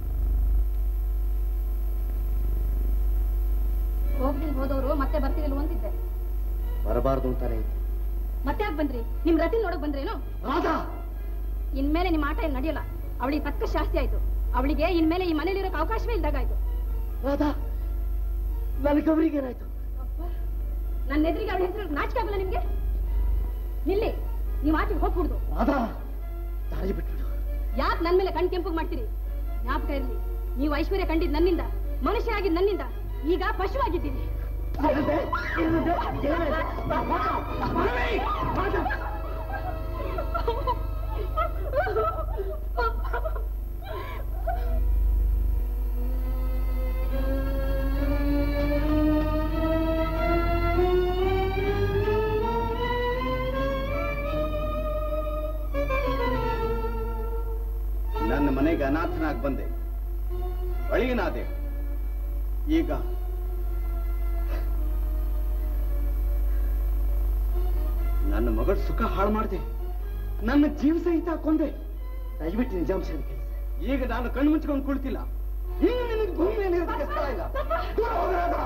ಹೋಗ್ದಿಲ್ ಹೋದವರು ಮತ್ತೆ ಬರ್ತಿರಲ್ವ ಅಂತಿದ್ದೆ ಬರಬಾರ್ದು ಅಂತಾನೆ ಇದ್ದೆ. ಮತ್ತೆ ಯಾಕೆ ಬಂದ್ರಿ ನಿಮ್ ರತಿ ನೋಡಕ್ ಬಂದ್ರೇನು ಇನ್ಮೇಲೆ ನಿಮ್ ಆಟ ಏನ್ ನಡೆಯಲ್ಲ ಅವಳಿಗೆ ತಕ್ಕ ಶಾಸ್ತಿ ಆಯ್ತು ಅವಳಿಗೆ ಇನ್ಮೇಲೆ ಈ ಮನೇಲಿ ಇರೋಕ್ ಅವಕಾಶವೇ ಇಲ್ದಾಗಾಯ್ತು ನನ್ನ ಗೌರಿಗೆ ಏನಾಯ್ತು ನನ್ನ ಎದುರಿಗೆ ಅವಳ ಹೆಸರು ನಾಚಿಕೆ ಆಗಲ್ಲ ನಿಮ್ಗೆ ನಿಲ್ಲಿ ನೀವ್ ಆಚೆಗೆ ಹೋಗ್ಬಿಡುದು ರಾಧಾ ದಾರಿ ಬಿಟ್ಬಿಡು ಯಾಕೆ ನನ್ ಮೇಲೆ ಕಣ್ ಕೆಂಪು ಮಾಡ್ತೀರಿ ಜ್ಞಾಪಕ ಇರ್ಲಿ ನೀವು ಐಶ್ವರ್ಯ ಕಂಡಿದ್ ನನ್ನಿಂದ ಮನುಷ್ಯ ಆಗಿದ್ ನನ್ನಿಂದ ಈಗ ಪಶುವಾಗಿದ್ದೀನಿ ನನ್ನ ಮನೆಗೆ ಅನಾಥನಾಗಿ ಬಂದೆ ಒಳಗಿನಾದೆ ಈಗ ನನ್ನ ಮಗಳ ಸುಖ ಹಾಳು ಮಾಡಿದೆ ನನ್ನ ಜೀವ ಸಹಿತ ಕೊಂದೆ ದಯವಿಟ್ಟು ನಿಜಾಂಶ ಕೇಳಿ ಈಗ ನಾನು ಕಣ್ಣು ಮುಚ್ಕೊಂಡು ಕುಳಿತಿಲ್ಲ ಇನ್ನು ನಿನಗೆ ಭೂಮಿ ಮೇಲೆ ಇರೋದಕ್ಕೆ ಸ್ಥಳ ಇಲ್ಲ ದೂರ ಹೋಗು ರಾಧಾ.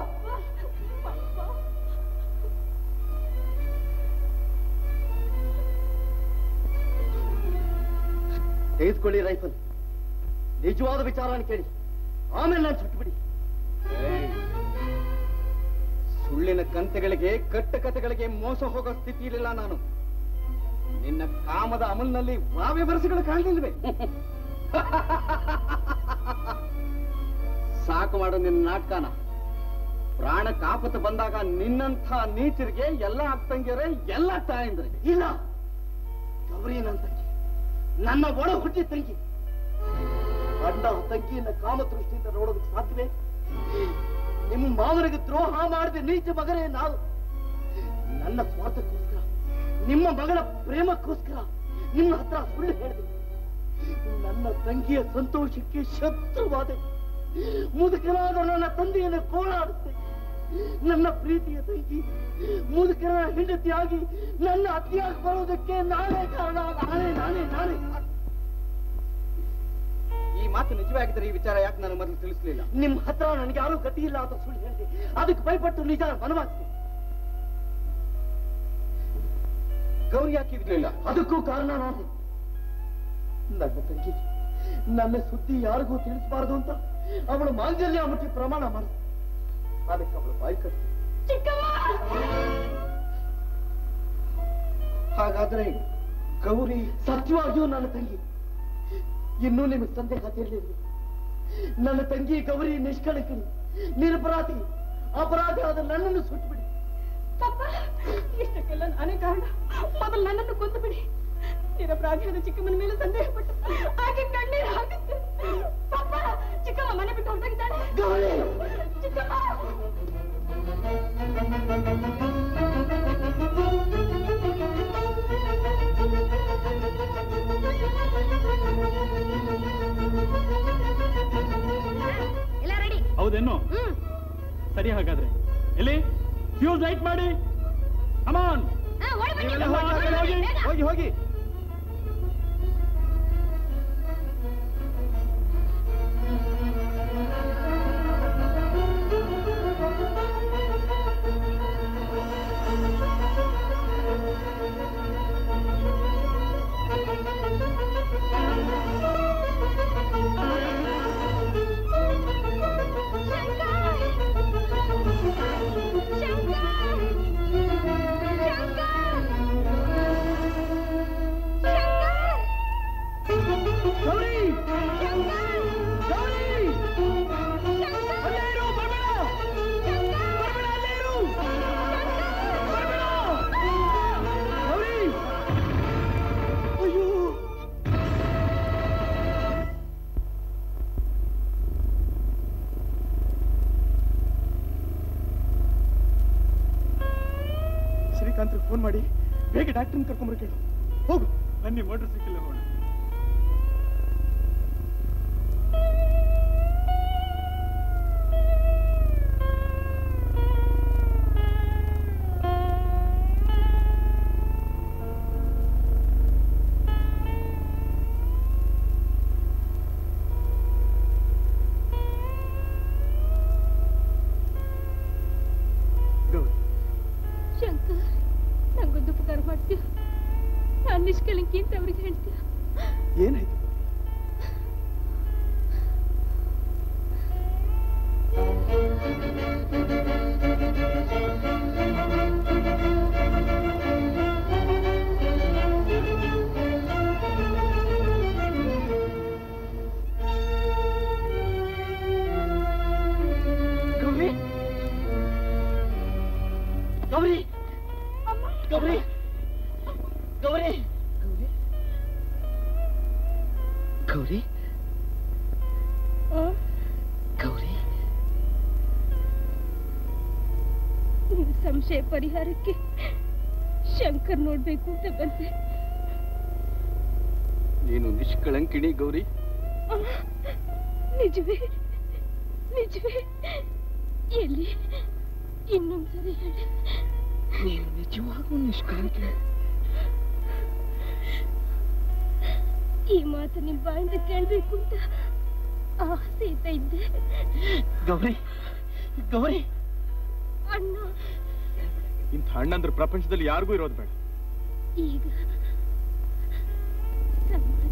ತೆಗೆದುಕೊಳ್ಳಿ ರೈಫಲ್ ನಿಜವಾದ ವಿಚಾರವನ್ನು ಕೇಳಿ ಆಮೇಲೆ ನಾನು ಸುಟ್ಟು ಬಿಡಿ ಏಯ್, ಸುಳ್ಳಿನ ಕಂತೆಗಳಿಗೆ ಕಟ್ಟ ಕತೆಗಳಿಗೆ ಮೋಸ ಹೋಗೋ ಸ್ಥಿತಿಯಲ್ಲಿಲ್ಲ ನಾನು ನಿನ್ನ ಕಾಮದ ಅಮಲ್ನಲ್ಲಿ ವಾವ್ಯ ಬರಸುಗಳು ಕಾಣಲಿಲ್ವೇ ಸಾಕು ಮಾಡು ನಿನ್ನ ನಾಟಕನ ಪ್ರಾಣ ಕಾಪತ್ತು ಬಂದಾಗ ನಿನ್ನಂಥ ನೀಚರಿಗೆ ಎಲ್ಲ ಅಕ್ಕಂಗಿಯರೇ ಎಲ್ಲ ತಾಯಂದ್ರೆ ಇಲ್ಲ ಗೌರಿ ನನ್ನ ತಂಗಿ ನನ್ನ ಒಳ ಹುಟ್ಟಿ ತಂಗಿ ಅಣ್ಣ ತಂಗಿಯನ್ನ ಕಾಮ ದೃಷ್ಟಿಯಿಂದ ನೋಡೋದಕ್ಕೆ ಸಾಧ್ಯವೇ ನಿಮ್ಮ ಮಾವನಿಗೆ ದ್ರೋಹ ಮಾಡಿದ ನೀಚ ಮಗನೇ ನಾವು ನನ್ನ ಸ್ವಾರ್ಥಕ್ಕೋಸ್ಕರ ನಿಮ್ಮ ಮಗಳ ಪ್ರೇಮಕ್ಕೋಸ್ಕರ ನಿಮ್ಮ ಹತ್ರ ಸುಳ್ಳು ಹೇಳಿದೆ ನನ್ನ ತಂಗಿಯ ಸಂತೋಷಕ್ಕೆ ಶತ್ರುವಾದೆ ಮುದುಕನಾದ ನನ್ನ ತಂದೆಯನ್ನು ಗೋಳಾಡುತ್ತೆ ನನ್ನ ಪ್ರೀತಿಯ ತಂಗಿ ಮುದುಕನ ಹೆಂಡತಿಯಾಗಿ ನನ್ನ ಅತಿಯಾಗಿ ಬರೋದಕ್ಕೆ ನಾನೇ ಕಾರಣ ನಾನೇ ನಾನೇ ನಾನೇ ಈ ಮಾತು ನಿಜವಾಗಿದ್ರೆ ಈ ವಿಚಾರ ಯಾಕೆ ನಾನು ಮೊದಲು ತಿಳಿಸ್ಲಿಲ್ಲ ನಿಮ್ ಹತ್ರ ನನಗೆ ಯಾರು ಗತಿ ಇಲ್ಲ ಅಂತ ಸುಳ್ಳು ಹೇಳಿದೆ ಅದಕ್ಕೆ ಭಯಪಟ್ಟು ನಿಜ ಮನವಾಗ್ತೀನಿ ಗೌರಿ ಯಾಕೆ ಇರ್ಲಿಲ್ಲ ಅದಕ್ಕೂ ಕಾರಣ ನಾನೇ ನನ್ನ ತಂಗಿ ನನ್ನ ಸುದ್ದಿ ಯಾರಿಗೂ ತಿಳಿಸಬಾರದು ಅಂತ ಅವಳು ಮಾಂಗಲ್ಯ ಮುಟ್ಟಿ ಪ್ರಮಾಣ ಮಾಡಿ ಅದಕ್ಕೆ ಅವಳು ಬಾಯಿ ಕಟ್ಟಿ ಹಾಗಾದ್ರೆ ಗೌರಿ ಸತ್ಯವಾಗಿಯೂ ನನ್ನ ತಂಗಿ ಇನ್ನೂ ನಿಮಗೆ ಸಂದೇಹ ತಿರ್ಲಿಲ್ಲ ನನ್ನ ತಂಗಿ ಗೌರಿ ನಿಷ್ಕಳಕಿ ನಿರಪರಾಧಿ ಅಪರಾಧಿ ಆದ ನನ್ನನ್ನು ಸುಟ್ಟುಬಿಡಿ ಪಾಪ ಇಷ್ಟಕ್ಕೆಲ್ಲ ನಾನೇ ಕಾರಣ ಮೊದಲು ನನ್ನನ್ನು ಕೊಂದು ಬಿಡಿ ನಿರಪರಾಧಿಯಾದ ಚಿಕ್ಕಮ್ಮನ ಮೇಲೆ ಸಂದೇಹ ಪಟ್ಟು ಆಕೆ ಕಣ್ಣೀರು ಹಾಕುತ್ತೆ ಪಾಪ ಚಿಕ್ಕಮ್ಮ ಮನೆ ಬಿಟ್ಟು ಹೊರಟಾಗಿದ್ದಾಳೆ ಚಿಕ್ಕಮ್ಮ ಎಲ್ಲ ರೆಡಿ ಹೌದೇನು ಹ್ಮ್ ಸರಿ ಹಾಗಾದ್ರೆ ಎಲ್ಲಿ ಫ್ಯೂಸ್ ಲೈಟ್ ಮಾಡಿ ಅಮಾನ್ ಹಾ, ಓಡಿ ಬನ್ನಿ. ನೀವೆಲ್ಲ ಹೋಗಿ, ಆ ಕಡೆ ಹೋಗಿ. ಬೇಗ. ಹೋಗಿ ಹೋಗಿ ಶಂಕರ್ ಸೂರ್ಯಕಾಂತ್ ಫೋನ್ ಮಾಡಿ ಬೇಗ ಡಾಕ್ಟರ್ನ ಕರ್ಕೊಂಬರ್ ಕೇಳು ಹೋಗು ಬನ್ನಿ ಮೋಟರ್ ಸೈಕಲ್ ಹೋಗೋಣ ಗೌರಿ ಶಂಕರ್ ನಂಗೊಂದು ಉಪಕಾರ ಮಾಡ್ತೀಯ ನಾನು ನಿಷ್ಕಳಂಕಿ ಅಂತ ಅವ್ರಿಗೆ ಹೇಳ್ತೀಯ ಏನಾಯ್ತು ಗೌರಿ ಗೌರಿ ಗೌರಿ ಗೌರಿ ಗೌರಿ ಗೌರಿ ನಿನ್ನ ಸಂಶಯ ಪರಿಹಾರಕ್ಕೆ ಶಂಕರ್ ನೋಡ್ಬೇಕು ಅಂತ ಬಂದೆ ನೀನು ನಿಷ್ಕಳಂಕಿಣಿ ಗೌರಿ ಆ, ನಿಜವೇ ನಿಜವೇ ಎಲ್ಲಿ ಇನ್ನೊಂದ್ಸರಿ ಹೇಳಿ ನೀನು ನಿಜವಾಗೂ ನಿಷ್ಕಳಂಕಿಣಿ ಈ ಮಾತು ನಿಮ್ ಬಾಯಿಂದ ಕೇಳ್ಬೇಕು ಅಂತ ಆಸೆ ಇದ್ದ ಇದ್ದೆ ಗೌರಿ ಗೌರಿ ಅಣ್ಣ ಇಂಥ ಅಣ್ಣಂದ್ರ ಪ್ರಪಂಚದಲ್ಲಿ ಯಾರಿಗೂ ಇರೋದು ಬೇಡ ಈಗ ಸಮಾಧಾನ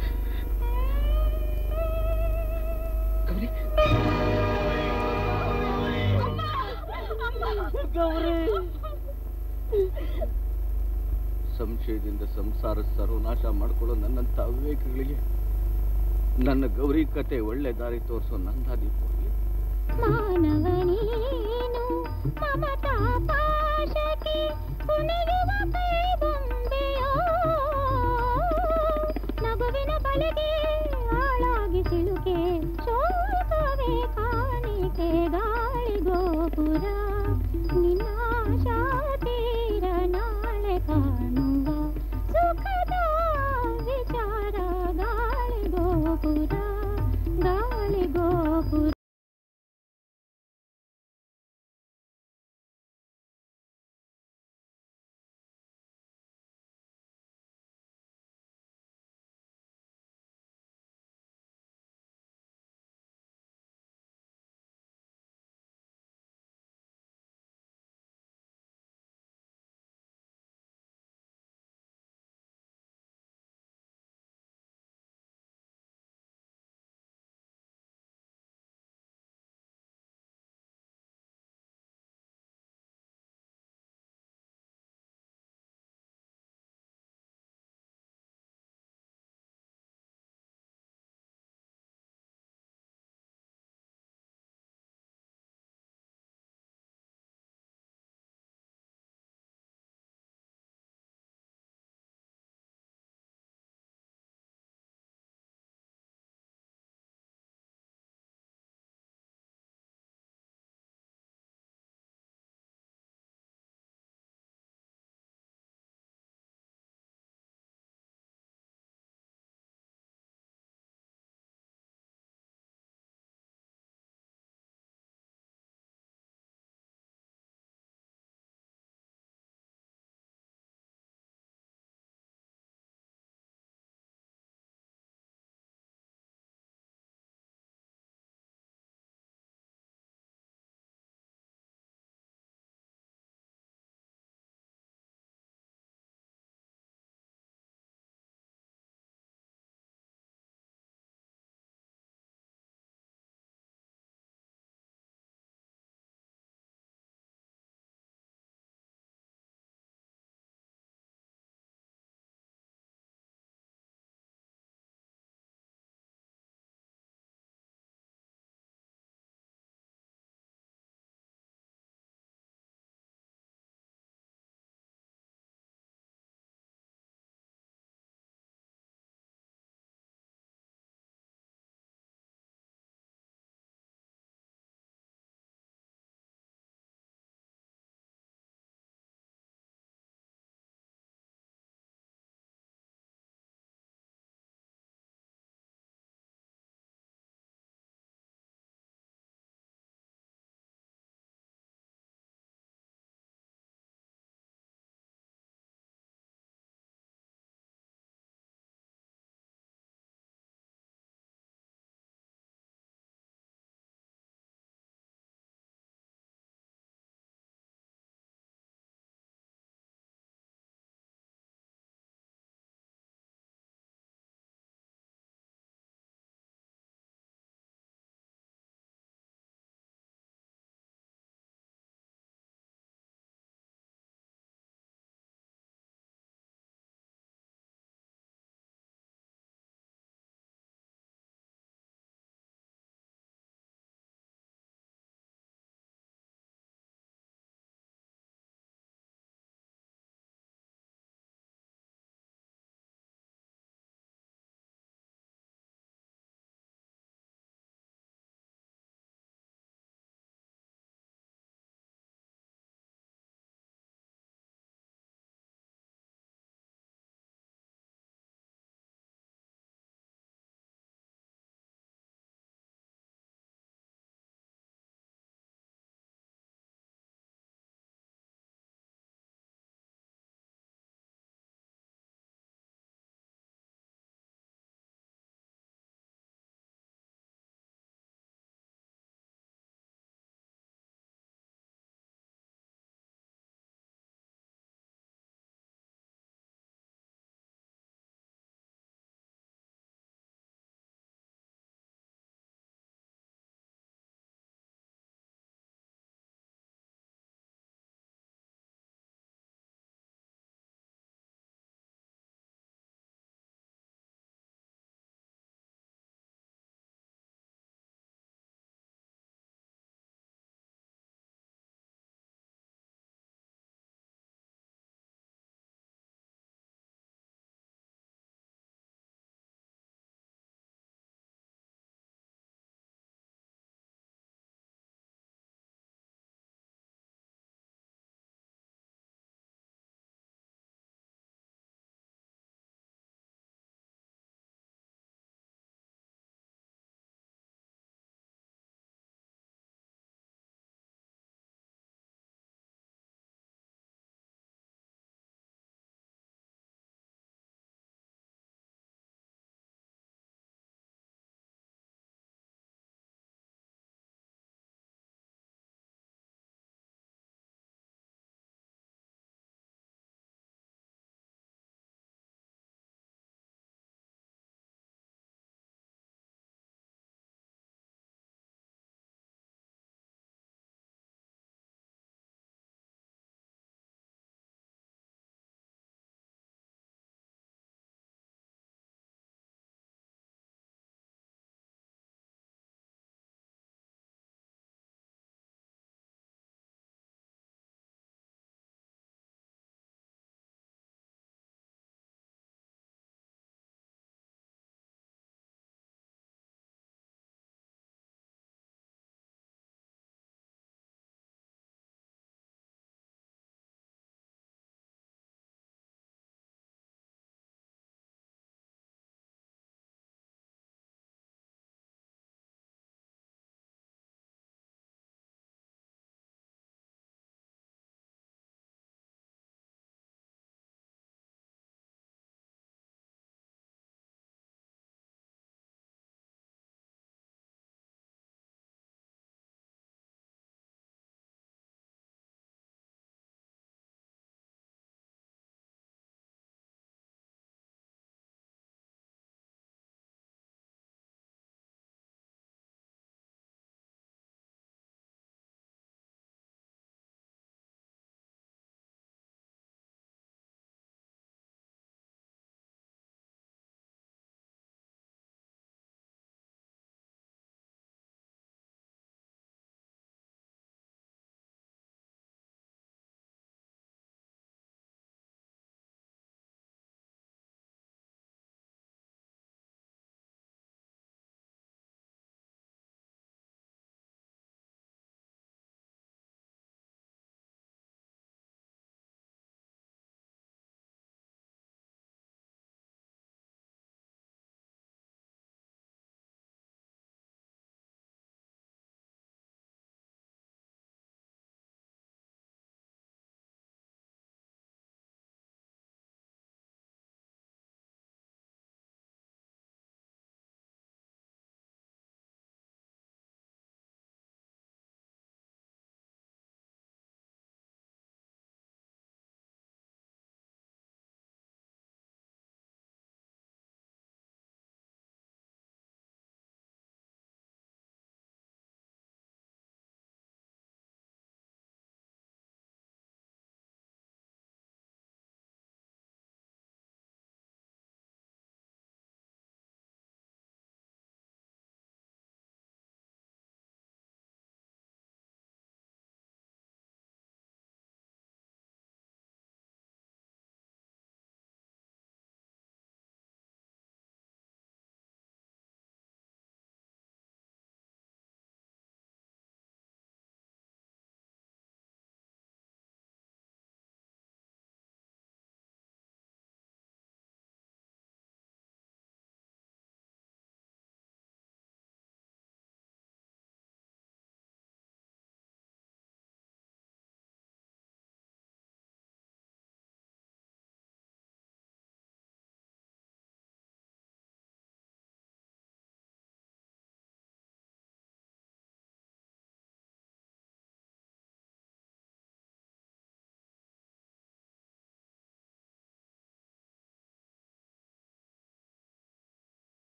ಗೌರಿ ಸಂಶಯದಿಂದ ಸಂಸಾರ ಸರ್ವನಾಶ ಮಾಡ್ಕೊಳ್ಳೋ ನನ್ನಂತ ಅವಿವೇಕಗಳಿಗೆ ನನ್ನ ಗೌರಿ ಕತೆ ಒಳ್ಳೆ ದಾರಿ ತೋರಿಸೋ ನಂದಾದೀಪವಾಗಿ ಮಾನವನೇನು ಮಮತಾ ಪಾಶಕ್ಕೆ ಕುಣಿಯ